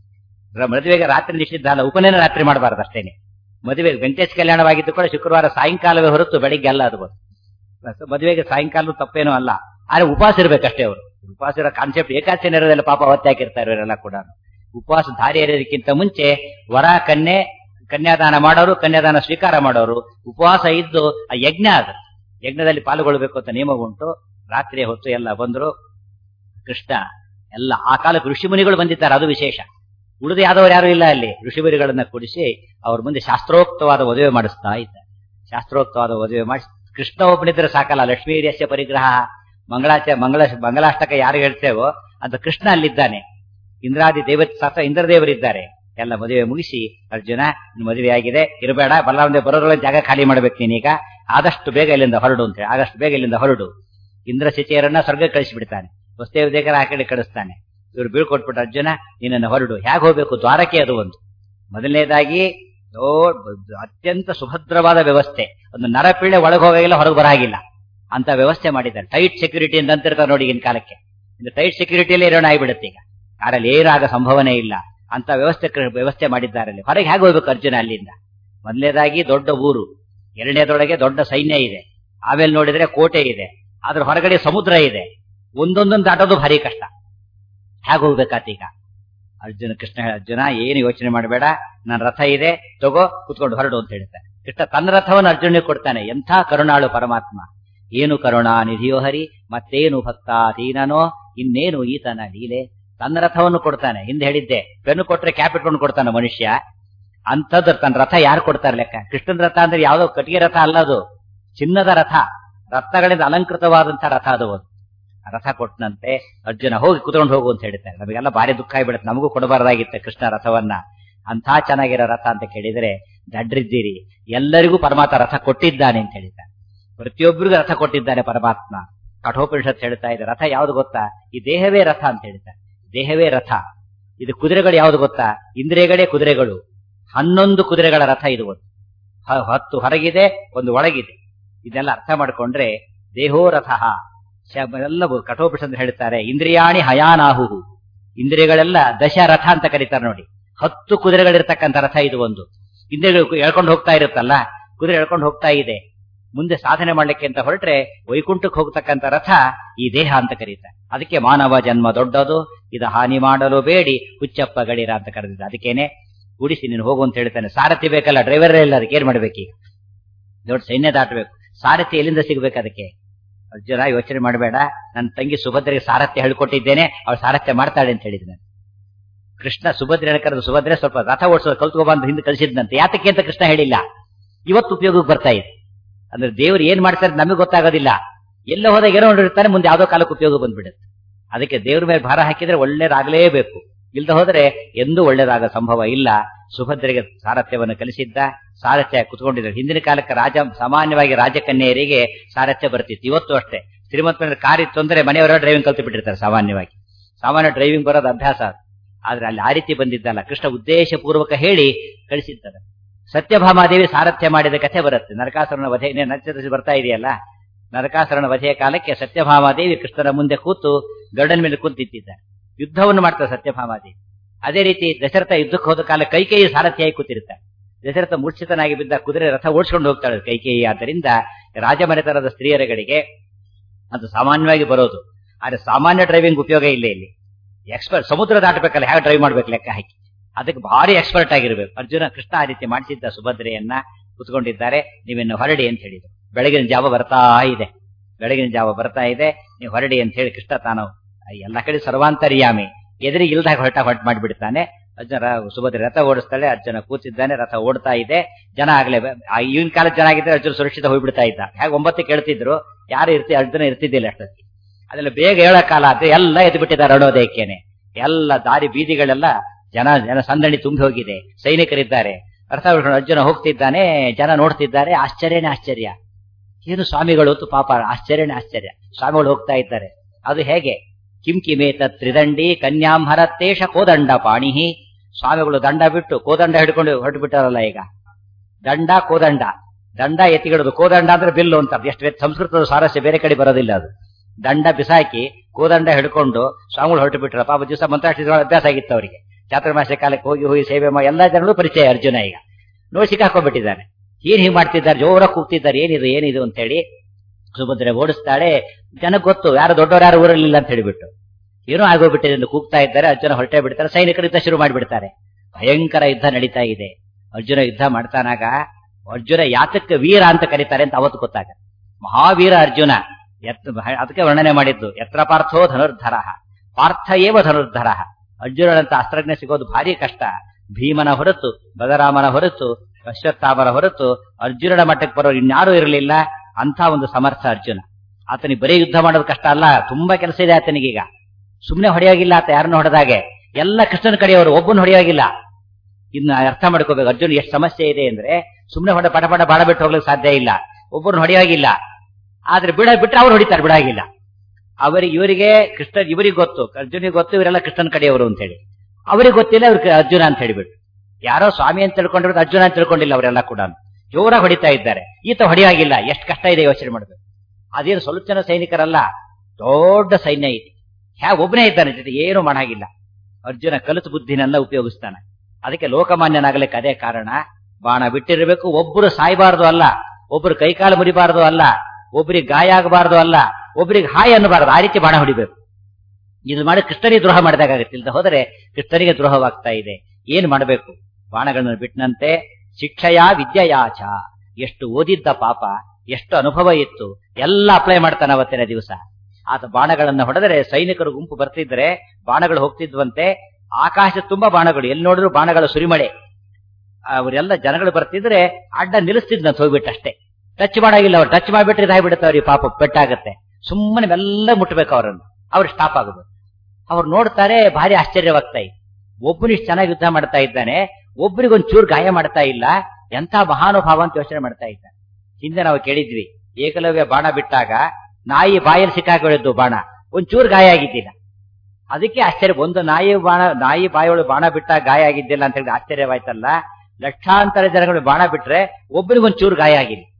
ರ- ಮದುವೆಗೆ ರಾತ್ರಿ ನಿಷಿದ್ಧ ಅಲ್ಲ ಉಪನಯನ ರಾತ್ರಿ ಮಾಡಬಾರ್ದು ಅಷ್ಟೇನೆ ಮದುವೆ ವೆಂಕಟೇಶ್ ಕಲ್ಯಾಣವಾಗಿದ್ದು ಕೂಡ ಶುಕ್ರವಾರ ಸಾಯಂಕಾಲವೇ ಹೊರತು ಬೆಳಿಗ್ಗೆ ಅಲ್ಲ ಅದು ಮದುವೆಗೆ ಸಾಯಂಕಾಲ ತಪ್ಪೇನೂ ಅಲ್ಲ ಆದ್ರೆ ಉಪವಾಸ ಇರ್ಬೇಕಷ್ಟೇ ಅವರು ಉಪವಾಸ ಇರೋ ಕಾನ್ಸೆಪ್ಟ್ ಏಕಾಚೆ ಇರೋದೆಲ್ಲ ಪಾಪ ಅವತ್ತೇ ಹಾಕಿರ್ತಾರೆ ಇವರೆಲ್ಲ ಕೂಡ ಉಪವಾಸ ದಾರಿ ಎರೆಯೋದಕ್ಕಿಂತ ಮುಂಚೆ ವರ ಕನ್ಯೆ ಕನ್ಯಾದಾನ ಮಾಡೋರು ಕನ್ಯಾದಾನ ಸ್ವೀಕಾರ ಮಾಡೋರು ಉಪವಾಸ ಇದ್ದು ಆ ಯಜ್ಞ ಅದು ಯಜ್ಞದಲ್ಲಿ ಪಾಲ್ಗೊಳ್ಬೇಕು ಅಂತ ನಿಯಮ ಉಂಟು ರಾತ್ರಿ ಹೊತ್ತು ಎಲ್ಲ ಬಂದ್ರು ಕೃಷ್ಣ ಎಲ್ಲ ಆ ಕಾಲಕ್ಕೆ ಋಷಿಮುನಿಗಳು ಬಂದಿದ್ದಾರೆ ಅದು ವಿಶೇಷ ಉಳಿದ ಯಾದವರು ಯಾರು ಇಲ್ಲ ಅಲ್ಲಿ ಋಷಿಮುನಿಗಳನ್ನ ಕೂಡಿಸಿ ಅವ್ರ ಮುಂದೆ ಶಾಸ್ತ್ರೋಕ್ತವಾದ ಮದುವೆ ಮಾಡಿಸ್ತಾ ಇದ್ದಾರೆ ಶಾಸ್ತ್ರೋಕ್ತವಾದ ಮದುವೆ ಮಾಡಿಸಿ ಕೃಷ್ಣ ಒಬ್ಬನಿದ್ರೆ ಸಾಕಲ್ಲ ಲಕ್ಷ್ಮೀರ್ಯಸ್ಯ ಪರಿಗ್ರಹ ಮಂಗಳಾಚ ಮಂಗಳ ಮಂಗಲಾಷ್ಟಕ ಯಾರು ಹೇಳ್ತೇವೋ ಅಂತ ಕೃಷ್ಣ ಅಲ್ಲಿದ್ದಾನೆ ಇಂದ್ರಾದಿ ದೇವ ಸಾಥ ಇಂದ್ರದೇವರಿದ್ದಾರೆ ಎಲ್ಲ ಮದುವೆ ಮುಗಿಸಿ ಅರ್ಜುನ ನಿನ್ ಮದುವೆ ಆಗಿದೆ ಇರಬೇಡ ಬಲರಾಮದೇ ಬರೋದ್ರೊಳಗೆ ಜಾಗ ಖಾಲಿ ಮಾಡ್ಬೇಕು ನೀನೀಗ ಆದಷ್ಟು ಬೇಗ ಇಲ್ಲಿಂದ ಹೊರಡು ಅಂತ ಹೇಳಿ ಆದಷ್ಟು ಬೇಗ ಇಲ್ಲಿಂದ ಹೊರಡು ಇಂದ್ರ ಶಚಿಯರನ್ನ ಸ್ವರ್ಗ ಕಳಿಸಿಬಿಡ್ತಾನೆ ವಸ್ತೇವ ದೇಕರ ಆ ಕಡೆ ಕಳಿಸ್ತಾನೆ ಇವ್ರು ಬೀಳ್ಕೊಟ್ಬಿಟ್ಟು ಅರ್ಜುನ ನಿನ್ನನ್ನು ಹೊರಡು ಹೇಗೆ ಹೋಗ್ಬೇಕು ದ್ವಾರಕೆ ಅದು ಒಂದು ಮೊದಲನೇದಾಗಿ ದೊಡ್ಡ ಅತ್ಯಂತ ಸುಭದ್ರವಾದ ವ್ಯವಸ್ಥೆ ಒಂದು ನರಪೀಳೆ ಒಳಗೆ ಹೋಗಿಲ್ಲ ಹೊರಗೆ ಬರಾಗಿಲ್ಲ ಅಂತ ವ್ಯವಸ್ಥೆ ಮಾಡಿದ್ದಾರೆ ಟೈಟ್ ಸೆಕ್ಯೂರಿಟಿ ಅಂತ ಅಂತಿರ್ತಾರೆ ನೋಡಿ ಈಗಿನ ಕಾಲಕ್ಕೆ ಇದು ಟೈಟ್ ಸೆಕ್ಯೂರಿಟಿಯಲ್ಲೇ ಇರೋಣ ಆಗಿಬಿಡುತ್ತೆ ಈಗ ಯಾರಲ್ಲಿ ಏನಾಗ ಸಂಭವನೆ ಇಲ್ಲ ಅಂತ ವ್ಯವಸ್ಥೆ ವ್ಯವಸ್ಥೆ ಮಾಡಿದ್ದಾರೆ ಅಲ್ಲಿ ಹೊರಗೆ ಹೇಗೆ ಹೋಗ್ಬೇಕು ಅರ್ಜುನ ಅಲ್ಲಿಂದ ಮೊದಲನೇದಾಗಿ ದೊಡ್ಡ ಊರು ಎರಡನೇದೊಳಗೆ ದೊಡ್ಡ ಸೈನ್ಯ ಇದೆ ಆಮೇಲೆ ನೋಡಿದ್ರೆ ಕೋಟೆ ಇದೆ ಅದ್ರ ಹೊರಗಡೆ ಸಮುದ್ರ ಇದೆ ಒಂದೊಂದೊಂದು ದಾಟೋದು ಭಾರಿ ಕಷ್ಟ ಹೇಗೆ ಹೋಗ್ಬೇಕಾತ ಈಗ ಅರ್ಜುನ ಕೃಷ್ಣ ಹೇಳ, ಅರ್ಜುನ ಏನು ಯೋಚನೆ ಮಾಡಬೇಡ ನನ್ನ ರಥ ಇದೆ ತಗೋ ಕುತ್ಕೊಂಡು ಹೊರಡು ಅಂತ ಹೇಳ್ತಾನೆ ಕೃಷ್ಣ ತನ್ನ ರಥವನ್ನು ಅರ್ಜುನಿಗೆ ಕೊಡ್ತಾನೆ ಎಂಥ ಕರುಣಾಳು ಪರಮಾತ್ಮ ಏನು ಕರುಣಾ ನಿಧಿಯೋ ಹರಿ ಮತ್ತೇನು ಭಕ್ತಾಧೀನನೋ ಇನ್ನೇನು ಈತನ ಲೀಲೆ ತನ್ನ ರಥವನ್ನು ಕೊಡ್ತಾನೆ ಹಿಂದೆ ಹೇಳಿದ್ದೆ ಪೆನ್ನು ಕೊಟ್ರೆ ಕ್ಯಾಪ್ ಇಟ್ಕೊಂಡು ಕೊಡ್ತಾನೆ ಮನುಷ್ಯ ಅಂತದ್ದು ತನ್ನ ರಥ ಯಾರು ಕೊಡ್ತಾರೆ ಲೆಕ್ಕ ಕೃಷ್ಣನ ರಥ ಅಂದ್ರೆ ಯಾವ್ದೋ ಕಟ್ಟಿಗೆ ರಥ ಅಲ್ಲ ಅದು ಚಿನ್ನದ ರಥ ರತ್ನಗಳಿಂದ ಅಲಂಕೃತವಾದಂತ ರಥ ಅದು ಒಂದು. ಆ ರಥ ಕೊಟ್ಟನಂತೆ ಅರ್ಜುನ ಹೋಗಿ ಕುತ್ಕೊಂಡು ಹೋಗು ಅಂತ ಹೇಳ್ತಾರೆ ನಮಗೆಲ್ಲ ಭಾರಿ ದುಃಖ ಆಗಿಬಿಡುತ್ತೆ ನಮಗೂ ಕೊಡಬಾರ್ದಾಗಿತ್ತೆ ಕೃಷ್ಣ ರಥವನ್ನ ಅಂಥ ಚೆನ್ನಾಗಿರೋ ರಥ ಅಂತ ಕೇಳಿದ್ರೆ ದಡ್ರಿದ್ದೀರಿ ಎಲ್ಲರಿಗೂ ಪರಮಾತ್ಮ ರಥ ಕೊಟ್ಟಿದ್ದಾನೆ ಅಂತ ಹೇಳಿದ್ದಾರೆ ಪ್ರತಿಯೊಬ್ಬರಿಗೂ ರಥ ಕೊಟ್ಟಿದ್ದಾನೆ ಪರಮಾತ್ಮ ಕಠೋಪನಿಷತ್ ಹೇಳ್ತಾ ಇದೆ ರಥ ಯಾವ್ದು ಗೊತ್ತಾ ಈ ದೇಹವೇ ರಥ ಅಂತ ಹೇಳ್ತಾರೆ ದೇಹವೇ ರಥ ಇದು ಕುದುರೆಗಳು ಯಾವ್ದು ಗೊತ್ತಾ ಇಂದ್ರಿಯಗಳೇ ಕುದುರೆಗಳು ಹನ್ನೊಂದು ಕುದುರೆಗಳ ರಥ ಇದು ಒಂದು ಹ- ಹತ್ತು ಹೊರಗಿದೆ ಒಂದು ಒಳಗಿದೆ ಇದೆಲ್ಲ ಅರ್ಥ ಮಾಡ್ಕೊಂಡ್ರೆ ದೇಹೋ ರಥ ಎಲ್ಲವೂ ಕಠೋಪನಿಷತ್ ಹೇಳ್ತಾರೆ ಇಂದ್ರಿಯಾಣಿ ಹಯಾನಾಹು ಇಂದ್ರಿಯಗಳೆಲ್ಲ ದಶರಥ ಅಂತ ಕರೀತಾರೆ ನೋಡಿ ಹತ್ತು ಕುದುರೆಗಳಿರ್ತಕ್ಕಂಥ ರಥ ಇದು ಒಂದು ಇಂದ್ರಿಯಗಳು ಎಳ್ಕೊಂಡು ಹೋಗ್ತಾ ಇರುತ್ತಲ್ಲ ಕುದುರೆ ಎಳ್ಕೊಂಡು ಹೋಗ್ತಾ ಇದೆ ಮುಂದೆ ಸಾಧನೆ ಮಾಡ್ಲಿಕ್ಕೆ ಅಂತ ಹೊರಟ್ರೆ ವೈಕುಂಠಕ್ಕೆ ಹೋಗ್ತಕ್ಕಂಥ ರಥ ಈ ದೇಹ ಅಂತ ಕರೀತಾರೆ ಅದಕ್ಕೆ ಮಾನವ ಜನ್ಮ ದೊಡ್ಡದು ಇದು ಹಾನಿ ಮಾಡಲು ಬೇಡಿ ಹುಚ್ಚಪ್ಪ ಗಡಿರ ಅಂತ ಕರೆದಿದ್ದ ಅದಕ್ಕೇನೆ ಗುಡಿಸಿ ನೀನು ಹೋಗು ಅಂತ ಹೇಳ್ತಾನೆ ಸಾರಥಿ ಬೇಕಲ್ಲ ಡ್ರೈವರೇ ಇಲ್ಲ ಅದಕ್ಕೆ ಏನ್ ಮಾಡ್ಬೇಕೀಗ ದೊಡ್ಡ ಸೈನ್ಯ ದಾಟಬೇಕು ಸಾರಥಿ ಎಲ್ಲಿಂದ ಸಿಗ್ಬೇಕು ಅದಕ್ಕೆ ಅರ್ಜುನ ಯೋಚನೆ ಮಾಡಬೇಡ ನನ್ನ ತಂಗಿ ಸುಭದ್ರೆಗೆ ಸಾರಥ್ಯ ಹೇಳ್ಕೊಟ್ಟಿದ್ದೇನೆ ಅವಳು ಸಾರಥ್ಯ ಮಾಡ್ತಾಳೆ ಅಂತ ಹೇಳಿದ್ನೆ ಕೃಷ್ಣ ಸುಭದ್ರೆ ಕರೆದು ಸುಭದ್ರೆ ಸ್ವಲ್ಪ ರಥ ಓಡಿಸೋದು ಕಲ್ತ್ಕೊಬಂದು ಹಿಂದೆ ಕಳಿಸಿದ್ನಂತೆ ಯಾತಕ್ಕೆ ಅಂತ ಕೃಷ್ಣ ಹೇಳಿಲ್ಲ ಇವತ್ತು ಉಪಯೋಗಕ್ಕೆ ಬರ್ತಾ ಇದೆ ಅಂದ್ರೆ ದೇವ್ರು ಏನ್ ಮಾಡ್ತಾರೆ ನಮಗೆ ಗೊತ್ತಾಗೋದಿಲ್ಲ ಎಲ್ಲ ಹೋದಾಗ ಏನೋ ನೋಡಿರ್ತಾನೆ ಮುಂದೆ ಯಾವ್ದೋ ಕಾಲಕ್ಕೆ ಉಪಯೋಗ ಬಂದ್ಬಿಡುತ್ತೆ ಅದಕ್ಕೆ ದೇವ್ರ ಮೇಲೆ ಭಾರ ಹಾಕಿದ್ರೆ ಒಳ್ಳೇದಾಗಲೇಬೇಕು ಇಲ್ದ ಹೋದ್ರೆ ಎಂದೂ ಒಳ್ಳೇದಾಗ ಸಂಭವ ಇಲ್ಲ ಸುಭದ್ರೆಗೆ ಸಾರಥ್ಯವನ್ನು ಕಲಿಸಿದ್ದ ಸಾರಥ್ಯ ಕುತ್ಕೊಂಡಿದ್ರು ಹಿಂದಿನ ಕಾಲಕ್ಕೆ ರಾಜ ಸಾಮಾನ್ಯವಾಗಿ ರಾಜಕನ್ಯೆಯರಿಗೆ ಸಾರಥ್ಯ ಬರ್ತಿತ್ತು ಇವತ್ತು ಅಷ್ಟೇ ಶ್ರೀಮಂತ ಮೇಲೆ ಕಾರ್ ಇತ್ತು ಅಂದ್ರೆ ಮನೆಯವರ ಡ್ರೈವಿಂಗ್ ಕಲ್ತು ಬಿಟ್ಟಿರ್ತಾರೆ ಸಾಮಾನ್ಯವಾಗಿ ಸಾಮಾನ್ಯ ಡ್ರೈವಿಂಗ್ ಬರೋದು ಅಭ್ಯಾಸ ಆದ್ರೆ ಅಲ್ಲಿ ಆ ರೀತಿ ಬಂದಿದ್ದಲ್ಲ ಕೃಷ್ಣ ಉದ್ದೇಶ ಪೂರ್ವಕ ಹೇಳಿ ಕಳಿಸಿದ್ದಾರೆ ಸತ್ಯಭಾಮಾದೇವಿ ಸಾರಥ್ಯ ಮಾಡಿದ ಕಥೆ ಬರುತ್ತೆ ನರಕಾಸುರನ ವಧೆ ನಕ್ಷತ್ರ ಬರ್ತಾ ಇದೆಯಲ್ಲ ನರಕಾಸುರನ ವಧೆಯ ಕಾಲಕ್ಕೆ ಸತ್ಯಭಾಮಾದೇವಿ ಕೃಷ್ಣನ ಮುಂದೆ ಕೂತು ಗರುಡನ ಮೇಲೆ ಕೂತಿದ್ದಾರೆ ಯುದ್ಧವನ್ನು ಮಾಡ್ತಾರೆ ಸತ್ಯಭಾಮಾದೇವಿ ಅದೇ ರೀತಿ ದಶರಥ ಯುದ್ಧಕ್ಕೆ ಹೋದ ಕಾಲ ಕೈಕೇಯಿ ಸಾರಥಿಯಾಗಿ ಕೂತಿರ್ತಾರೆ ದಶರಥ ಮೂರ್ಛಿತನಾಗಿ ಬಿದ್ದ ಕುದುರೆ ರಥ ಓಡಿಸ್ಕೊಂಡು ಹೋಗ್ತಾಳೆ ಕೈಕೇಯಿ ಆದ್ದರಿಂದ ರಾಜಮನೆತನದ ಸ್ತ್ರೀಯರಗಳಿಗೆ ಅದು ಸಾಮಾನ್ಯವಾಗಿ ಬರೋದು ಆದ್ರೆ ಸಾಮಾನ್ಯ ಡ್ರೈವಿಂಗ್ ಉಪಯೋಗ ಇಲ್ಲ ಇಲ್ಲಿ ಎಕ್ಸ್ಪರ್ಟ್ ಸಮುದ್ರ ದಾಟಬೇಕಲ್ಲ ಹೇಗೆ ಡ್ರೈವ್ ಮಾಡ್ಬೇಕು ಲೆಕ್ಕ ಹಾಕಿ ಅದಕ್ಕೆ ಭಾರಿ ಎಕ್ಸ್ಪರ್ಟ್ ಆಗಿರ್ಬೇಕು ಅರ್ಜುನ ಕೃಷ್ಣ ಆ ರೀತಿ ಮಾಡಿಸಿದ್ದ ಸುಭದ್ರೆಯನ್ನ ಕುತ್ಕೊಂಡಿದ್ದಾರೆ ನೀವಿನ್ನು ಹೊರಡಿ ಅಂತ ಹೇಳಿದ್ರು ಬೆಳಗಿನ ಜಾವ ಬರ್ತಾ ಇದೆ ಬೆಳಗಿನ ಜಾವ ಬರ್ತಾ ಇದೆ ನೀವು ಹೊರಡಿ ಅಂತ ಹೇಳಿ ಕೃಷ್ಣ ತಾನು ಎಲ್ಲ ಕಡೆ ಸರ್ವಾಂತರ್ಯಾಮಿ ಎದುರಿಗೆ ಇಲ್ದಾಗ ಹೊರಟ ಹೊರಟ ಮಾಡಿಬಿಡ್ತಾನೆ ಅರ್ಜುನ ಸುಭದ್ರೆ ರಥ ಓಡಿಸ್ತಾಳೆ ಅರ್ಜುನ ಕೂತಿದ್ದಾನೆ ರಥ ಓಡ್ತಾ ಇದೆ ಜನ ಆಗ್ಲೇ ಈಗಿನ ಕಾಲದ ಜನ ಆಗಿದ್ರೆ ಅರ್ಜುನ ಸುರಕ್ಷಿತ ಹೋಗ್ಬಿಡ್ತಾ ಇದ್ದ ಹೇಗೆ ಒಂಬತ್ತು ಕೇಳ್ತಿದ್ರು ಯಾರು ಇರ್ತಿ ಅರ್ಜುನ ಇರ್ತಿದ್ದಿಲ್ಲ ಅಷ್ಟೊತ್ತಿಗೆ ಅದೆಲ್ಲ ಬೇಗ ಹೇಳೋ ಕಾಲ ಆದ್ರೆ ಎಲ್ಲ ಎದ್ದು ಬಿಟ್ಟಿದ್ದಾರೆ ಅಣೋದಯಕ್ಕೇನೆ ಎಲ್ಲ ದಾರಿ ಬೀದಿಗಳೆಲ್ಲ ಜನ ಜನ ಸಂದಣಿ ತುಂಬಿ ಹೋಗಿದೆ ಸೈನಿಕರಿದ್ದಾರೆ ರಥ ಹಿಡ್ಕೊಂಡು ಅರ್ಜುನ ಹೋಗ್ತಿದ್ದಾನೆ ಜನ ನೋಡ್ತಿದ್ದಾರೆ ಆಶ್ಚರ್ಯನೇ ಆಶ್ಚರ್ಯ ಏನು ಸ್ವಾಮಿಗಳು ಅಂತ ಪಾಪ ಆಶ್ಚರ್ಯನೇ ಆಶ್ಚರ್ಯ ಸ್ವಾಮಿಗಳು ಹೋಗ್ತಾ ಇದ್ದಾರೆ ಅದು ಹೇಗೆ ಕಿಂ ಕಿಮೇತ ತ್ರಿದಂಡಿ ಕನ್ಯಾಂಹರತ್ತೇಶ ಕೋದಂಡ ಪಾಣಿಹಿ ಸ್ವಾಮಿಗಳು ದಂಡ ಬಿಟ್ಟು ಕೋದಂಡ ಹಿಡ್ಕೊಂಡು ಹೊರಟು ಬಿಟ್ಟಾರಲ್ಲ ಈಗ ದಂಡ ಕೋದಂಡ ದಂಡ ಎತ್ತಿಗಿಡೋದು ಕೋದಂಡ ಅಂದ್ರೆ ಬಿಲ್ಲು ಅಂತ ಎಷ್ಟು ಸಂಸ್ಕೃತದ ಸ್ವಾರಸ್ಯ ಬೇರೆ ಕಡೆ ಬರೋದಿಲ್ಲ ಅದು ದಂಡ ಬಿಸಾಕಿ ಕೋದಂಡ ಹಿಡ್ಕೊಂಡು ಸ್ವಾಮಿಗಳು ಹೊರಟು ಬಿಟ್ರ ಪಾಪ ದಿವಸ ಮಂತ್ರಾಕ್ಷರ ಅಭ್ಯಾಸ ಆಗಿತ್ತು ಅವರಿಗೆ ಚಾತುರ್ಮಾಸ ಕಾಲಕ್ಕೆ ಹೋಗಿ ಹೋಗಿ ಸೇವೆ ಮಾಡಿ ಎಲ್ಲಾ ಜನಗಳು ಪರಿಚಯ ಅರ್ಜುನ ಈಗ ನೋಡಿ ಸಿಕ್ಕಾಕೊಂಡ್ಬಿಟ್ಟಿದ್ದಾನೆ ಏನ್ ಹೀಗೆ ಮಾಡ್ತಿದ್ದಾರೆ ಜೋರ ಕೂಗ್ತಿದ್ದಾರೆ ಏನಿದು ಏನಿದು ಅಂತ ಹೇಳಿ ಸುಭದ್ರೆ ಓಡಿಸ್ತಾಳೆ ಜನಕ್ಕೆ ಗೊತ್ತು ಯಾರು ದೊಡ್ಡವರು ಯಾರು ಊರಲ್ಲಿಲ್ಲ ಅಂತ ಹೇಳಿಬಿಟ್ಟು ಏನೋ ಆಗೋಗ್ಬಿಟ್ಟಿದೆ ಎಂದು ಕೂಗ್ತಾ ಇದ್ದಾರೆ ಅರ್ಜುನ ಹೊರಟೆ ಬಿಡ್ತಾರೆ ಸೈನಿಕರು ಯುದ್ಧ ಶುರು ಮಾಡಿಬಿಡ್ತಾರೆ ಭಯಂಕರ ಯುದ್ಧ ನಡೀತಾ ಇದೆ ಅರ್ಜುನ ಯುದ್ಧ ಮಾಡ್ತಾನಾಗ ಅರ್ಜುನ ಯಾತಕ್ಕೆ ವೀರ ಅಂತ ಕರೀತಾರೆ ಅಂತ ಅವತ್ತು ಗೊತ್ತಾಗ ಮಹಾವೀರ ಅರ್ಜುನ ಎತ್ ಅದಕ್ಕೆ ವರ್ಣನೆ ಮಾಡಿದ್ದು ಎತ್ರ ಪಾರ್ಥೋ ಧನುರ್ಧರ ಪಾರ್ಥ ಏವ ಧನುರ್ಧರ ಅರ್ಜುನನಂತ ಅಸ್ತ್ರಜ್ಞ ಸಿಗೋದು ಭಾರಿ ಕಷ್ಟ ಭೀಮನ ಹೊರತು ಬಲರಾಮನ ಹೊರತು ಅಶ್ವತ್ಥಾಮನ ಹೊರತು ಅರ್ಜುನನ ಮಟ್ಟಕ್ಕೆ ಬರೋರು ಇನ್ಯಾರೂ ಇರಲಿಲ್ಲ ಅಂತ ಒಂದು ಸಮರ್ಥ ಅರ್ಜುನ ಆತನಿಗೆ ಬರೀ ಯುದ್ಧ ಮಾಡೋದು ಕಷ್ಟ ಅಲ್ಲ ತುಂಬಾ ಕೆಲಸ ಇದೆ ಆತನಿಗೀಗ ಸುಮ್ನೆ ಹೊಡೆಯಾಗಿಲ್ಲ ಆತ ಯಾರನ್ನ ಹೊಡೆದಾಗೆ ಎಲ್ಲ ಕೃಷ್ಣನ ಕಡೆಯವರು ಒಬ್ಬನ ಹೊಡೆಯಾಗಿಲ್ಲ ಇನ್ನು ಅರ್ಥ ಮಾಡ್ಕೋಬೇಕು ಅರ್ಜುನ್ ಎಷ್ಟು ಸಮಸ್ಯೆ ಇದೆ ಅಂದ್ರೆ ಸುಮ್ನೆ ಹೊಡೆ ಪಟ ಪಟ ಬಾಡ ಬಿಟ್ಟು ಹೋಗ್ಲಿಕ್ಕೆ ಸಾಧ್ಯ ಇಲ್ಲ ಒಬ್ಬರನ್ನ ಹೊಡೆಯಾಗಿಲ್ಲ ಆದ್ರೆ ಬಿಡ ಬಿಟ್ರೆ ಅವ್ರು ಹೊಡಿತಾರೆ ಬಿಡಾಗಿಲ್ಲ ಅವರಿಗೆ ಇವರಿಗೆ ಕೃಷ್ಣ ಇವರಿಗೆ ಗೊತ್ತು ಅರ್ಜುನಿಗೆ ಗೊತ್ತು ಇವರೆಲ್ಲ ಕೃಷ್ಣನ ಕಡೆಯವರು ಅಂತ ಹೇಳಿ ಅವರಿಗೆ ಗೊತ್ತಿಲ್ಲ ಇವ್ರಿಗೆ ಅರ್ಜುನ ಅಂತ ಹೇಳಿಬಿಟ್ಟು ಯಾರೋ ಸ್ವಾಮಿ ಅಂತ ತಿಳ್ಕೊಂಡಿರೋದು ಅರ್ಜುನ ಅಂತ ತಿಳ್ಕೊಂಡಿಲ್ಲ ಅವರೆಲ್ಲ ಕೂಡ ಜೋರಾಗಿ ಹೊಡಿತಾ ಇದ್ದಾರೆ ಈತ ಹೊಡೆಯಾಗಿಲ್ಲ ಎಷ್ಟು ಕಷ್ಟ ಇದೆ ಯೋಚನೆ ಮಾಡಬೇಕು ಅದೇನು ಸ್ವಲ್ಪ ಜನ ಸೈನಿಕರಲ್ಲ ದೊಡ್ಡ ಸೈನ್ಯ ಇದೆ ಹ್ಯಾ ಒಬ್ಬನೇ ಇದ್ದಾನೆ ಜೊತೆ ಏನು ಮಾಡಾಗಿಲ್ಲ ಅರ್ಜುನ ಕಲಿತು ಬುದ್ಧಿನೆಲ್ಲ ಉಪಯೋಗಿಸ್ತಾನೆ ಅದಕ್ಕೆ ಲೋಕಮಾನ್ಯನಾಗಲಿಕ್ಕೆ ಅದೇ ಕಾರಣ ಬಾಣ ಬಿಟ್ಟಿರಬೇಕು ಒಬ್ಬರು ಸಾಯಬಾರದು ಅಲ್ಲ ಒಬ್ಬರು ಕೈಕಾಲು ಮುರಿಬಾರದು ಅಲ್ಲ ಒಬ್ಬರಿಗೆ ಗಾಯ ಆಗಬಾರದು ಅಲ್ಲ ಒಬ್ಬರಿಗೆ ಹಾಯ್ ಅನ್ನಬಾರದು ಆ ರೀತಿ ಬಾಣ ಹೊಡಿಬೇಕು ಇದು ಮಾಡಿ ಕೃಷ್ಣನಿಗೆ ದ್ರೋಹ ಮಾಡಿದಾಗತ್ತೆ ಇಲ್ಲದ ಹೋದರೆ ಕೃಷ್ಣನಿಗೆ ದ್ರೋಹವಾಗ್ತಾ ಇದೆ ಏನ್ ಮಾಡಬೇಕು ಬಾಣಗಳನ್ನು ಬಿಟ್ಟನಂತೆ ಶಿಕ್ಷಯ ವಿದ್ಯೆಯಾಚ ಎಷ್ಟು ಓದಿದ್ದ ಪಾಪ ಎಷ್ಟು ಅನುಭವ ಇತ್ತು ಎಲ್ಲ ಅಪ್ಲೈ ಮಾಡ್ತಾನೆ ಅವತ್ತಿನ ದಿವಸ ಆತ ಬಾಣಗಳನ್ನು ಹೊಡೆದರೆ ಸೈನಿಕರು ಗುಂಪು ಬರ್ತಿದ್ರೆ ಬಾಣಗಳು ಹೋಗ್ತಿದ್ವಂತೆ ಆಕಾಶ ತುಂಬಾ ಬಾಣಗಳು ಎಲ್ಲಿ ನೋಡಿದ್ರು ಬಾಣಗಳ ಸುರಿಮಳೆ ಅವರೆಲ್ಲ ಜನಗಳು ಬರ್ತಿದ್ರೆ ಅಡ್ಡ ನಿಲ್ಲಿಸ್ತಿದ್ನಂತ ಹೋಗ್ಬಿಟ್ಟು ಟಚ್ ಮಾಡಾಗಿಲ್ಲ ಅವ್ರು ಟಚ್ ಮಾಡಿಬಿಟ್ರೆ ಇದಾಗ್ಬಿಡುತ್ತೆ ಅವ್ರಿಗೆ ಪಾಪ ಪೆಟ್ಟಾಗತ್ತೆ ಸುಮ್ಮನೆ ಮೆಲ್ಲ ಮುಟ್ಬೇಕು ಅವರನ್ನು ಅವ್ರು ಸ್ಟಾಪ್ ಆಗುದು ಅವ್ರು ನೋಡ್ತಾರೆ ಭಾರಿ ಆಶ್ಚರ್ಯವಾಗ್ತಾ ಇದೆ ಒಬ್ಬನಿಷ್ಟು ಚೆನ್ನಾಗಿ ಯುದ್ಧ ಮಾಡ್ತಾ ಇದ್ದಾನೆ ಒಬ್ಬರಿಗೊಂದ್ ಚೂರು ಗಾಯ ಮಾಡ್ತಾ ಇಲ್ಲ ಎಂತ ಮಹಾನುಭಾವ ಅಂತ ಯೋಚನೆ ಮಾಡ್ತಾ ಇದ್ದಾನೆ ಹಿಂದೆ ನಾವು ಕೇಳಿದ್ವಿ ಏಕಲವ್ಯ ಬಾಣ ಬಿಟ್ಟಾಗ ನಾಯಿ ಬಾಯಲ್ಲಿ ಸಿಕ್ಕಾಕೊಳ್ಳಿದ್ದು ಬಾಣ ಒಂದ್ ಚೂರು ಗಾಯ ಆಗಿದ್ದಿಲ್ಲ ಅದಕ್ಕೆ ಆಶ್ಚರ್ಯ ಒಂದು ನಾಯಿ ಬಾಣ ನಾಯಿ ಬಾಯಿಯೊಳಗೆ ಬಾಣ ಬಿಟ್ಟಾಗ ಗಾಯ ಆಗಿದ್ದಿಲ್ಲ ಅಂತ ಹೇಳಿ ಆಶ್ಚರ್ಯವಾಯ್ತಲ್ಲ ಲಕ್ಷಾಂತರ ಜನಗಳು ಬಾಣ ಬಿಟ್ರೆ ಒಬ್ಬರಿಗೊಂದ್ ಚೂರು ಗಾಯ ಆಗಿಲ್ಲ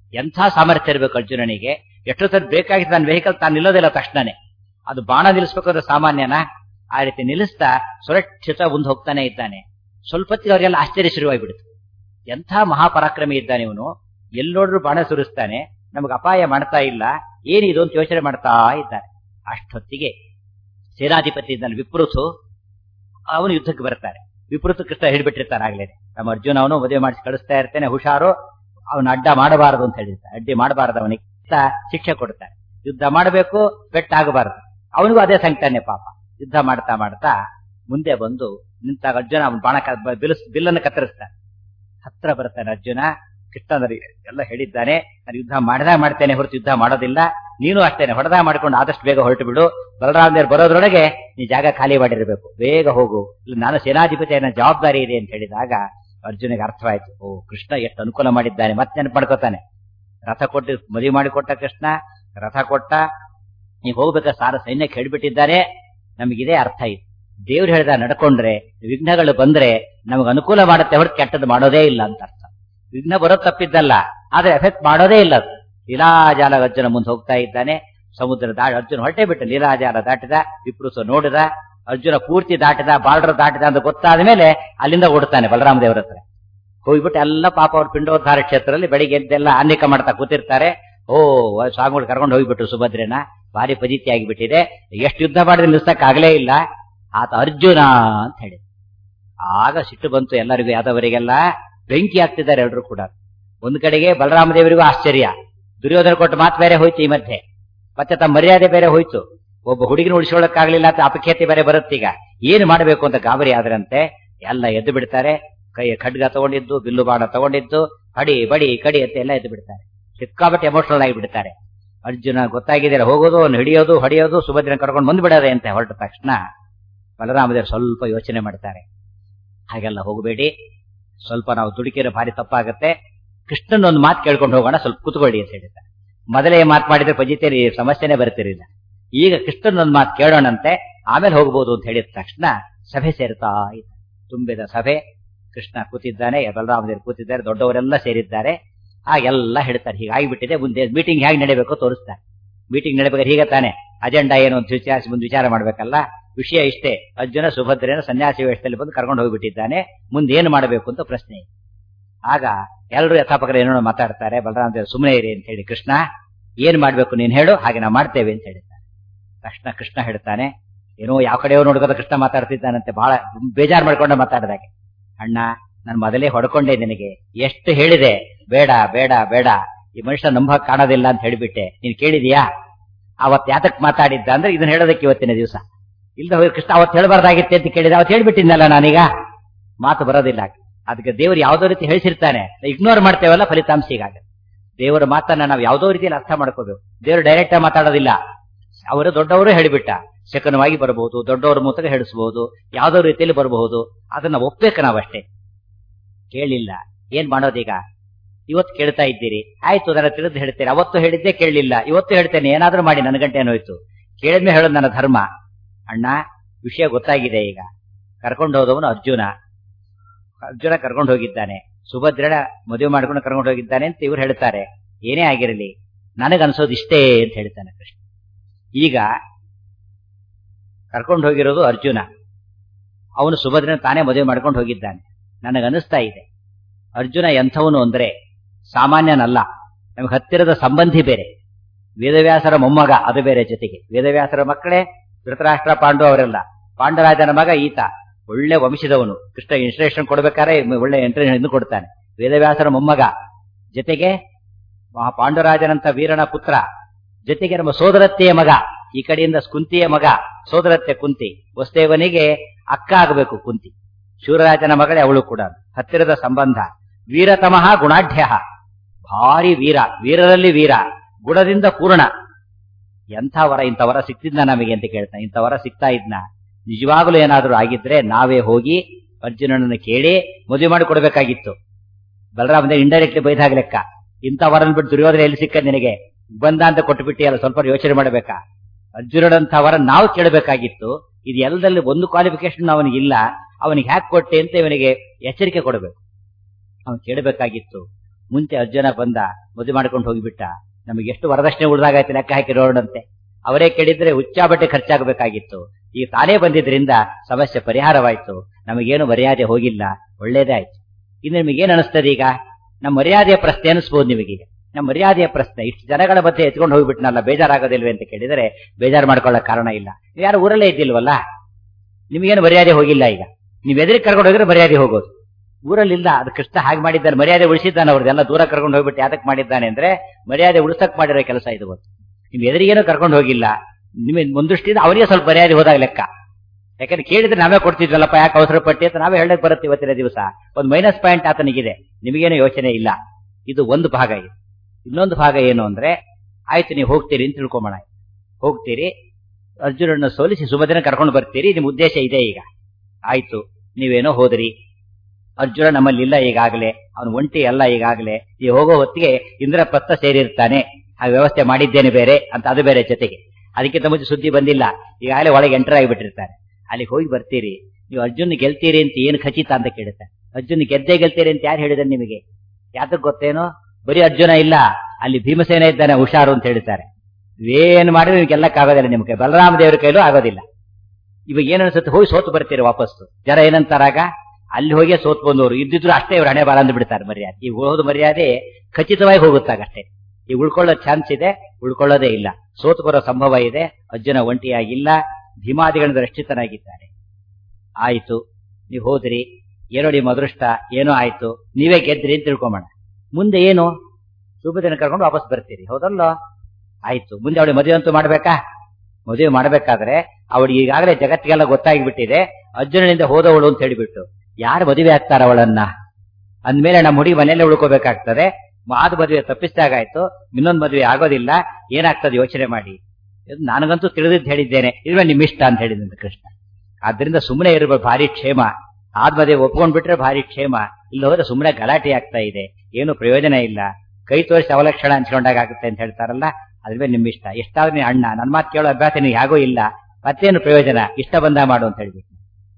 ಎಂಥ ಸಾಮರ್ಥ್ಯ ಇರಬೇಕು ಅರ್ಜುನನಿಗೆ ಎಷ್ಟು ಸರಿ ಬೇಕಾಗಿತ್ತು ನನ್ನ ವೆಹಿಕಲ್ ತಾನು ನಿಲ್ಲೋದಿಲ್ಲ ತಕ್ಷಣನೇ ಅದು ಬಾಣ ನಿಲ್ಲಿಸ್ಬೇಕು ಅಂದ್ರೆ ಸಾಮಾನ್ಯನ ಆ ರೀತಿ ನಿಲ್ಲಿಸ್ತಾ ಸುರಕ್ಷಿತ ಮುಂದೆ ಹೋಗ್ತಾನೆ ಇದ್ದಾನೆ ಸ್ವಲ್ಪ ಹೊತ್ತಿಗೆ ಅವರಿಗೆಲ್ಲ ಆಶ್ಚರ್ಯ ಶುರುವಾಗ್ಬಿಡ್ತು ಎಂಥ ಮಹಾಪರಾಕ್ರಮಿ ಇದ್ದಾನೆ ಇವನು ಎಲ್ಲೋಡ್ರು ಬಾಣ ಸುರಿಸ್ತಾನೆ ನಮಗೆ ಅಪಾಯ ಮಾಡ್ತಾ ಇಲ್ಲ ಏನಿದು ಅಂತ ಯೋಚನೆ ಮಾಡ್ತಾ ಇದ್ದಾನೆ ಅಷ್ಟೊತ್ತಿಗೆ ಸೇನಾಧಿಪತಿ ಇದ್ದಾನೆ ವಿಪ್ರುತು ಅವನು ಯುದ್ಧಕ್ಕೆ ಬರ್ತಾರೆ ವಿಪೃತ ಕೃಷ್ಣ ಹಿಡ್ಬಿಟ್ಟಿರ್ತಾನೆ ಆಗ್ಲೇ ನಮ್ಮ ಅರ್ಜುನ ಅವನು ಮದುವೆ ಮಾಡಿಸಿ ಕಳಿಸ್ತಾ ಇರ್ತೇನೆ ಹುಷಾರು ಅವನ ಅಡ್ಡ ಮಾಡಬಾರದು ಅಂತ ಹೇಳಿರ್ತಾರೆ ಅಡ್ಡಿ ಮಾಡಬಾರದು ಅವನಿಗೆ ಅಂತ ಶಿಕ್ಷೆ ಕೊಡ್ತಾರೆ ಯುದ್ಧ ಮಾಡಬೇಕು ಪೆಟ್ಟಾಗಬಾರದು ಅವನಿಗೂ ಅದೇ ಸಂಕಟನೆ ಪಾಪ ಯುದ್ಧ ಮಾಡ್ತಾ ಮಾಡ್ತಾ ಮುಂದೆ ಬಂದು ನಿಂತಾಗ ಅರ್ಜುನ ಅವನ ಬಾಣ ಕ- ಬ- ಬಿಲ್ಸ್ ಬಿಲ್ಲನ್ನು ಕತ್ತರಿಸ್ತಾನೆ ಹತ್ರ ಬರ್ತಾನೆ ಅರ್ಜುನ ಕೃಷ್ಣನರಿಗೆ ಎಲ್ಲ ಹೇಳಿದ್ದಾನೆ ನಾನು ಯುದ್ಧ ಮಾಡದ ಮಾಡ್ತೇನೆ ಹೊರತು ಯುದ್ಧ ಮಾಡೋದಿಲ್ಲ ನೀನು ಅಷ್ಟೇನೆ ಹೊಡೆದ ಮಾಡ್ಕೊಂಡು ಆದಷ್ಟು ಬೇಗ ಹೊರಟು ಬಿಡು ಬಲರಾಮದೇವ್ರು ಬರೋದ್ರೊಳಗೆ ನೀ ಜಾಗ ಖಾಲಿ ಮಾಡಿರ್ಬೇಕು ಬೇಗ ಹೋಗು ಇಲ್ಲಿ ನಾನು ಸೇನಾಧಿಪತಿ ಅನ್ನೋ ಜವಾಬ್ದಾರಿ ಇದೆ ಅಂತ ಹೇಳಿದಾಗ ಅರ್ಜುನಿಗೆ ಅರ್ಥವಾಯ್ತು ಓ ಕೃಷ್ಣ ಎಷ್ಟು ಅನುಕೂಲ ಮಾಡಿದ್ದಾನೆ ಮತ್ತೆ ನೆನಪು ಮಾಡ್ಕೋತಾನೆ ರಥ ಕೊಟ್ಟು ಮದುವೆ ಮಾಡಿಕೊಟ್ಟ ಕೃಷ್ಣ ರಥ ಕೊಟ್ಟ ನೀವು ಹೋಗ್ಬೇಕ ಸಾರ ಸೈನ್ಯಕ್ಕೆ ಹೇಳ್ಬಿಟ್ಟಿದ್ದಾರೆ ನಮಗಿದೇ ಅರ್ಥ ಇತ್ತು ದೇವ್ರು ಹೇಳ್ದ ನಡ್ಕೊಂಡ್ರೆ ವಿಘ್ನಗಳು ಬಂದ್ರೆ ನಮಗೆ ಅನುಕೂಲ ಮಾಡುತ್ತೆ ಹೊರತು ಕೆಟ್ಟದ್ದು ಮಾಡೋದೇ ಇಲ್ಲ ಅಂತ ಅರ್ಥ ವಿಘ್ನ ಬರೋದು ತಪ್ಪಿದ್ದಲ್ಲ ಆದ್ರೆ ಎಫೆಕ್ಟ್ ಮಾಡೋದೇ ಇಲ್ಲ ಅದು ಲೀಲಾಜಾಲ ಅರ್ಜುನ ಮುಂದೆ ಹೋಗ್ತಾ ಇದ್ದಾನೆ ಸಮುದ್ರ ದಾಟ ಅರ್ಜುನ ಹೊರಟೇ ಬಿಟ್ಟ ಲೀಲಾಜಾಲ ದಾಟಿದ ವಿಪ್ರುಸ ನೋಡಿದ ಅರ್ಜುನ ಪೂರ್ತಿ ದಾಟಿದ ಬಾರ್ಡರ್ ದಾಟಿದ ಅಂತ ಗೊತ್ತಾದ ಮೇಲೆ ಅಲ್ಲಿಂದ ಓಡ್ತಾನೆ ಬಲರಾಮ ದೇವರ ಹತ್ರ ಹೋಗ್ಬಿಟ್ಟು ಎಲ್ಲ ಪಾಪ ಅವ್ರ ಪಿಂಡೋದ್ಧಾರ ಕ್ಷೇತ್ರದಲ್ಲಿ ಬೆಳಿಗ್ಗೆ ಎದ್ದೆಲ್ಲ ಆನ್ನಿಕ ಮಾಡ್ತಾ ಕೂತಿರ್ತಾರೆ ಓ ಸ್ವಾಮಿಗಳು ಕರ್ಕೊಂಡು ಹೋಗ್ಬಿಟ್ರು ಸುಭದ್ರೆನ ಭಾರಿ ಫಜಿತಿ ಆಗಿಬಿಟ್ಟಿದೆ ಎಷ್ಟು ಯುದ್ಧ ಮಾಡಿದ್ರೆ ನಿಲ್ಸಕ್ ಆಗ್ಲೇ ಇಲ್ಲ ಆತ ಅರ್ಜುನ ಅಂತ ಹೇಳಿ ಆಗ ಸಿಟ್ಟು ಬಂತು ಎಲ್ಲರಿಗೂ ಯಾದವರಿಗೆಲ್ಲ ಬೆಂಕಿ ಹಾಕ್ತಿದ್ದಾರೆ ಎಲ್ರು ಕೂಡ ಒಂದ್ ಕಡೆಗೆ ಬಲರಾಮ ದೇವರಿಗೂ ಆಶ್ಚರ್ಯ ದುರ್ಯೋಧನ ಕೊಟ್ಟ ಮಾತು ಬೇರೆ ಹೋಯ್ತು ಈ ಮಧ್ಯೆ ಮತ್ತೆ ತಮ್ಮ ಮರ್ಯಾದೆ ಬೇರೆ ಹೋಯ್ತು ಒಬ್ಬ ಹುಡುಗಿನ ಉಳಿಸ್ಕೊಳ್ಳಕ್ಕಾಗ್ಲಿಲ್ಲ ಅಂತ ಅಪಖ್ಯಾತಿ ಬೇರೆ ಬರುತ್ತೀಗ ಏನು ಮಾಡಬೇಕು ಅಂತ ಗಾಬರಿ ಆದ್ರಂತೆ ಎಲ್ಲ ಎದ್ದು ಬಿಡ್ತಾರೆ ಕೈ ಖಡ್ಗ ತಗೊಂಡಿದ್ದು ಬಿಲ್ಲು ಬಾಣ ತಗೊಂಡಿದ್ದು ಕಡಿ ಬಡಿ ಕಡಿ ಅಂತ ಎಲ್ಲ ಎದ್ದು ಬಿಡ್ತಾರೆ ಸಿಕ್ಕಾಪಟ್ಟೆ ಎಮೋಷನಲ್ ಆಗಿ ಬಿಡ್ತಾರೆ ಅರ್ಜುನ ಗೊತ್ತಾಗಿದ್ದೀರ ಹೋಗೋದು ಅವ್ನು ಹಿಡಿಯೋದು ಹೊಡೆಯೋದು ಸುಭದ್ರನ ಕರ್ಕೊಂಡು ಬಂದು ಬಿಡೋದೆ ಅಂತ ಹೊರಟ ತಕ್ಷಣ ಬಲರಾಮದೇವರು ಸ್ವಲ್ಪ ಯೋಚನೆ ಮಾಡ್ತಾರೆ ಹಾಗೆಲ್ಲ ಹೋಗಬೇಡಿ ಸ್ವಲ್ಪ ನಾವು ದುಡುಕಿರೋ ಭಾರಿ ತಪ್ಪಾಗತ್ತೆ ಕೃಷ್ಣನ್ ಒಂದು ಮಾತು ಕೇಳ್ಕೊಂಡು ಹೋಗೋಣ ಸ್ವಲ್ಪ ಕುತ್ಕೊಳ್ಳಿ ಅಂತ ಹೇಳಿದ್ದಾರೆ ಮೊದಲೇ ಮಾತು ಮಾಡಿದ್ರೆ ಪಜಿತೇರಿ ಸಮಸ್ಯೆನೇ ಬರ್ತಿರಲಿಲ್ಲ ಈಗ ಕೃಷ್ಣನ್ ಒಂದು ಮಾತು ಕೇಳೋಣಂತೆ ಆಮೇಲೆ ಹೋಗ್ಬೋದು ಅಂತ ಹೇಳಿದ ತಕ್ಷಣ ಸಭೆ ಸೇರ್ತಾ ಇತ್ತು ತುಂಬಿದ ಸಭೆ ಕೃಷ್ಣ ಕೂತಿದ್ದಾನೆ ಬಲರಾಮದೇವರು ಕೂತಿದ್ದಾರೆ ದೊಡ್ಡವರೆಲ್ಲ ಸೇರಿದ್ದಾರೆ ಆಗೆಲ್ಲ ಹೇಳ್ತಾರೆ ಹೀಗಾಗಿಬಿಟ್ಟಿದೆ ಮುಂದೆ ಮೀಟಿಂಗ್ ಹೇಗೆ ನಡೀಬೇಕು ತೋರಿಸ್ತಾರೆ ಮೀಟಿಂಗ್ ನಡೀಬೇಕಾದ್ರೆ ಹೀಗೆ ತಾನೆ ಅಜೆಂಡಾ ಏನು ಅಂತ ವಿಚಾರಿಸಿ ಮುಂದೆ ವಿಚಾರ ಮಾಡ್ಬೇಕಲ್ಲ ವಿಷಯ ಇಷ್ಟೇ ಅರ್ಜುನ ಸುಭದ್ರೇನ ಸನ್ಯಾಸಿ ವೇಷದಲ್ಲಿ ಬಂದು ಕರ್ಕೊಂಡು ಹೋಗ್ಬಿಟ್ಟಿದ್ದಾನೆ ಮುಂದೆ ಏನು ಮಾಡಬೇಕು ಅಂತ ಪ್ರಶ್ನೆ ಆಗ ಎಲ್ಲರೂ ಯಥಾಪಕರ ಏನೋ ಮಾತಾಡ್ತಾರೆ ಬಲರಾಮ ದೇವರು ಸುಮ್ಮನೆ ಇರಿ ಅಂತ ಹೇಳಿ ಕೃಷ್ಣ ಏನ್ ಮಾಡ್ಬೇಕು ನೀನ್ ಹೇಳು ಹಾಗೆ ನಾವು ಮಾಡ್ತೇವೆ ಅಂತ ಹೇಳಿದ್ದಾನೆ ತಕ್ಷಣ ಕೃಷ್ಣ ಹೇಳ್ತಾನೆ ಏನೋ ಯಾವ ಕಡೆಯೋ ನೋಡ್ಕೋದ ಕೃಷ್ಣ ಮಾತಾಡ್ತಿದ್ದಾನಂತೆ ಬಹಳ ಬೇಜಾರ್ ಮಾಡ್ಕೊಂಡು ಮಾತಾಡಿದಾಗೆ ಅಣ್ಣ ನಾನು ಮೊದಲೇ ಹೊಡ್ಕೊಂಡೆ ನಿನಗೆ ಎಷ್ಟು ಹೇಳಿದೆ ಬೇಡ ಬೇಡ ಬೇಡ ಈ ಮನುಷ್ಯ ನಂಬಕ್ ಕಾಣೋದಿಲ್ಲ ಅಂತ ಹೇಳಿಬಿಟ್ಟೆ ನೀನ್ ಕೇಳಿದೀಯಾ ಅವತ್ ಯಾತಕ್ ಮಾತಾಡಿದ್ದ ಅಂದ್ರೆ ಇದನ್ನ ಹೇಳೋದಕ್ಕೆ ಇವತ್ತಿನ ದಿವಸ ಇಲ್ದ ಹೋಗಿ ಕೃಷ್ಣ ಅವತ್ತು ಹೇಳಬಾರ್ದಾಗಿತ್ತೆ ಅಂತ ಕೇಳಿದ ಅವತ್ತು ಹೇಳ್ಬಿಟ್ಟಿದ್ನಲ್ಲ ನಾನೀಗ ಮಾತು ಬರೋದಿಲ್ಲ ಅದಕ್ಕೆ ದೇವರು ಯಾವ್ದೋ ರೀತಿ ಹೇಳಿಸಿರ್ತಾನೆ ಇಗ್ನೋರ್ ಮಾಡ್ತೇವಲ್ಲ ಫಲಿತಾಂಶ ಹೀಗಾಗ ದೇವರ ಮಾತನ್ನ ನಾವು ಯಾವ್ದೋ ರೀತಿಯಲ್ಲಿ ಅರ್ಥ ಮಾಡ್ಕೋಬೇಕು ದೇವರು ಡೈರೆಕ್ಟ್ ಆಗಿ ಮಾತಾಡೋದಿಲ್ಲ ಅವರು ದೊಡ್ಡವರು ಹೇಳಿಬಿಟ್ಟ ಶಕನವಾಗಿ ಬರಬಹುದು ದೊಡ್ಡವರ ಮೂಲಕ ಹೇಳಿಸಬಹುದು ಯಾವ್ದೋ ರೀತಿಯಲ್ಲಿ ಬರಬಹುದು ಅದನ್ನ ಒಪ್ಬೇಕು ನಾವಷ್ಟೇ ಕೇಳಿಲ್ಲ ಏನ್ ಮಾಡೋದೀಗ ಇವತ್ತು ಕೇಳ್ತಾ ಇದ್ದೀರಿ ಆಯ್ತು ನನ್ನ ತಿಳಿದು ಹೇಳ್ತೇನೆ ಅವತ್ತು ಹೇಳಿದ್ದೆ ಕೇಳಲಿಲ್ಲ ಇವತ್ತು ಹೇಳ್ತೇನೆ ಏನಾದ್ರೂ ಮಾಡಿ ನನ್ನ ಗಂಟೆ ಏನೋಯ್ತು ಕೇಳಿದ್ಮೇಲೆ ಹೇಳೋದು ನನ್ನ ಧರ್ಮ ಅಣ್ಣ ವಿಷಯ ಗೊತ್ತಾಗಿದೆ ಈಗ ಕರ್ಕೊಂಡು ಹೋದವನು ಅರ್ಜುನ ಅರ್ಜುನ ಕರ್ಕೊಂಡು ಹೋಗಿದ್ದಾನೆ ಸುಭದ್ರನ ಮದುವೆ ಮಾಡ್ಕೊಂಡು ಕರ್ಕೊಂಡು ಹೋಗಿದ್ದಾನೆ ಅಂತ ಇವ್ರು ಹೇಳ್ತಾರೆ ಏನೇ ಆಗಿರಲಿ ನನಗನ್ಸೋದು ಇಷ್ಟೇ ಅಂತ ಹೇಳ್ತಾನೆ ಕೃಷ್ಣ ಈಗ ಕರ್ಕೊಂಡು ಹೋಗಿರೋದು ಅರ್ಜುನ ಅವನು ಸುಭದ್ರನ ತಾನೇ ಮದುವೆ ಮಾಡ್ಕೊಂಡು ಹೋಗಿದ್ದಾನೆ ನನಗನ್ನಿಸ್ತಾ ಇದೆ ಅರ್ಜುನ ಎಂಥವನು ಅಂದ್ರೆ ಸಾಮಾನ್ಯನಲ್ಲ ನಮಗೆ ಹತ್ತಿರದ ಸಂಬಂಧಿ ಬೇರೆ ವೇದವ್ಯಾಸರ ಮೊಮ್ಮಗ ಅದು ಬೇರೆ ಜೊತೆಗೆ ವೇದವ್ಯಾಸರ ಮಕ್ಕಳೇ ಧೃತರಾಷ್ಟ್ರ ಪಾಂಡು ಅವರೆಲ್ಲ ಪಾಂಡರಾಜನ ಮಗ ಈತ ಒಳ್ಳೆ ವಂಶದವನು ಕೃಷ್ಣ ಇನ್ಸ್ಟ್ರಕ್ಷನ್ ಕೊಡ್ಬೇಕಾದ್ರೆ ಒಳ್ಳೆ ಇಂಟರ್ವ್ಯೂ ಕೊಡ್ತಾನೆ ವೇದವ್ಯಾಸರ ಮೊಮ್ಮಗ ಜೊತೆಗೆ ಮಹಾ ಪಾಂಡುರಾಜನಂತ ವೀರನ ಪುತ್ರ ಜೊತೆಗೆ ನಮ್ಮ ಸೋದರತ್ತೆಯ ಮಗ ಈ ಕಡೆಯಿಂದ ಕುಂತಿಯ ಮಗ ಸೋದರತ್ತೆ ಕುಂತಿ ವಸುದೇವನಿಗೆ ಅಕ್ಕ ಆಗಬೇಕು ಕುಂತಿ ಶೂರರಾಜನ ಮಗಳೇ ಅವಳು ಕೂಡ ಹತ್ತಿರದ ಸಂಬಂಧ ವೀರತಮಃ ಗುಣಾಢ್ಯ ಭಾರಿ ವೀರ ವೀರರಲ್ಲಿ ವೀರ ಗುಣದಿಂದ ಪೂರ್ಣ ಎಂಥ ವರ ಇಂಥ ವರ ಸಿಕ್ತಿದ್ನ ನಮಗೆ ಅಂತ ಕೇಳ್ತಾನೆ ಇಂಥ ವರ ಸಿಗ್ತಾ ಇದ್ನ ನಿಜವಾಗಲೂ ಏನಾದ್ರೂ ಆಗಿದ್ರೆ ನಾವೇ ಹೋಗಿ ಅರ್ಜುನನನ್ನು ಕೇಳಿ ಮದುವೆ ಮಾಡಿ ಕೊಡ್ಬೇಕಾಗಿತ್ತು ಬಲರಾಮದೇ ಇಂಡೈರೆಕ್ಟ್ಲಿ ಬೈದಾಗ ಲೆಕ್ಕ ಇಂಥ ವರನ್ ಬಿಟ್ಟು ದುರ್ಯೋಧನ ಎಲ್ಲಿ ಸಿಕ್ಕ ನಿನಗೆ ಬಂದ ಅಂತ ಕೊಟ್ಟುಬಿಟ್ಟಿಯಲ್ಲ ಸ್ವಲ್ಪ ಯೋಚನೆ ಮಾಡಬೇಕಾ ಅರ್ಜುನನಂತ ವರ ನಾವು ಕೇಳಬೇಕಾಗಿತ್ತು ಇದು ಎಲ್ಲದಲ್ಲಿ ಒಂದು ಕ್ವಾಲಿಫಿಕೇಶನ್ ಅವನಿಗೆ ಇಲ್ಲ ಅವನಿಗೆ ಹ್ಯಾಕ್ ಕೊಟ್ಟೆ ಅಂತ ಇವನಿಗೆ ಎಚ್ಚರಿಕೆ ಕೊಡಬೇಕು ಅವನು ಕೇಳಬೇಕಾಗಿತ್ತು ಮುಂಚೆ ಅರ್ಜುನ ಬಂದ ಮದುವೆ ಮಾಡ್ಕೊಂಡು ಹೋಗಿಬಿಟ್ಟ ನಮಗೆ ಎಷ್ಟು ವರದಕ್ಷಿಣೆ ಉಳಿದಾಗಾಯ್ತು ಲೆಕ್ಕ ಹಾಕಿ ನೋಡಂತೆ ಅವರೇ ಕೇಳಿದ್ರೆ ಹುಚ್ಚಾಬಟ್ಟೆ ಖರ್ಚಾಗಬೇಕಾಗಿತ್ತು ಈಗ ತಾನೇ ಬಂದಿದ್ರಿಂದ ಸಮಸ್ಯೆ ಪರಿಹಾರವಾಯ್ತು ನಮಗೇನು ಮರ್ಯಾದೆ ಹೋಗಿಲ್ಲ ಒಳ್ಳೇದೇ ಆಯ್ತು ಇನ್ನು ನಿಮಗೇನು ಅನಿಸ್ತದೆ ಈಗ ನಮ್ಮ ಮರ್ಯಾದೆಯ ಪ್ರಶ್ನೆ ಅನಿಸ್ಬೋದು ನಿಮಗೀಗ ನಮ್ಮ ಮರ್ಯಾದೆಯ ಪ್ರಶ್ನೆ ಇಷ್ಟು ಜನಗಳ ಮಧ್ಯೆ ಎತ್ಕೊಂಡು ಹೋಗ್ಬಿಟ್ನಲ್ಲ ಬೇಜಾರಾಗೋದಿಲ್ವೇ ಅಂತ ಕೇಳಿದರೆ ಬೇಜಾರು ಮಾಡ್ಕೊಳ್ಳೋಕೆ ಕಾರಣ ಇಲ್ಲ ನೀವು ಯಾರು ಊರಲ್ಲೇ ಇದ್ದಿಲ್ವಲ್ಲ ನಿಮಗೇನು ಮರ್ಯಾದೆ ಹೋಗಿಲ್ಲ ಈಗ ನೀವು ಎದುರಿಗೆ ಕರ್ಕೊಂಡು ಹೋಗಿದ್ರೆ ಮರ್ಯಾದೆ ಹೋಗೋದು ಊರಲ್ಲಿಲ್ಲ ಅದು ಕೃಷ್ಣ ಹಾಗೆ ಮಾಡಿದ್ದಾನೆ ಮರ್ಯಾದೆ ಉಳಿಸಿದ್ದಾನೆ ಅವ್ರದ್ದೆಲ್ಲ ದೂರ ಕರ್ಕೊಂಡು ಹೋಗ್ಬಿಟ್ಟು ಯಾತಕ್ಕೆ ಮಾಡಿದ್ದಾನೆ ಅಂದ್ರೆ ಮರ್ಯಾದೆ ಉಳಿಸಕ್ ಮಾಡಿರೋ ಕೆಲಸ ಇದು ಗೊತ್ತು ನೀವು ಎದುರಿಗೇನು ಕರ್ಕೊಂಡು ಹೋಗಿಲ್ಲ ನಿಮಗೆ ಮುಂದೃಷ್ಟಿಯಿಂದ ಅವರಿಗೆ ಸ್ವಲ್ಪ ಮರ್ಯಾದೆ ಹೋದಾಗ ಲೆಕ್ಕ ಯಾಕಂದ್ರೆ ಕೇಳಿದ್ರೆ ನಾವೇ ಕೊಡ್ತಿದ್ವಲ್ಲಪ್ಪ ಯಾಕೆ ಅವಸರ ಪಟ್ಟಿ ಅಂತ ನಾವೇ ಹೇಳಕ್ ಬರುತ್ತೆ ಇವತ್ತಿನ ದಿವಸ ಒಂದು ಮೈನಸ್ ಪಾಯಿಂಟ್ ಆತನಿಗಿದೆ ನಿಮಗೇನು ಯೋಚನೆ ಇಲ್ಲ ಇದು ಒಂದು ಭಾಗ ಇದೆ ಇನ್ನೊಂದು ಭಾಗ ಏನು ಅಂದ್ರೆ ಆಯ್ತು ನೀವು ಹೋಗ್ತೀರಿ ಅಂತ ತಿಳ್ಕೊಂಬೋಣ ಹೋಗ್ತೀರಿ ಅರ್ಜುನನ್ನ ಸೋಲಿಸಿ ಸುಭದ್ರನ ಕರ್ಕೊಂಡು ಬರ್ತೀರಿ ನಿಮ್ ಉದ್ದೇಶ ಇದೆ ಈಗ ಆಯ್ತು ನೀವೇನೋ ಹೋದ್ರಿ ಅರ್ಜುನ ನಮ್ಮಲ್ಲಿ ಇಲ್ಲ ಈಗಾಗಲೇ ಅವನು ಒಂಟಿ ಅಲ್ಲ ಈಗಾಗಲೇ ಈ ಹೋಗೋ ಹೊತ್ತಿಗೆ ಇಂದ್ರಪ್ರಸ್ಥ ಸೇರಿರ್ತಾನೆ ಆ ವ್ಯವಸ್ಥೆ ಮಾಡಿದ್ದೇನೆ ಬೇರೆ ಅಂತ ಅದು ಬೇರೆ ಜೊತೆಗೆ ಅದಕ್ಕಿಂತ ಮುಂಚೆ ಸುದ್ದಿ ಬಂದಿಲ್ಲ ಈಗಾಗಲೇ ಒಳಗೆ ಎಂಟರ್ ಆಗಿಬಿಟ್ಟಿರ್ತಾರೆ ಅಲ್ಲಿಗೆ ಹೋಗಿ ಬರ್ತೀರಿ ನೀವು ಅರ್ಜುನ್ ಗೆಲ್ತೀರಿ ಅಂತ ಏನು ಖಚಿತ ಅಂತ ಕೇಳುತ್ತೆ ಅರ್ಜುನ್ ಗೆದ್ದೇ ಗೆಲ್ತೀರಿ ಅಂತ ಯಾರು ಹೇಳಿದಾರೆ ನಿಮಗೆ ಯಾತಕ್ ಗೊತ್ತೇನೋ ಬರೀ ಅರ್ಜುನ ಇಲ್ಲ ಅಲ್ಲಿ ಭೀಮಸೇನ ಇದ್ದಾನೆ ಹುಷಾರು ಅಂತ ಹೇಳ್ತಾರೆ ಏನ್ ಮಾಡಿದ್ರೆ ನೀವು ಗೆಲ್ಲಕ್ಕಾಗೋದಿಲ್ಲ ನಿಮ್ಗೆ ಬಲರಾಮ ದೇವರ ಕೈಲೂ ಆಗೋದಿಲ್ಲ ಇವಾಗ ಏನ್ ಅನ್ಸುತ್ತೆ ಹೋಗಿ ಸೋತು ಬರ್ತೀರಿ ವಾಪಸ್ ಜನ ಏನಂತಾರಾಗ ಅಲ್ಲಿ ಹೋಗಿ ಸೋತ್ ಬಂದವರು ಇದ್ದಿದ್ರು ಅಷ್ಟೇ ಇವ್ರು ಹಣೆ ಬಾರ ಬಿಡ್ತಾರೆ ಮರ್ಯಾದೆ ಈ ಹೋದ ಮರ್ಯಾದೆ ಖಚಿತವಾಗಿ ಹೋಗುತ್ತಾಗಷ್ಟೇ ಈ ಉಳ್ಕೊಳ್ಳೋ ಚಾನ್ಸ್ ಇದೆ ಉಳ್ಕೊಳ್ಳೋದೇ ಇಲ್ಲ ಸೋತು ಬರೋ ಸಂಭವ ಇದೆ ಅರ್ಜುನ ಒಂಟಿಯಾಗಿಲ್ಲ ಭೀಮಾದಿಗಳಿಂದ ರಕ್ಷಿತನಾಗಿದ್ದಾರೆ ಆಯ್ತು ನೀವು ಹೋದ್ರಿ ಏನೋ ನಿಮ್ಮ ಅದೃಷ್ಟ ಏನೋ ಆಯ್ತು ನೀವೇ ಗೆದ್ರಿ ಅಂತ ತಿಳ್ಕೊಂಬೋಣ ಮುಂದೆ ಏನು ಸುಭದಿನ ಕರ್ಕೊಂಡು ವಾಪಸ್ ಬರ್ತೀರಿ ಹೌದಲ್ಲ ಆಯ್ತು ಮುಂದೆ ಅವಳಿಗೆ ಮದುವೆ ಅಂತೂ ಮಾಡ್ಬೇಕಾ ಮದುವೆ ಮಾಡ್ಬೇಕಾದ್ರೆ ಅವಳಿಗೆ ಈಗಾಗಲೇ ಜಗತ್ತಿಗೆಲ್ಲ ಗೊತ್ತಾಗಿಬಿಟ್ಟಿದೆ ಅರ್ಜುನನಿಂದ ಹೋದವಳು ಅಂತ ಹೇಳಿಬಿಟ್ಟು ಯಾರು ಮದುವೆ ಆಗ್ತಾರ ಅವಳನ್ನ ಅಂದ್ಮೇಲೆ ನಮ್ಮ ಹುಡುಗಿ ಮನೆಯಲ್ಲೇ ಉಳ್ಕೋಬೇಕಾಗ್ತದೆ ಆದ ಮದುವೆ ತಪ್ಪಿಸಿದಾಗಾಯ್ತು ಇನ್ನೊಂದು ಮದುವೆ ಆಗೋದಿಲ್ಲ ಏನಾಗ್ತದೆ ಯೋಚನೆ ಮಾಡಿ ಇದು ನನಗಂತೂ ತಿಳಿದಿದ್ದು ಹೇಳಿದ್ದೇನೆ ಇಲ್ವೇ ನಿಮ್ ಇಷ್ಟ ಅಂತ ಹೇಳಿದಂತೆ ಕೃಷ್ಣ ಆದ್ರಿಂದ ಸುಮ್ಮನೆ ಇರಬೇಕು ಭಾರಿ ಕ್ಷೇಮ ಆದ್ ಮದುವೆ ಒಪ್ಕೊಂಡ್ಬಿಟ್ರೆ ಭಾರಿ ಕ್ಷೇಮ ಇಲ್ಲ ಹೋದ್ರೆ ಸುಮ್ಮನೆ ಗಲಾಟೆ ಆಗ್ತಾ ಇದೆ ಏನು ಪ್ರಯೋಜನ ಇಲ್ಲ ಕೈ ತೋರಿಸಿ ಅವಲಕ್ಷಣ ಹಂಚ್ಕೊಂಡಾಗ ಆಗುತ್ತೆ ಅಂತ ಹೇಳ್ತಾರಲ್ಲ ಅದ್ವೇ ನಿಮ್ ಇಷ್ಟ ಎಷ್ಟಾದ್ರೂ ನೀನ್ ಅಣ್ಣ ನನ್ ಮಾತು ಕೇಳೋ ಅಭ್ಯಾಸ ನಿನಗೆ ಯಾಗೋ ಇಲ್ಲ ಮತ್ತೇನು ಪ್ರಯೋಜನ ಇಷ್ಟ ಬಂದ ಮಾಡು ಅಂತ ಹೇಳ್ಬಿಟ್ಟು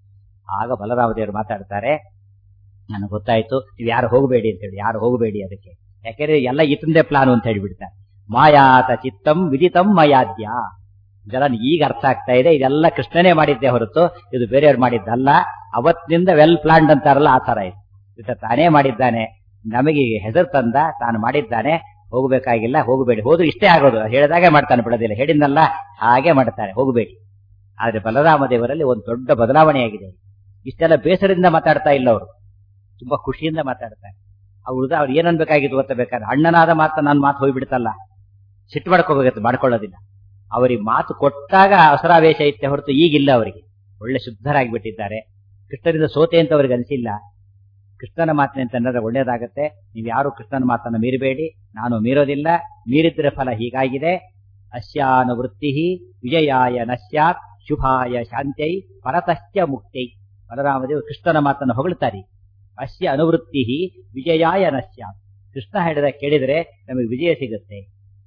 ಆಗ ಬಲರಾಮದೇವರು ಮಾತಾಡ್ತಾರೆ ನನಗೆ ಗೊತ್ತಾಯ್ತು ನೀವು ಯಾರು ಹೋಗಬೇಡಿ ಅಂತ ಹೇಳಿ ಯಾರು ಹೋಗಬೇಡಿ ಅದಕ್ಕೆ ಯಾಕೆಂದ್ರೆ ಎಲ್ಲ ಇತಂದೇ ಪ್ಲಾನ್ ಅಂತ ಹೇಳ್ಬಿಡ್ತಾರೆ ಮಾಯಾತ ಚಿತ್ತಂ ವಿದಿತಂ ಮಯಾದ್ಯ ಇದೆಲ್ಲ ಈಗ ಅರ್ಥ ಆಗ್ತಾ ಇದೆ ಇದೆಲ್ಲ ಕೃಷ್ಣನೇ ಮಾಡಿದ್ದೆ ಹೊರತು ಇದು ಬೇರೆಯವ್ರು ಮಾಡಿದ್ದಲ್ಲ ಅವತ್ತಿನಿಂದ ವೆಲ್ ಪ್ಲಾನ್ಡ್ ಅಂತಾರಲ್ಲ ಆ ತರ ಇದೆ ಇದು ತಾನೇ ಮಾಡಿದ್ದಾನೆ ನಮಗೆ ಹೆಸರು ತಂದ ತಾನು ಮಾಡಿದ್ದಾನೆ ಹೋಗಬೇಕಾಗಿಲ್ಲ ಹೋಗಬೇಡಿ ಹೋದ್ರು ಇಷ್ಟೇ ಆಗೋದು ಹೇಳಿದಾಗೆ ಮಾಡ್ತಾನೆ ಬಿಡೋದಿಲ್ಲ ಹೇಳಿದ್ನಲ್ಲ ಹಾಗೆ ಮಾಡ್ತಾರೆ ಹೋಗಬೇಡಿ ಆದ್ರೆ ಬಲರಾಮ ದೇವರಲ್ಲಿ ಒಂದು ದೊಡ್ಡ ಬದಲಾವಣೆಯಾಗಿದೆ ಇಷ್ಟೆಲ್ಲ ಬೇಸರದಿಂದ ಮಾತಾಡ್ತಾ ಇಲ್ಲ ಅವರು ತುಂಬಾ ಖುಷಿಯಿಂದ ಮಾತಾಡ್ತಾರೆ ಅವ್ರದ್ದು ಅವ್ರು ಏನನ್ಬೇಕಾಗಿತ್ತು ಗೊತ್ತಬೇಕಾದ್ರೆ ಅಣ್ಣನಾದ ಮಾತ್ರ ನನ್ನ ಮಾತು ಹೋಗ್ಬಿಡ್ತಲ್ಲ ಸಿಟ್ಟು ಮಾಡ್ಕೋಬೇಕಂತ ಮಾಡ್ಕೊಳ್ಳೋದಿಲ್ಲ ಅವರಿಗೆ ಮಾತು ಕೊಟ್ಟಾಗ ಅವಸರಾವೇಶ ಇತ್ತೆ ಹೊರತು ಈಗಿಲ್ಲ ಅವರಿಗೆ ಒಳ್ಳೆ ಶುದ್ಧರಾಗಿಬಿಟ್ಟಿದ್ದಾರೆ ಕೃಷ್ಣರಿಂದ ಸೋತೆ ಅಂತ ಅವ್ರಿಗೆ ಅನಿಸಿಲ್ಲ ಕೃಷ್ಣನ ಮಾತಿನಂತ ಅನ್ನೋದ್ರೆ ಒಳ್ಳೇದಾಗತ್ತೆ ನೀವು ಯಾರು ಕೃಷ್ಣನ ಮಾತನ್ನ ಮೀರಬೇಡಿ ನಾನು ಮೀರೋದಿಲ್ಲ ಮೀರಿದ್ರೆ ಫಲ ಹೀಗಾಗಿದೆ ಅಸ್ಯಾನುವೃತ್ತಿ ವಿಜಯಾಯ ನಶ್ಯಾತ್ ಶುಭಾಯ ಶಾಂತ್ಯೈ ಪರತಶ್ಚ ಮುಕ್ತೈ ಬಲರಾಮದೇವರು ಕೃಷ್ಣನ ಮಾತನ್ನು ಹೊಗಳ್ತಾರೆ ಅಸ್ಯ ಅನುವೃತ್ತಿ ವಿಜಯಾಯ ನಶ್ಯಾತ್ ಕೃಷ್ಣ ಹೇಳಿದ ಕೇಳಿದ್ರೆ ನಮಗೆ ವಿಜಯ ಸಿಗುತ್ತೆ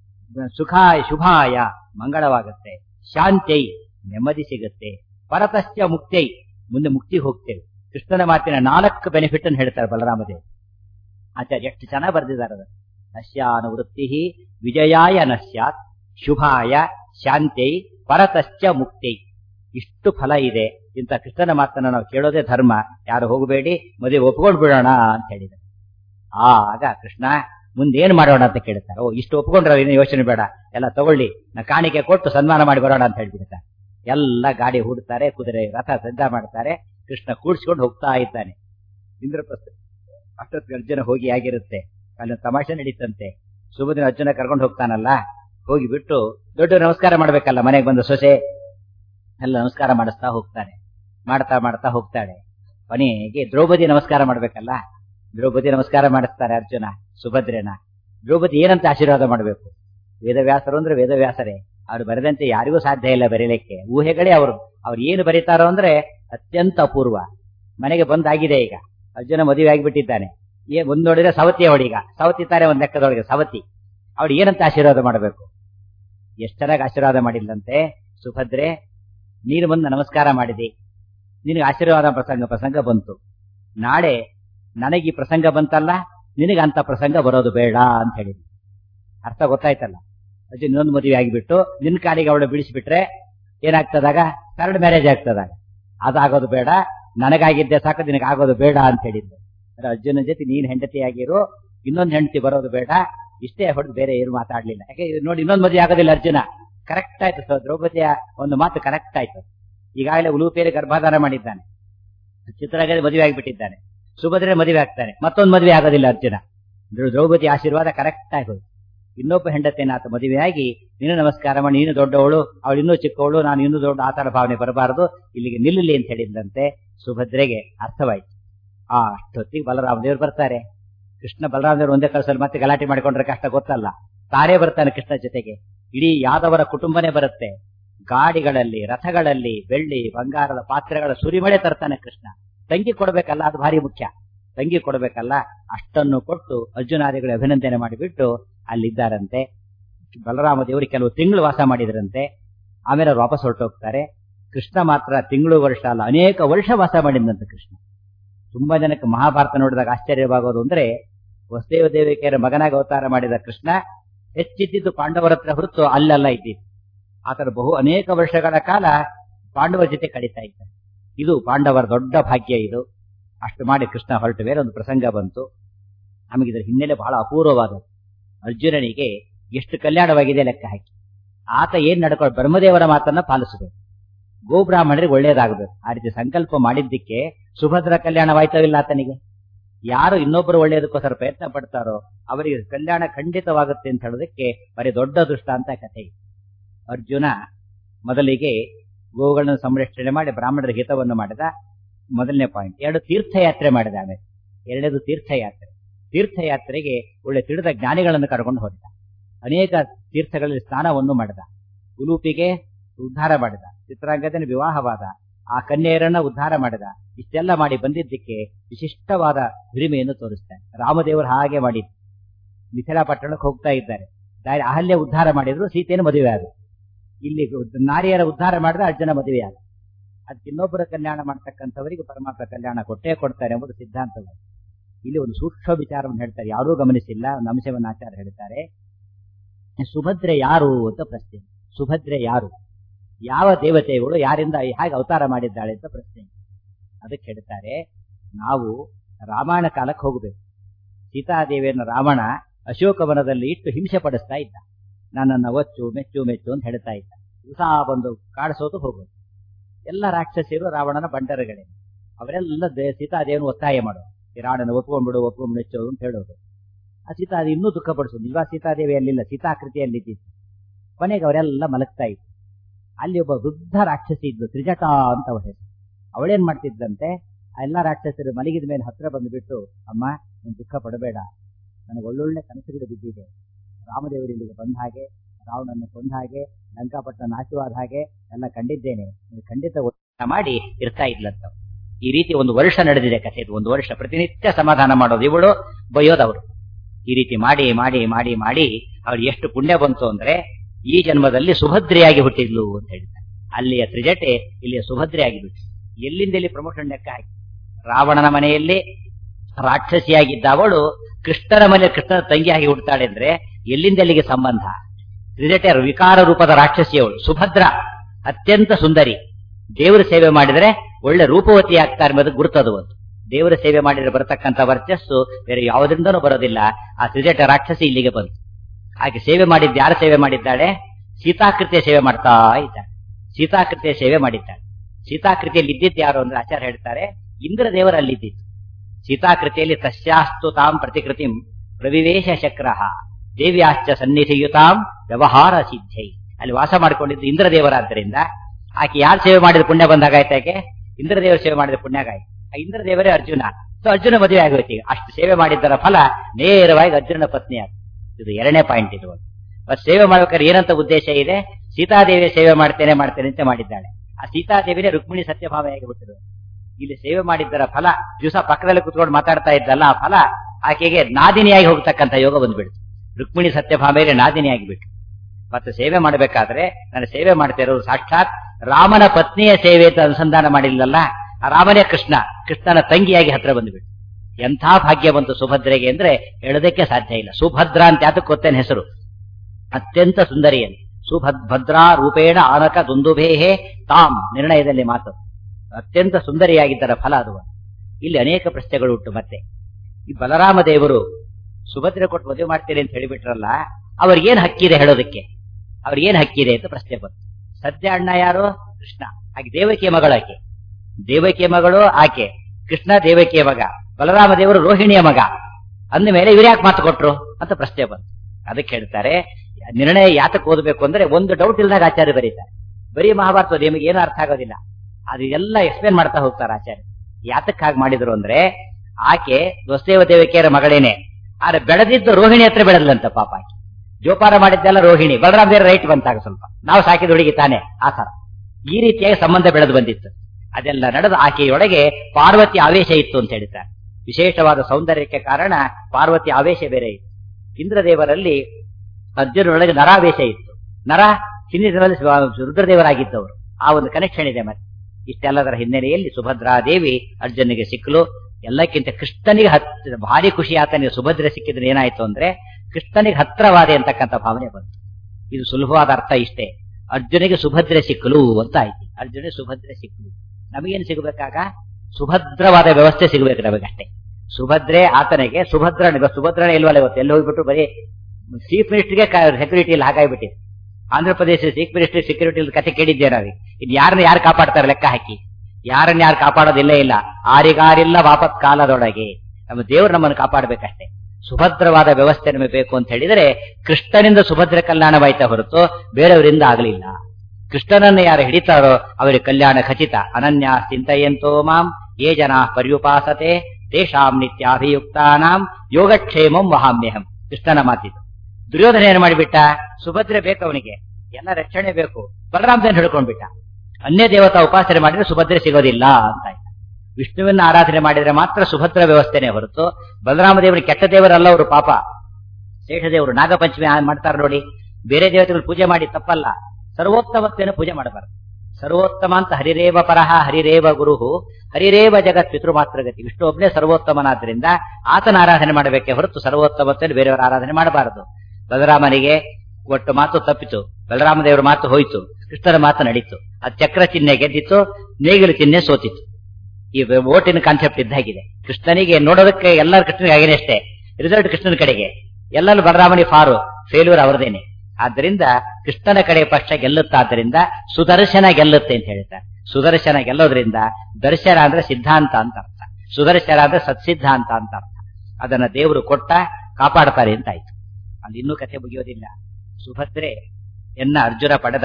ಸುಖಾಯ ಶುಭಾಯ ಮಂಗಳವಾಗುತ್ತೆ ಶಾಂತ್ಯೈ ನೆಮ್ಮದಿ ಸಿಗುತ್ತೆ ಪರತಶ್ಚ ಮುಕ್ತೈ ಮುಂದೆ ಮುಕ್ತಿ ಹೋಗ್ತೇವೆ ಕೃಷ್ಣನ ಮಾತಿನ ನಾಲ್ಕು ಬೆನಿಫಿಟ್ ಅನ್ನು ಹೇಳ್ತಾರೆ ಬಲರಾಮದೇವ್ ಆಚಾರ್ಯ ಎಷ್ಟು ಚೆನ್ನಾಗಿ ಬರೆದಿದ್ದಾರೆ ಅದು ನಶ್ಯಾನುವೃತ್ತಿ ವಿಜಯಾಯ ನಶ್ಯಾತ್ ಶುಭಾಯ ಶಾಂತೈ ಪರತಶ್ಚ ಮುಕ್ತೈ ಇಷ್ಟು ಫಲ ಇದೆ ಇಂಥ ಕೃಷ್ಣನ ಮಾತನ್ನ ನಾವು ಕೇಳೋದೇ ಧರ್ಮ ಯಾರು ಹೋಗಬೇಡಿ ಮದುವೆ ಒಪ್ಕೊಂಡ್ ಬಿಡೋಣ ಅಂತ ಹೇಳಿದ್ದಾರೆ ಆಗ ಕೃಷ್ಣ ಮುಂದೇನ್ ಮಾಡೋಣ ಅಂತ ಕೇಳ್ತಾರೆ ಓ ಇಷ್ಟು ಒಪ್ಕೊಂಡ್ರೆ ಏನು ಯೋಚನೆ ಬೇಡ ಎಲ್ಲ ತಗೊಳ್ಳಿ ನಾ ಕಾಣಿಕೆ ಕೊಟ್ಟು ಸನ್ಮಾನ ಮಾಡಿ ಬರೋಣ ಅಂತ ಹೇಳ್ಬಿಡ್ತಾರೆ ಎಲ್ಲ ಗಾಡಿ ಹೂಡ್ತಾರೆ ಕುದುರೆ ರಥ ಸಿದ್ಧ ಮಾಡ್ತಾರೆ ಕೃಷ್ಣ ಕೂಡ್ಸ್ಕೊಂಡು ಹೋಗ್ತಾ ಇದ್ದಾನೆ ಇಂದ್ರಪ್ರಸ್ಥ ಅಷ್ಟೊತ್ತಿಗೆ ಅರ್ಜುನ ಹೋಗಿ ಆಗಿರುತ್ತೆ ಅಲ್ಲಿ ತಮಾಷೆ ನಡೀತಂತೆ ಸುಭದ್ರ ಅರ್ಜುನ ಕರ್ಕೊಂಡು ಹೋಗ್ತಾನಲ್ಲ ಹೋಗಿ ಬಿಟ್ಟು ದೊಡ್ಡ ನಮಸ್ಕಾರ ಮಾಡ್ಬೇಕಲ್ಲ ಮನೆಗೆ ಬಂದ ಸೊಸೆ ಎಲ್ಲ ನಮಸ್ಕಾರ ಮಾಡಿಸ್ತಾ ಹೋಗ್ತಾನೆ ಮಾಡ್ತಾ ಮಾಡ್ತಾ ಹೋಗ್ತಾಳೆ ಕೊನೆಗೆ ದ್ರೌಪದಿ ನಮಸ್ಕಾರ ಮಾಡ್ಬೇಕಲ್ಲ ದ್ರೌಪದಿ ನಮಸ್ಕಾರ ಮಾಡಿಸ್ತಾರೆ ಅರ್ಜುನ ಸುಭದ್ರೇನ ದ್ರೌಪದಿ ಏನಂತ ಆಶೀರ್ವಾದ ಮಾಡಬೇಕು ವೇದವ್ಯಾಸರು ಅಂದ್ರೆ ವೇದವ್ಯಾಸರೇ ಅವ್ರು ಬರೆದಂತೆ ಯಾರಿಗೂ ಸಾಧ್ಯ ಇಲ್ಲ ಬರೀಲಿಕ್ಕೆ ಊಹೆಗಳೇ ಅವರು ಅವ್ರು ಏನು ಬರೀತಾರೋ ಅಂದ್ರೆ ಅತ್ಯಂತ ಅಪೂರ್ವ ಮನೆಗೆ ಬಂದಾಗಿದೆ ಈಗ ಅರ್ಜುನ ಮದುವೆ ಆಗಿಬಿಟ್ಟಿದ್ದಾನೆ ಏ ಒಂದ್ ನೋಡಿದ್ರೆ ಸವತಿ ಅವಳೀಗ ಸವತಿ ತಾರೆ ಒಂದ್ ಲೆಕ್ಕದೊಳಗೆ ಸವತಿ ಅವಳು ಏನಂತ ಆಶೀರ್ವಾದ ಮಾಡಬೇಕು ಎಷ್ಟು ಚೆನ್ನಾಗಿ ಆಶೀರ್ವಾದ ಮಾಡಿಲ್ಲಂತೆ ಸುಭದ್ರೆ ನೀನು ಬಂದು ನಮಸ್ಕಾರ ಮಾಡಿದಿ ನಿನಗೆ ಆಶೀರ್ವಾದ ಪ್ರಸಂಗ ಪ್ರಸಂಗ ಬಂತು ನಾಳೆ ನನಗೆ ಈ ಪ್ರಸಂಗ ಬಂತಲ್ಲ ನಿನಗೆ ಅಂತ ಪ್ರಸಂಗ ಬರೋದು ಬೇಡ ಅಂತ ಹೇಳಿದ್ರು ಅರ್ಥ ಗೊತ್ತಾಯ್ತಲ್ಲ ಅಜ್ಜಿ ಇನ್ನೊಂದು ಮದುವೆ ಆಗಿಬಿಟ್ಟು ನಿನ್ನ ಕಾಲಿಗೆ ಅವಳು ಬಿಡಿಸಿಬಿಟ್ರೆ ಏನಾಗ್ತದಾಗ ಥರ್ಡ್ ಮ್ಯಾರೇಜ್ ಆಗ್ತದಾಗ ಅದಾಗೋದು ಬೇಡ ನನಗಾಗಿದ್ದೆ ಸಾಕು ನಿನಗೆ ಆಗೋದು ಬೇಡ ಅಂತ ಹೇಳಿದ್ದು ಅಂದ್ರೆ ಅರ್ಜುನ ಜೊತೆ ನೀನ್ ಹೆಂಡತಿಯಾಗಿರು ಇನ್ನೊಂದು ಹೆಂಡತಿ ಬರೋದು ಬೇಡ ಇಷ್ಟೇ ಹೊಡೆದು ಬೇರೆ ಏನು ಮಾತಾಡ್ಲಿಲ್ಲ ಯಾಕೆ ಇದು ನೋಡಿ ಇನ್ನೊಂದು ಮದುವೆ ಆಗೋದಿಲ್ಲ ಅರ್ಜುನ ಕರೆಕ್ಟ್ ಆಯ್ತು ಸೊ ದ್ರೌಪದಿಯ ಒಂದು ಮಾತು ಕರೆಕ್ಟ್ ಆಯ್ತು ಈಗಾಗಲೇ ಉಲೂಪಿಯಲ್ಲಿ ಗರ್ಭಾಧಾನ ಮಾಡಿದ್ದಾನೆ ಚಿತ್ರಗದೆ ಮದುವೆ ಆಗಿಬಿಟ್ಟಿದ್ದಾನೆ ಸುಭದ್ರೆ ಮದುವೆ ಆಗ್ತಾನೆ ಮತ್ತೊಂದು ಮದುವೆ ಆಗೋದಿಲ್ಲ ಅರ್ಜುನ ದ್ರೌ- ದ್ರೌಪದಿ ಆಶೀರ್ವಾದ ಕರೆಕ್ಟ್ ಆಗೋದು ಇನ್ನೊಬ್ಬ ಹೆಂಡತಿನ ಆತ ಮದುವೆಯಾಗಿ ನೀನು ನಮಸ್ಕಾರ ಮಾಡಿ ನೀನು ದೊಡ್ಡವಳು ಅವಳು ಇನ್ನೂ ಚಿಕ್ಕವಳು ನಾನು ಇನ್ನೂ ದೊಡ್ಡ ಆತರ ಭಾವನೆ ಬರಬಾರದು ಇಲ್ಲಿಗೆ ನಿಲ್ಲಲಿ ಅಂತ ಹೇಳಿದಂತೆ ಸುಭದ್ರೆಗೆ ಅರ್ಥವಾಯ್ತು ಆ ಅಷ್ಟೊತ್ತಿಗೆ ಬಲರಾಮ ದೇವರು ಬರ್ತಾರೆ ಕೃಷ್ಣ ಬಲರಾಮ ದೇವರು ಒಂದೇ ಕಳಸಲ್ಲಿ ಮತ್ತೆ ಗಲಾಟೆ ಮಾಡಿಕೊಂಡ್ರೆ ಕಷ್ಟ ಗೊತ್ತಲ್ಲ ತಾರೇ ಬರ್ತಾನೆ ಕೃಷ್ಣ ಜೊತೆಗೆ ಇಡೀ ಯಾದವರ ಕುಟುಂಬನೇ ಬರುತ್ತೆ ಗಾಡಿಗಳಲ್ಲಿ ರಥಗಳಲ್ಲಿ ಬೆಳ್ಳಿ ಬಂಗಾರದ ಪಾತ್ರೆಗಳ ಸುರಿಮಳೆ ತರ್ತಾನೆ ಕೃಷ್ಣ ತಂಗಿ ಕೊಡ್ಬೇಕಲ್ಲ ಅದು ಭಾರಿ ಮುಖ್ಯ ತಂಗಿ ಕೊಡ್ಬೇಕಲ್ಲ ಅಷ್ಟನ್ನು ಕೊಟ್ಟು ಅರ್ಜುನಾದಿಗಳು ಅಭಿನಂದನೆ ಮಾಡಿಬಿಟ್ಟು ಅಲ್ಲಿದ್ದಾರಂತೆ ಬಲರಾಮ ದೇವರು ಕೆಲವು ತಿಂಗಳು ವಾಸ ಮಾಡಿದ್ರಂತೆ ಆಮೇಲೆ ಅವ್ರು ವಾಪಸ್ ಹೊರಟೋಗ್ತಾರೆ ಕೃಷ್ಣ ಮಾತ್ರ ತಿಂಗಳು ವರ್ಷ ಅಲ್ಲ ಅನೇಕ ವರ್ಷ ವಾಸ ಮಾಡಿದಂತೆ ಕೃಷ್ಣ ತುಂಬಾ ಜನಕ್ಕೆ ಮಹಾಭಾರತ ನೋಡಿದಾಗ ಆಶ್ಚರ್ಯವಾಗೋದು ಅಂದ್ರೆ ವಸುದೇವ ದೇವಿಕೆಯರ ಮಗನಾಗಿ ಅವತಾರ ಮಾಡಿದ ಕೃಷ್ಣ ಹೆಚ್ಚಿದ್ದಿದ್ದು ಪಾಂಡವರ ಹತ್ರ ಹೊರತು ಅಲ್ಲೆಲ್ಲ ಇದ್ದಿದ್ದು ಆತರ ಬಹು ಅನೇಕ ವರ್ಷಗಳ ಕಾಲ ಪಾಂಡವರ ಜೊತೆ ಕಳೀತಾ ಇದ್ದಾರೆ ಇದು ಪಾಂಡವರ ದೊಡ್ಡ ಭಾಗ್ಯ ಇದು ಅಷ್ಟು ಮಾಡಿ ಕೃಷ್ಣ ಹೊರಟ ಮೇಲೆ ಒಂದು ಪ್ರಸಂಗ ಬಂತು ನಮಗೆ ಇದರ ಹಿನ್ನೆಲೆ ಬಹಳ ಅಪೂರ್ವವಾದದ್ದು ಅರ್ಜುನನಿಗೆ ಎಷ್ಟು ಕಲ್ಯಾಣವಾಗಿದೆ ಲೆಕ್ಕ ಹಾಕಿ ಆತ ಏನ್ ನಡ್ಕೊಂಡು ಬ್ರಹ್ಮದೇವರ ಮಾತನ್ನ ಪಾಲಿಸಬೇಕು ಗೋಬ್ರಾಹ್ಮಣರಿಗೆ ಒಳ್ಳೇದಾಗಬೇಕು ಆ ರೀತಿ ಸಂಕಲ್ಪ ಮಾಡಿದ್ದಕ್ಕೆ ಸುಭದ್ರ ಕಲ್ಯಾಣವಾಯ್ತವಿಲ್ಲ ಆತನಿಗೆ ಯಾರು ಇನ್ನೊಬ್ಬರು ಒಳ್ಳೆಯದಕ್ಕೋಸ್ಕರ ಪ್ರಯತ್ನ ಪಡ್ತಾರೋ ಅವರಿಗೆ ಕಲ್ಯಾಣ ಖಂಡಿತವಾಗುತ್ತೆ ಅಂತ ಹೇಳೋದಕ್ಕೆ ಬರೀ ದೊಡ್ಡ ದೃಷ್ಟಾಂತ ಕಥೆ ಇದು. ಅರ್ಜುನ ಮೊದಲಿಗೆ ಗೋವುಗಳನ್ನು ಸಂರಕ್ಷಣೆ ಮಾಡಿ ಬ್ರಾಹ್ಮಣರ ಹಿತವನ್ನು ಮಾಡಿದ ಮೊದಲನೇ ಪಾಯಿಂಟ್ ಎರಡು ತೀರ್ಥಯಾತ್ರೆ ಮಾಡಿದ ಆಮೇಲೆ ಎರಡನೇದು ತೀರ್ಥಯಾತ್ರೆ ತೀರ್ಥಯಾತ್ರೆಗೆ ಒಳ್ಳೆ ತಿಳಿದ ಜ್ಞಾನಿಗಳನ್ನು ಕರ್ಕೊಂಡು ಹೋದ ಅನೇಕ ತೀರ್ಥಗಳಲ್ಲಿ ಸ್ನಾನವನ್ನು ಮಾಡಿದ ಉಲೂಪಿಗೆ ಉದ್ಧಾರ ಮಾಡಿದ ಚಿತ್ರಾಂಗದನ ವಿವಾಹವಾದ ಆ ಕನ್ಯೆಯರನ್ನ ಉದ್ಧಾರ ಮಾಡಿದ ಇಷ್ಟೆಲ್ಲ ಮಾಡಿ ಬಂದಿದ್ದಕ್ಕೆ ವಿಶಿಷ್ಟವಾದ ಹಿರಿಮೆಯನ್ನು ತೋರಿಸ್ತಾನೆ ರಾಮದೇವರು ಹಾಗೆ ಮಾಡಿದ್ರು ಮಿಥಿಲಾ ಪಟ್ಟಣಕ್ಕೆ ಹೋಗ್ತಾ ಇದ್ದಾರೆ ದಾರಿ ಅಹಲ್ಯ ಉದ್ಧಾರ ಮಾಡಿದ್ರು ಸೀತೆಯನ್ನು ಮದುವೆ ಆದ ಇಲ್ಲಿ ನಾರಿಯರ ಉದ್ಧಾರ ಮಾಡಿದ್ರೆ ಅರ್ಜುನ ಮದುವೆ ಆದ ಅದಕ್ಕೆ ಇನ್ನೊಬ್ಬರ ಕಲ್ಯಾಣ ಮಾಡ್ತಕ್ಕಂಥವರಿಗೆ ಪರಮಾತ್ಮ ಕಲ್ಯಾಣ ಕೊಟ್ಟೇ ಕೊಡ್ತಾರೆ ಎಂಬುದು ಸಿದ್ಧಾಂತದ ಇಲ್ಲಿ ಒಂದು ಸೂಕ್ಷ್ಮ ವಿಚಾರವನ್ನು ಹೇಳ್ತಾರೆ ಯಾರೂ ಗಮನಿಸಿಲ್ಲ ಒಂದು ಅಂಶವನ್ನು ಆಚಾರ ಹೇಳ್ತಾರೆ ಸುಭದ್ರೆ ಯಾರು ಅಂತ ಪ್ರಶ್ನೆ ಸುಭದ್ರೆ ಯಾರು ಯಾವ ದೇವತೆಗಳು ಯಾರಿಂದ ಹೇಗೆ ಅವತಾರ ಮಾಡಿದ್ದಾಳೆ ಅಂತ ಪ್ರಶ್ನೆ ಅದಕ್ಕೆ ಹೇಳ್ತಾರೆ ನಾವು ರಾಮಾಯಣ ಕಾಲಕ್ಕೆ ಹೋಗಬೇಕು ಸೀತಾದೇವಿಯನ್ನು ರಾವಣ ಅಶೋಕವನದಲ್ಲಿ ಇಟ್ಟು ಹಿಂಸೆ ಪಡಿಸ್ತಾ ಇದ್ದ ನನ್ನನ್ನ ಒಚ್ಚು ಮೆಚ್ಚು ಮೆಚ್ಚು ಅಂತ ಹೇಳ್ತಾ ಇದ್ದ ದಿವಸ ಬಂದು ಕಾಡಿಸೋದು ಹೋಗೋದು ಎಲ್ಲ ರಾಕ್ಷಸಿಯರು ರಾವಣನ ಬಂಡರಗಳೇ ಅವರೆಲ್ಲ ದೇ- ಸೀತಾದೇವಿಯನ್ನು ಒತ್ತಾಯ ಮಾಡೋದು ಈ ರಾವಣನ ಒಪ್ಕೊಂಡ್ಬಿಡು ಒಪ್ಕೊಂಡ್ ಮೆಚ್ಚೋದು ಅಂತ ಹೇಳೋದು ಆ ಸೀತಾದೇವಿ ಇನ್ನೂ ದುಃಖ ಪಡಿಸೋದು ನಿಜ ಸೀತಾದೇವಿ ಅಲ್ಲಿಲ್ಲ ಸೀತಾಕೃತಿಯಲ್ಲಿದ್ದಿತ್ತು ಕೊನೆಗೆ ಅವರೆಲ್ಲ ಮಲಗ್ತಾ ಇದ್ರು ಅಲ್ಲಿ ಒಬ್ಬ ವೃದ್ಧ ರಾಕ್ಷಸಿ ಇದ್ಲು ತ್ರಿಜಟ ಅಂತ ಅವಳ ಹೆಸರು ಅವಳೇನ್ ಮಾಡ್ತಿದ್ದಂತೆ ಆ ಎಲ್ಲ ರಾಕ್ಷಸರು ಮಲಗಿದ ಮೇಲೆ ಹತ್ರ ಬಂದುಬಿಟ್ಟು ಅಮ್ಮ ನೀನು ದುಃಖ ಪಡಬೇಡ ನನಗೆ ಒಳ್ಳೊಳ್ಳೆ ಕನಸುಗಳು ಬಿದ್ದಿದೆ ರಾಮದೇವರು ಇಲ್ಲಿಗೆ ಬಂದ ಹಾಗೆ ರಾವಣನ್ನು ಕೊಂದ ಹಾಗೆ ಲಂಕಾಪಟ್ಟಣ ನಾಶವಾದ ಹಾಗೆ ಎಲ್ಲ ಕಂಡಿದ್ದೇನೆ ನೀನು ಖಂಡಿತ ಉತ್ಸಾಹ ಮಾಡಿ ಇರ್ತಾ ಇದ್ಲಂತ ಈ ರೀತಿ ಒಂದು ವರ್ಷ ನಡೆದಿದೆ ಕಥೆ ಇದು ಒಂದು ವರ್ಷ ಪ್ರತಿನಿತ್ಯ ಸಮಾಧಾನ ಮಾಡೋದು ಇವಳು ಬೈಯೋದವರು ಈ ರೀತಿ ಮಾಡಿ ಮಾಡಿ ಮಾಡಿ ಮಾಡಿ ಅವಳು ಎಷ್ಟು ಪುಣ್ಯ ಬಂತು ಅಂದ್ರೆ ಈ ಜನ್ಮದಲ್ಲಿ ಸುಭದ್ರೆಯಾಗಿ ಹುಟ್ಟಿದ್ಲು ಅಂತ ಹೇಳ್ತಾರೆ ಅಲ್ಲಿಯ ತ್ರಿಜಟೆ ಇಲ್ಲಿಯ ಸುಭದ್ರೆಯಾಗಿ ಬಿಟ್ಟು ಎಲ್ಲಿಂದ ಎಲ್ಲಿ ಪ್ರಮೋಷನ್ ಲೆಕ್ಕ ಹಾಕಿ ರಾವಣನ ಮನೆಯಲ್ಲಿ ರಾಕ್ಷಸಿಯಾಗಿದ್ದ ಅವಳು ಕೃಷ್ಣನ ಮನೆ ಕೃಷ್ಣನ ತಂಗಿಯಾಗಿ ಹುಡ್ತಾಳೆ ಅಂದ್ರೆ ಎಲ್ಲಿಂದ ಎಲ್ಲಿಗೆ ಸಂಬಂಧ ತ್ರಿಜಟೆ ವಿಕಾರ ರೂಪದ ರಾಕ್ಷಸಿಯವಳು ಸುಭದ್ರ ಅತ್ಯಂತ ಸುಂದರಿ ದೇವರ ಸೇವೆ ಮಾಡಿದರೆ ಒಳ್ಳೆ ರೂಪವತಿ ಆಗ್ತಾರೆ ಎಂಬುದು ಗುರುತದು ಒಂದು ದೇವರ ಸೇವೆ ಮಾಡಿದ್ರೆ ಬರತಕ್ಕಂತ ವರ್ಚಸ್ಸು ಬೇರೆ ಯಾವುದರಿಂದನೂ ಬರೋದಿಲ್ಲ ಆ ತ್ರಿಜಟ ರಾಕ್ಷಸಿ ಇಲ್ಲಿಗೆ ಬಂತು ಹಾಗೆ ಸೇವೆ ಮಾಡಿದ್ದು ಯಾರ ಸೇವೆ ಮಾಡಿದ್ದಾಳೆ ಸೀತಾಕೃತಿಯ ಸೇವೆ ಮಾಡ್ತಾ ಇದ್ದಾಳೆ ಸೀತಾಕೃತಿಯ ಸೇವೆ ಮಾಡಿದ್ದಾಳೆ ಸೀತಾಕೃತಿಯಲ್ಲಿ ಇದ್ದಿದ್ದು ಯಾರು ಅಂದ್ರೆ ಆಚಾರ್ಯ ಹೇಳ್ತಾರೆ ಇಂದ್ರ ದೇವರಲ್ಲಿದ್ದಿತ್ತು ಸೀತಾಕೃತಿಯಲ್ಲಿ ತಸ್ಯಾಸ್ತು ತಾಂ ಪ್ರತಿಕೃತಿಂ ಪ್ರವಿವೇಶ ಶಕ್ರಃ ದೇವ್ಯಾಶ್ಚ ಸನ್ನಿಧಿಯುತಾಂ ವ್ಯವಹಾರ ಸಿದ್ಧೈ ಅಲ್ಲಿ ವಾಸ ಮಾಡಿಕೊಂಡಿದ್ದು ಇಂದ್ರದೇವರಾದ್ದರಿಂದ ಆಕೆ ಯಾರು ಸೇವೆ ಮಾಡಿದ ಪುಣ್ಯ ಬಂದಾಗಾಯ್ತು ಆಕೆ ಇಂದ್ರದೇವರ ಸೇವೆ ಮಾಡಿದ ಪುಣ್ಯಗಾಯ್ತು ಆ ಇಂದ್ರದೇವರೇ ಅರ್ಜುನ ಸೊ ಅರ್ಜುನ ಮದುವೆ ಆಗೋಯ್ತು ಈಗ ಅಷ್ಟು ಸೇವೆ ಮಾಡಿದ್ದರ ಫಲ ನೇರವಾಗಿ ಅರ್ಜುನನ ಪತ್ನಿ ಆಗ ಇದು ಎರಡನೇ ಪಾಯಿಂಟ್ ಇದು ಮತ್ತೆ ಸೇವೆ ಮಾಡ್ಬೇಕಾದ್ರೆ ಏನಂತ ಉದ್ದೇಶ ಇದೆ ಸೀತಾದೇವಿಯ ಸೇವೆ ಮಾಡ್ತೇನೆ ಮಾಡ್ತೇನೆ ಅಂತ ಮಾಡಿದ್ದಾಳೆ ಆ ಸೀತಾದೇವಿನೇ ರುಕ್ಮಿಣಿ ಸತ್ಯಭಾಮೆಯಾಗಿ ಬಿಟ್ಟಿದ್ರು ಇಲ್ಲಿ ಸೇವೆ ಮಾಡಿದ್ದರ ಫಲ ದಿವಸ ಪಕ್ಕದಲ್ಲಿ ಕುತ್ಕೊಂಡು ಮಾತಾಡ್ತಾ ಇದ್ದಲ್ಲ ಆ ಫಲ ಆಕೆಗೆ ನಾದಿನಿಯಾಗಿ ಹೋಗ್ತಕ್ಕಂಥ ಯೋಗ ಬಂದ್ಬಿಡ್ತು ರುಕ್ಮಿಣಿ ಸತ್ಯಭಾಮೆಯಲ್ಲಿ ನಾದಿನಿಯಾಗಿ ಬಿಟ್ಟು ಮತ್ತೆ ಸೇವೆ ಮಾಡಬೇಕಾದ್ರೆ ನಾನು ಸೇವೆ ಮಾಡ್ತಾ ಇರೋದು ಸಾಕ್ಷಾತ್ ರಾಮನ ಪತ್ನಿಯ ಸೇವೆ ಅಂತ ಅನುಸಂಧಾನ ಮಾಡಿಲ್ಲಲ್ಲ ಆ ರಾಮನೇ ಕೃಷ್ಣ ಕೃಷ್ಣನ ತಂಗಿಯಾಗಿ ಹತ್ರ ಬಂದ್ಬಿಟ್ಟು ಎಂಥ ಭಾಗ್ಯ ಬಂತು ಸುಭದ್ರೆಗೆ ಅಂದ್ರೆ ಹೇಳೋದಕ್ಕೆ ಸಾಧ್ಯ ಇಲ್ಲ ಸುಭದ್ರ ಅಂತ ಯಾತಕ್ಕೆ ಗೊತ್ತೇನೆ ಹೆಸರು ಅತ್ಯಂತ ಸುಂದರಿ ಅಂತ ಸುಭದ್ ಭದ್ರಾ ರೂಪೇಣ ಆನಕ ದುಂದುಭೇಹೆ ತಾಮ್ ನಿರ್ಣಯದಲ್ಲಿ ಮಾತು ಅತ್ಯಂತ ಸುಂದರಿಯಾಗಿದ್ದರ ಫಲ ಅದು ಇಲ್ಲಿ ಅನೇಕ ಪ್ರಶ್ನೆಗಳು ಉಂಟು ಮತ್ತೆ ಈ ಬಲರಾಮ ದೇವರು ಸುಭದ್ರೆ ಕೊಟ್ಟು ಮದುವೆ ಮಾಡ್ತೀರಿ ಅಂತ ಹೇಳಿಬಿಟ್ರಲ್ಲ ಅವ್ರಿಗೇನ್ ಹಕ್ಕಿದೆ ಹೇಳೋದಕ್ಕೆ ಅವ್ರಿಗೇನ್ ಹಕ್ಕಿದೆ ಅಂತ ಪ್ರಶ್ನೆ ಬಂತು ಸದ್ಯ ಅಣ್ಣ ಯಾರು ಕೃಷ್ಣ ಹಾಗೆ ದೇವಕಿಯ ಮಗಳು ಆಕೆ ದೇವಕಿಯ ಮಗಳು ಆಕೆ ಕೃಷ್ಣ ದೇವಕಿಯ ಮಗ ಬಲರಾಮ ದೇವರು ರೋಹಿಣಿಯ ಮಗ ಅಂದ ಮೇಲೆ ಇವ್ರು ಯಾಕೆ ಮಾತು ಕೊಟ್ರು ಅಂತ ಪ್ರಶ್ನೆ ಬಂತು ಅದಕ್ಕೆ ಹೇಳ್ತಾರೆ ನಿರ್ಣಯ ಯಾತಕ್ಕೆ ಓದಬೇಕು ಅಂದ್ರೆ ಒಂದು ಡೌಟ್ ಇಲ್ದಾಗ ಆಚಾರ್ಯ ಬರೀತಾರೆ ಬರೀ ಮಹಾಭಾರತ ನಿಮಗೆ ಏನು ಅರ್ಥ ಆಗೋದಿಲ್ಲ ಅದು ಎಲ್ಲ ಎಕ್ಸ್ಪ್ಲೇನ್ ಮಾಡ್ತಾ ಹೋಗ್ತಾರೆ ಆಚಾರ್ಯ ಯಾತಕ್ಕೆ ಹಾಗೆ ಮಾಡಿದ್ರು ಅಂದ್ರೆ ಆಕೆ ವಸುದೇವ ದೇವಕಿಯರ ಮಗಳೇನೆ ಆದ್ರೆ ಬೆಳೆದಿದ್ದು ರೋಹಿಣಿ ಹತ್ರ ಬೆಳೆದ್ಲಂತ ಪಾಪ ಆಕೆ ಜೋಪಾನ ಮಾಡಿದ್ದೆಲ್ಲ ರೋಹಿಣಿ ಬಲರಾಮ ದೇವರ ರೈಟ್ ಬಂತಾಗ ಸ್ವಲ್ಪ ನಾವು ಸಾಕಿದ ಹುಡುಗಿ ತಾನೆ ಆ ತರ ಈ ರೀತಿಯಾಗಿ ಸಂಬಂಧ ಬೆಳೆದು ಬಂದಿತ್ತು ಅದೆಲ್ಲ ನಡೆದು ಆಕೆಯೊಳಗೆ ಪಾರ್ವತಿ ಆವೇಶ ಇತ್ತು ಅಂತ ಹೇಳ್ತಾರೆ ವಿಶೇಷವಾದ ಸೌಂದರ್ಯಕ್ಕೆ ಕಾರಣ ಪಾರ್ವತಿ ಆವೇಶ ಬೇರೆ ಇತ್ತು ಇಂದ್ರದೇವರಲ್ಲಿ ಅರ್ಜುನೊಳಗೆ ನರಾವೇಶ ಇತ್ತು ನರ ಹಿಂದಿನ ದಿನದಲ್ಲಿ ಸ್ವ- ರುದ್ರದೇವರಾಗಿದ್ದವರು ಆ ಒಂದು ಕನೆಕ್ಷನ್ ಇದೆ ಮತ್ತೆ ಇಷ್ಟೆಲ್ಲದರ ಹಿನ್ನೆಲೆಯಲ್ಲಿ ಸುಭದ್ರಾದೇವಿ ಅರ್ಜುನಿಗೆ ಸಿಕ್ಕಲು ಎಲ್ಲಕ್ಕಿಂತ ಕೃಷ್ಣನಿಗೆ ಹತ್ತ ಭಾರಿ ಖುಷಿ ಆತನಿಗೆ ಸುಭದ್ರೆ ಸಿಕ್ಕಿದ್ರೆ ಏನಾಯ್ತು ಅಂದ್ರೆ ಕೃಷ್ಣನಿಗೆ ಹತ್ರವಾದೆ ಅಂತಕ್ಕಂಥ ಭಾವನೆ ಬಂತು ಇದು ಸುಲಭವಾದ ಅರ್ಥ ಇಷ್ಟೇ ಅರ್ಜುನಿಗೆ ಸುಭದ್ರೆ ಸಿಕ್ಕಲು ಅಂತ ಆಯ್ತು ಅರ್ಜುನಿಗೆ ಸುಭದ್ರೆ ಸಿಕ್ಕಲು ನಮಗೇನು ಸಿಗಬೇಕಾಗ ಸುಭದ್ರವಾದ ವ್ಯವಸ್ಥೆ ಸಿಗಬೇಕು ನಮಗಷ್ಟೇ ಸುಭದ್ರೆ ಆತನಿಗೆ ಸುಭದ್ರ ಸುಭದ್ರನೇ ಇಲ್ವಲ್ಲ ಇವತ್ತು ಎಲ್ಲಿ ಹೋಗ್ಬಿಟ್ಟು ಬರೀ ಚೀಫ್ ಮಿನಿಸ್ಟರ್ಗೆ ಸೆಕ್ಯೂರಿಟಿ ಇಲ್ಲ ಹಾಗಾಗ್ಬಿಟ್ಟಿದೆ ಆಂಧ್ರ ಪ್ರದೇಶ ಚೀಫ್ ಮಿನಿಸ್ಟರ್ ಸೆಕ್ಯೂರಿಟಿ ಕತೆ ಕೇಳಿದ್ದೆ ನಾವೀಗ ಇನ್ ಯಾರನ್ನ ಯಾರು ಕಾಪಾಡ್ತಾರೆ ಲೆಕ್ಕ ಹಾಕಿ ಯಾರನ್ನ ಯಾರು ಕಾಪಾಡೋದಿಲ್ಲೇ ಇಲ್ಲ ಆರಿಗಾರಿಲ್ಲ ವಾಪತ್ ಕಾಲದೊಳಗೆ ನಮ್ಮ ದೇವರು ನಮ್ಮನ್ನು ಕಾಪಾಡಬೇಕಷ್ಟೇ ಸುಭದ್ರವಾದ ವ್ಯವಸ್ಥೆ ನಮಗೆ ಬೇಕು ಅಂತ ಹೇಳಿದರೆ ಕೃಷ್ಣನಿಂದ ಸುಭದ್ರ ಕಲ್ಯಾಣವಾಯ್ತಾ ಹೊರತು ಬೇರೆಯವರಿಂದ ಆಗಲಿಲ್ಲ ಕೃಷ್ಣನನ್ನು ಯಾರು ಹಿಡಿತಾರೋ ಅವರಿಗೆ ಕಲ್ಯಾಣ ಖಚಿತ ಅನನ್ಯ ಚಿಂತೆಯಂತೋ ಮಾಂ ಯೇ ಜನ ಪರ್ಯುಪಾಸತೆ ತೇಷಾಂ ನಿತ್ಯಾಭಿಯುಕ್ತಾನಾಂ ಯೋಗಕ್ಷೇಮಂ ವಹಾಮ್ಯಹಂ ಕೃಷ್ಣನ ಮಾತಿದು ದುರ್ಯೋಧನ ಏನು ಮಾಡಿಬಿಟ್ಟ ಸುಭದ್ರೆ ಬೇಕು ಅವನಿಗೆ ಎಲ್ಲ ರಕ್ಷಣೆ ಬೇಕು ಬಲರಾಮದೇನ್ ಹಿಡ್ಕೊಂಡ್ಬಿಟ್ಟ ಅನ್ಯ ದೇವತಾ ಉಪಾಸನೆ ಮಾಡಿದ್ರೆ ಸುಭದ್ರೆ ಸಿಗೋದಿಲ್ಲ ಅಂತ ಆಯ್ತು ವಿಷ್ಣುವನ್ನ ಆರಾಧನೆ ಮಾಡಿದ್ರೆ ಮಾತ್ರ ಸುಭದ್ರ ವ್ಯವಸ್ಥೆನೆ ಹೊರತು ಬಲರಾಮ ದೇವರು ಕೆಟ್ಟ ದೇವರಲ್ಲ ಅವರು ಪಾಪ ಶೇಷದೇವರು ನಾಗಪಂಚಮಿ ಆ- ಮಾಡ್ತಾರೆ ನೋಡಿ ಬೇರೆ ದೇವತೆಗಳು ಪೂಜೆ ಮಾಡಿ ತಪ್ಪಲ್ಲ ಸರ್ವೋತ್ತಮತ್ವೇನ ಪೂಜೆ ಮಾಡಬಾರದು ಸರ್ವೋತ್ತಮ ಅಂತ ಹರಿರೇವ ಪರಹ ಹರಿರೇವ ಗುರುಹು ಹರಿರೇವ ಜಗತ್ ಪಿತೃ ಮಾತ್ರ ಗತಿ ವಿಷ್ಣು ಒಬ್ಬನೇ ಸರ್ವೋತ್ತಮನಾದ್ರಿಂದ ಆತನ ಆರಾಧನೆ ಮಾಡಬೇಕೆ ಹೊರತು ಸರ್ವೋತ್ತಮತ್ವೇನ ಬೇರೆಯವರ ಆರಾಧನೆ ಮಾಡಬಾರದು ಬಲರಾಮನಿಗೆ ಒಟ್ಟು ಮಾತು ತಪ್ಪಿತು ಬಲರಾಮ ದೇವರ ಮಾತು ಹೋಯಿತು ಕೃಷ್ಣನ ಮಾತು ನಡೀತು ಆ ಚಕ್ರ ಚಿಹ್ನೆ ಗೆದ್ದಿತ್ತು ನೇಗಿಲು ಚಿಹ್ನೆ ಸೋತಿತ್ತು ಈ ಓಟಿನ ಕಾನ್ಸೆಪ್ಟ್ ಇದ್ದಾಗಿದೆ ಕೃಷ್ಣನಿಗೆ ನೋಡೋದಕ್ಕೆ ಎಲ್ಲರ ಕೃಷ್ಣನಿಗೆ ಆಗೇನೆ ಅಷ್ಟೇ ರಿಸಲ್ಟ್ ಕೃಷ್ಣನ ಕಡೆಗೆ ಎಲ್ಲರೂ ಬಲರಾಮನಿ ಫಾರು ಫೇಲ್ಯೂರ್ ಅವರದೇನೆ ಆದ್ದರಿಂದ ಕೃಷ್ಣನ ಕಡೆ ಪಕ್ಷ ಗೆಲ್ಲುತ್ತಾದ್ದರಿಂದ ಸುದರ್ಶನ ಗೆಲ್ಲುತ್ತೆ ಅಂತ ಹೇಳ್ತಾರೆ ಸುದರ್ಶನ ಗೆಲ್ಲೋದ್ರಿಂದ ದರ್ಶನ ಅಂದ್ರೆ ಸಿದ್ಧಾಂತ ಅಂತ ಅರ್ಥ ಸುದರ್ಶನ ಅಂದ್ರೆ ಸತ್ಸಿದ್ಧಾಂತ ಅಂತ ಅರ್ಥ ಅದನ್ನ ದೇವರು ಕೊಟ್ಟ ಕಾಪಾಡ್ತಾರೆ ಅಂತ ಆಯ್ತು ಅಲ್ಲಿ ಇನ್ನೂ ಕಥೆ ಮುಗಿಯೋದಿಲ್ಲ ಸುಭದ್ರೆ ಎನ್ನ ಅರ್ಜುನ ಪಡೆದ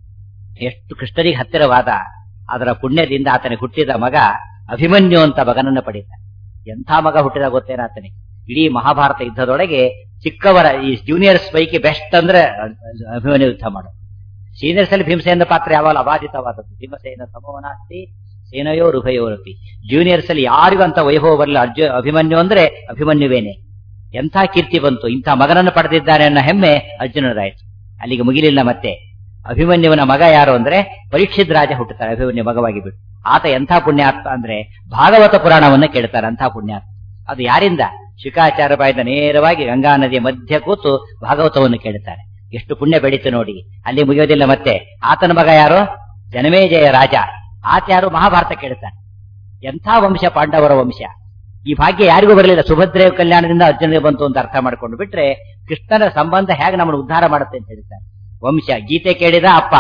ಎಷ್ಟು ಕೃಷ್ಣನಿಗೆ ಹತ್ತಿರವಾದ ಅದರ ಪುಣ್ಯದಿಂದ ಆತನಿಗೆ ಹುಟ್ಟಿದ ಮಗ ಅಭಿಮನ್ಯು ಅಂತ ಮಗನನ್ನು ಪಡೆದ ಎಂಥ ಮಗ ಹುಟ್ಟಿದ ಗೊತ್ತೇನ ಆತನಿಗೆ ಇಡೀ ಮಹಾಭಾರತ ಯುದ್ಧದೊಳಗೆ ಚಿಕ್ಕವರ ಈ ಜೂನಿಯರ್ಸ್ ಪೈಕಿ ಬೆಸ್ಟ್ ಅಂದ್ರೆ ಅಭಿಮನ್ಯು ಯುದ್ಧ ಮಾಡೋದು ಸೀನಿಯರ್ಸ್ ಅಲ್ಲಿ ಭೀಮಸೇನ ಪಾತ್ರ ಯಾವಾಗ ಅಬಾಧಿತವಾದದ್ದು ಭೀಮಸೇನ ಸಮೋನಾಸ್ತಿ ಸೇನಯೋ ರುಭಯೋರಪಿ ಜೂನಿಯರ್ಸ್ ಅಲ್ಲಿ ಯಾರಿಗೂ ಅಂತ ವೈಭವ ಬರಲ್ಲ ಅರ್ಜು ಅಭಿಮನ್ಯು ಅಂದ್ರೆ ಅಭಿಮನ್ಯುವೇನೆ ಎಂಥ ಕೀರ್ತಿ ಬಂತು ಇಂಥ ಮಗನನ್ನು ಪಡೆದಿದ್ದಾನೆ ಅನ್ನೋ ಹೆಮ್ಮೆ ಅರ್ಜುನರಾಯ್ತು ಅಲ್ಲಿಗೆ ಮುಗಿಲಿಲ್ಲ ಮತ್ತೆ ಅಭಿಮನ್ಯುವನ ಮಗ ಯಾರು ಅಂದ್ರೆ ಪರೀಕ್ಷಿತ್ ರಾಜ ಹುಟ್ಟುತ್ತಾರೆ ಅಭಿಮನ್ಯು ಮಗವಾಗಿ ಬಿಟ್ಟು ಆತ ಎಂಥ ಪುಣ್ಯಾತ್ಮ ಅಂದ್ರೆ ಭಾಗವತ ಪುರಾಣವನ್ನ ಕೇಳ್ತಾರೆ ಅಂಥ ಪುಣ್ಯಾತ್ಮ ಅದು ಯಾರಿಂದ ಶಿಖಾಚಾರ್ಯ ಬಾಯಿಂದ ನೇರವಾಗಿ ಗಂಗಾ ನದಿಯ ಮಧ್ಯ ಕೂತು ಭಾಗವತವನ್ನು ಕೇಳುತ್ತಾರೆ ಎಷ್ಟು ಪುಣ್ಯ ಬೆಳೀತು ನೋಡಿ ಅಲ್ಲಿ ಮುಗಿಯೋದಿಲ್ಲ ಮತ್ತೆ ಆತನ ಮಗ ಯಾರು ಜನಮೇಜಯ ರಾಜ ಆತ ಯಾರು ಮಹಾಭಾರತ ಕೇಳುತ್ತಾರೆ ಎಂಥ ವಂಶ ಪಾಂಡವರ ವಂಶ ಈ ಭಾಗ್ಯ ಯಾರಿಗೂ ಬರಲಿಲ್ಲ ಸುಭದ್ರೆ ಕಲ್ಯಾಣದಿಂದ ಅರ್ಜುನಿಗೆ ಬಂತು ಅಂತ ಅರ್ಥ ಮಾಡ್ಕೊಂಡು ಬಿಟ್ರೆ ಕೃಷ್ಣನ ಸಂಬಂಧ ಹೇಗೆ ನಮ್ಮನ್ನು ಉದ್ಧಾರ ಮಾಡುತ್ತೆ ಅಂತ ಹೇಳ್ತಾರೆ ವಂಶ ಗೀತೆ ಕೇಳಿದ ಅಪ್ಪ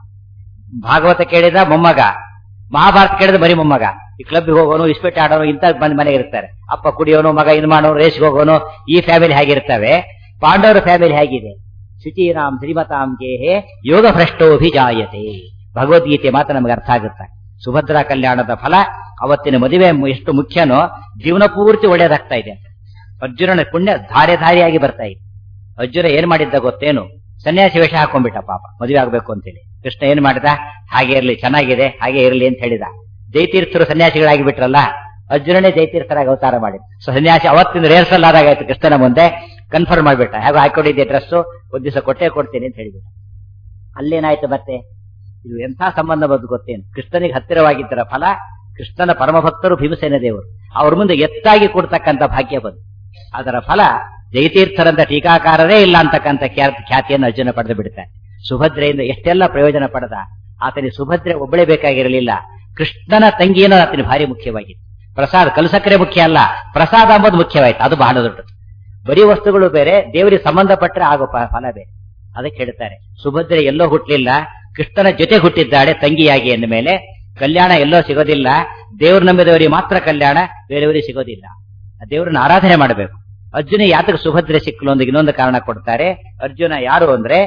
ಭಾಗವತ ಕೇಳಿದ ಮೊಮ್ಮಗ ಮಹಾಭಾರತ ಕೇಳಿದ ಬರೀ ಮೊಮ್ಮಗ ಈ ಕ್ಲಬ್ಗೆ ಹೋಗೋನು ಇಸ್ಪೆಟ್ ಆಡೋನು ಇಂತ ಬಂದ್ ಮನೆಗೆ ಇರ್ತಾರೆ ಅಪ್ಪ ಕುಡಿಯೋನು ಮಗ ಇದು ಮಾಡೋನು ರೇಸ್ಗೆ ಹೋಗೋನು ಈ ಫ್ಯಾಮಿಲಿ ಹೇಗಿರ್ತವೆ ಪಾಂಡವರ ಫ್ಯಾಮಿಲಿ ಹೇಗಿದೆ ಶುಚೀರಾಮ್ ಶ್ರೀಮತಾಂ ಗೇಹೆ ಯೋಗ ಭ್ರಷ್ಟೋಭಿಜಾಯತೆ ಭಗವದ್ಗೀತೆ ಮಾತ್ರ ನಮಗೆ ಅರ್ಥ ಆಗುತ್ತೆ ಸುಭದ್ರಾ ಕಲ್ಯಾಣದ ಫಲ ಅವತ್ತಿನ ಮದುವೆ ಮು- ಎಷ್ಟು ಮುಖ್ಯನೋ ಜೀವನ ಪೂರ್ತಿ ಒಳ್ಳೇದಾಗ್ತಾ ಇದೆ ಅರ್ಜುನನ ಪುಣ್ಯ ಧಾರೆ ಧಾರಿಯಾಗಿ ಬರ್ತಾ ಇದೆ ಅರ್ಜುನ ಏನ್ ಮಾಡಿದ್ದ ಗೊತ್ತೇನು ಸನ್ಯಾಸಿ ವೇಷ ಹಾಕೊಂಡ್ಬಿಟ್ಟ ಪಾಪ ಮದುವೆ ಆಗ್ಬೇಕು ಅಂತೇಳಿ ಕೃಷ್ಣ ಏನ್ ಮಾಡಿದ ಹಾಗೆ ಇರ್ಲಿ ಚೆನ್ನಾಗಿದೆ ಹಾಗೆ ಇರ್ಲಿ ಅಂತ ಹೇಳಿದ ಜೈತೀರ್ಥರು ಸನ್ಯಾಸಿಗಳಾಗಿ ಬಿಟ್ರಲ್ಲ ಅರ್ಜುನನೇ ಜೈತೀರ್ಥರಾಗಿ ಅವತಾರ ಮಾಡಿದ ಸೊ ಸನ್ಯಾಸಿ ಅವತ್ತಿನ ರೇರ್ಸಲ್ ಆದಾಗ ಆಯ್ತು ಕೃಷ್ಣನ ಮುಂದೆ ಕನ್ಫರ್ಮ್ ಮಾಡ್ಬಿಟ್ಟ ಹೇಗೋ ಹಾಕೊಂಡಿದ್ದೆ ಡ್ರೆಸ್ ಒಂದ್ ದಿವಸ ಕೊಟ್ಟೆ ಕೊಡ್ತೀನಿ ಅಂತ ಹೇಳಿಬಿಟ್ಟ ಅಲ್ಲೇನಾಯ್ತು ಮತ್ತೆ ಇದು ಎಂಥ ಸಂಬಂಧ ಬಂದು ಗೊತ್ತೇನು ಕೃಷ್ಣನಿಗೆ ಹತ್ತಿರವಾಗಿದ್ದರ ಫಲ ಕೃಷ್ಣನ ಪರಮಭಕ್ತರು ಭೀಮಸೇನ ದೇವರು ಅವ್ರ ಮುಂದೆ ಎತ್ತಾಗಿ ಕೊಡ್ತಕ್ಕಂಥ ಭಾಗ್ಯ ಬಂತು ಅದರ ಫಲ ಜಯತೀರ್ಥರಂತ ಟೀಕಾಕಾರರೇ ಇಲ್ಲ ಅಂತಕ್ಕಂಥ ಖ್ಯಾ- ಖ್ಯಾತಿಯನ್ನು ಅರ್ಜುನ ಪಡೆದು ಬಿಡ್ತಾರೆ ಸುಭದ್ರೆಯಿಂದ ಎಷ್ಟೆಲ್ಲ ಪ್ರಯೋಜನ ಪಡೆದ ಆತನಿಗೆ ಸುಭದ್ರೆ ಒಬ್ಬಳೇ ಬೇಕಾಗಿರಲಿಲ್ಲ ಕೃಷ್ಣನ ತಂಗಿಯನ್ನು ಆತನಿಗೆ ಭಾರಿ ಮುಖ್ಯವಾಗಿತ್ತು ಪ್ರಸಾದ ಕಲಸಕ್ಕರೆ ಮುಖ್ಯ ಅಲ್ಲ ಪ್ರಸಾದ ಅಂಬುದು ಮುಖ್ಯವಾಯ್ತು ಅದು ಬಹಳ ದೊಡ್ಡದು ಬರೀ ವಸ್ತುಗಳು ಬೇರೆ ದೇವರಿಗೆ ಸಂಬಂಧಪಟ್ಟರೆ ಆಗೋ ಪ- ಫಲ ಬೇರೆ ಅದಕ್ಕೆ ಹೇಳ್ತಾರೆ ಸುಭದ್ರೆ ಎಲ್ಲೋ ಹುಟ್ಟಲಿಲ್ಲ ಕೃಷ್ಣನ ಜೊತೆ ಹುಟ್ಟಿದ್ದಾಳೆ ತಂಗಿಯಾಗಿ ಅಂದ ಮೇಲೆ ಕಲ್ಯಾಣ ಎಲ್ಲೋ ಸಿಗೋದಿಲ್ಲ ದೇವ್ರ ನಂಬಿದವರಿಗೆ ಮಾತ್ರ ಕಲ್ಯಾಣ ಬೇರೆಯವರಿಗೆ ಸಿಗೋದಿಲ್ಲ ಆ ದೇವ್ರನ್ನ ಆರಾಧನೆ ಮಾಡಬೇಕು ಅರ್ಜುನ ಯಾತಕ್ಕೆ ಸುಭದ್ರೆ ಸಿಕ್ಕಲು ಒಂದು ಇನ್ನೊಂದು ಕಾರಣ ಕೊಡ್ತಾರೆ ಅರ್ಜುನ ಯಾರು ಅಂದ್ರೆ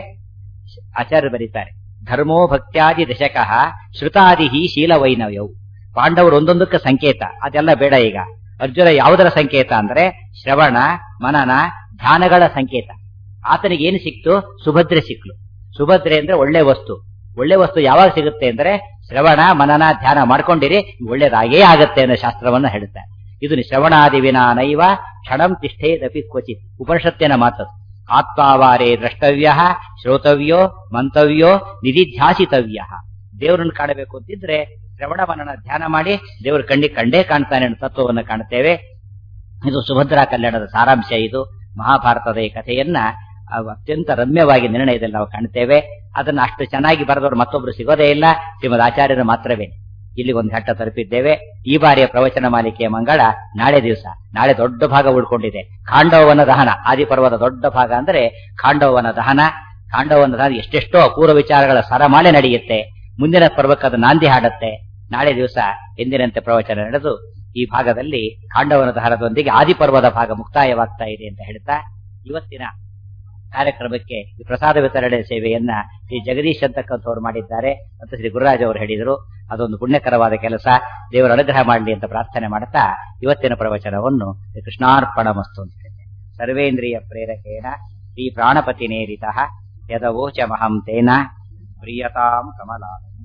ಆಚಾರ್ಯ ಬರೀತಾರೆ ಧರ್ಮೋ ಭಕ್ತ್ಯಾದಿ ದಶಕಃ ಶ್ರುತಾದಿ ಶೀಲ ವೈನವ್ಯವು ಪಾಂಡವರು ಒಂದೊಂದಕ್ಕೆ ಸಂಕೇತ ಅದೆಲ್ಲ ಬೇಡ ಈಗ ಅರ್ಜುನ ಯಾವುದರ ಸಂಕೇತ ಅಂದ್ರೆ ಶ್ರವಣ ಮನನ ಧ್ಯಾನಗಳ ಸಂಕೇತ ಆತನಿಗೆ ಏನು ಸಿಕ್ತು ಸುಭದ್ರೆ ಸಿಕ್ಲು ಸುಭದ್ರೆ ಅಂದ್ರೆ ಒಳ್ಳೆ ವಸ್ತು ಒಳ್ಳೆ ವಸ್ತು ಯಾವಾಗ ಸಿಗುತ್ತೆ ಅಂದ್ರೆ ಶ್ರವಣ ಮನನ ಧ್ಯಾನ ಮಾಡ್ಕೊಂಡಿರಿ ಒಳ್ಳೇದಾಗೇ ಆಗತ್ತೆ ಅನ್ನೋ ಶಾಸ್ತ್ರವನ್ನ ಹೇಳುತ್ತೆ ಇದು ಶ್ರವಣಾದಿ ವಿನಾ ನೈವ ಕ್ಷಣಂ ತಿಷ್ಠೇದಪಿ ಕ್ವಚಿತ್ ಉಪನಿಷತ್ತಿನ ಮಾತು ಆತ್ಮಾವಾರೇ ದ್ರಷ್ಟವ್ಯ ಶ್ರೋತವ್ಯೋ ಮಂತವ್ಯೋ ನಿಧಿಧ್ಯಾಸಿತವ್ಯ ದೇವರನ್ನು ಕಾಣಬೇಕು ಅಂತಿದ್ರೆ ಶ್ರವಣ ಮನನ ಧ್ಯಾನ ಮಾಡಿ ದೇವರು ಕಣ್ಣಿಗೆ ಕಂಡೇ ಕಾಣ್ತಾನೆ ಅನ್ನೋ ತತ್ವವನ್ನು ಕಾಣ್ತೇವೆ ಇದು ಸುಭದ್ರಾ ಕಲ್ಯಾಣದ ಸಾರಾಂಶ ಇದು ಮಹಾಭಾರತದ ಈ ಕಥೆಯನ್ನ ಅವು ಅತ್ಯಂತ ರಮ್ಯವಾಗಿ ನಿರ್ಣಯದಲ್ಲಿ ನಾವು ಕಾಣ್ತೇವೆ ಅದನ್ನ ಅಷ್ಟು ಚೆನ್ನಾಗಿ ಬರೆದವರು ಮತ್ತೊಬ್ರು ಸಿಗೋದೇ ಇಲ್ಲ ಶ್ರೀಮದ್ ಆಚಾರ್ಯರು ಮಾತ್ರವೇ ಇಲ್ಲಿ ಒಂದು ಘಟ್ಟ ತಲುಪಿದ್ದೇವೆ ಈ ಬಾರಿಯ ಪ್ರವಚನ ಮಾಲಿಕೆಯ ಮಂಗಳ ನಾಳೆ ದಿವಸ ನಾಳೆ ದೊಡ್ಡ ಭಾಗ ಉಳ್ಕೊಂಡಿದೆ ಖಾಂಡವನ ದಹನ ಆದಿಪರ್ವದ ದೊಡ್ಡ ಭಾಗ ಅಂದ್ರೆ ಖಾಂಡವನ ದಹನ ಖಾಂಡವನ ದಹನ ಎಷ್ಟೆಷ್ಟೋ ಅಪೂರ್ವ ವಿಚಾರಗಳ ಸರಮಾಲೆ ನಡೆಯುತ್ತೆ ಮುಂದಿನ ಪರ್ವಕ್ಕೆ ಅದು ನಾಂದಿ ಹಾಡುತ್ತೆ ನಾಳೆ ದಿವಸ ಎಂದಿನಂತೆ ಪ್ರವಚನ ನಡೆದು ಈ ಭಾಗದಲ್ಲಿ ಖಾಂಡವನ ದಹನದೊಂದಿಗೆ ಆದಿಪರ್ವದ ಭಾಗ ಮುಕ್ತಾಯವಾಗ್ತಾ ಇದೆ ಅಂತ ಹೇಳ್ತಾ ಇವತ್ತಿನ ಕಾರ್ಯಕ್ರಮಕ್ಕೆ ಈ ಪ್ರಸಾದ ವಿತರಣೆ ಸೇವೆಯನ್ನ ಶ್ರೀ ಜಗದೀಶ್ ಅಂತಕ್ಕಂಥವ್ರು ಮಾಡಿದ್ದಾರೆ ಅಂತ ಶ್ರೀ ಗುರುರಾಜ್ ಅವರು ಹೇಳಿದರು ಅದೊಂದು ಪುಣ್ಯಕರವಾದ ಕೆಲಸ ದೇವರ ಅನುಗ್ರಹ ಮಾಡಲಿ ಅಂತ ಪ್ರಾರ್ಥನೆ ಮಾಡ್ತಾ ಇವತ್ತಿನ ಪ್ರವಚನವನ್ನು ಶ್ರೀ ಕೃಷ್ಣಾರ್ಪಣ ಮಸ್ತು ಅಂತ ಹೇಳಿದೆ ಸರ್ವೇಂದ್ರಿಯ ಪ್ರೇರಕೇಣ ಶ್ರೀ ಪ್ರಾಣಪತಿ ನೇರಿತ ಯದವೋಚ ಮಹಂ ತೇನ ಪ್ರಿಯತಾಂ ಕಮಲಾಲಯ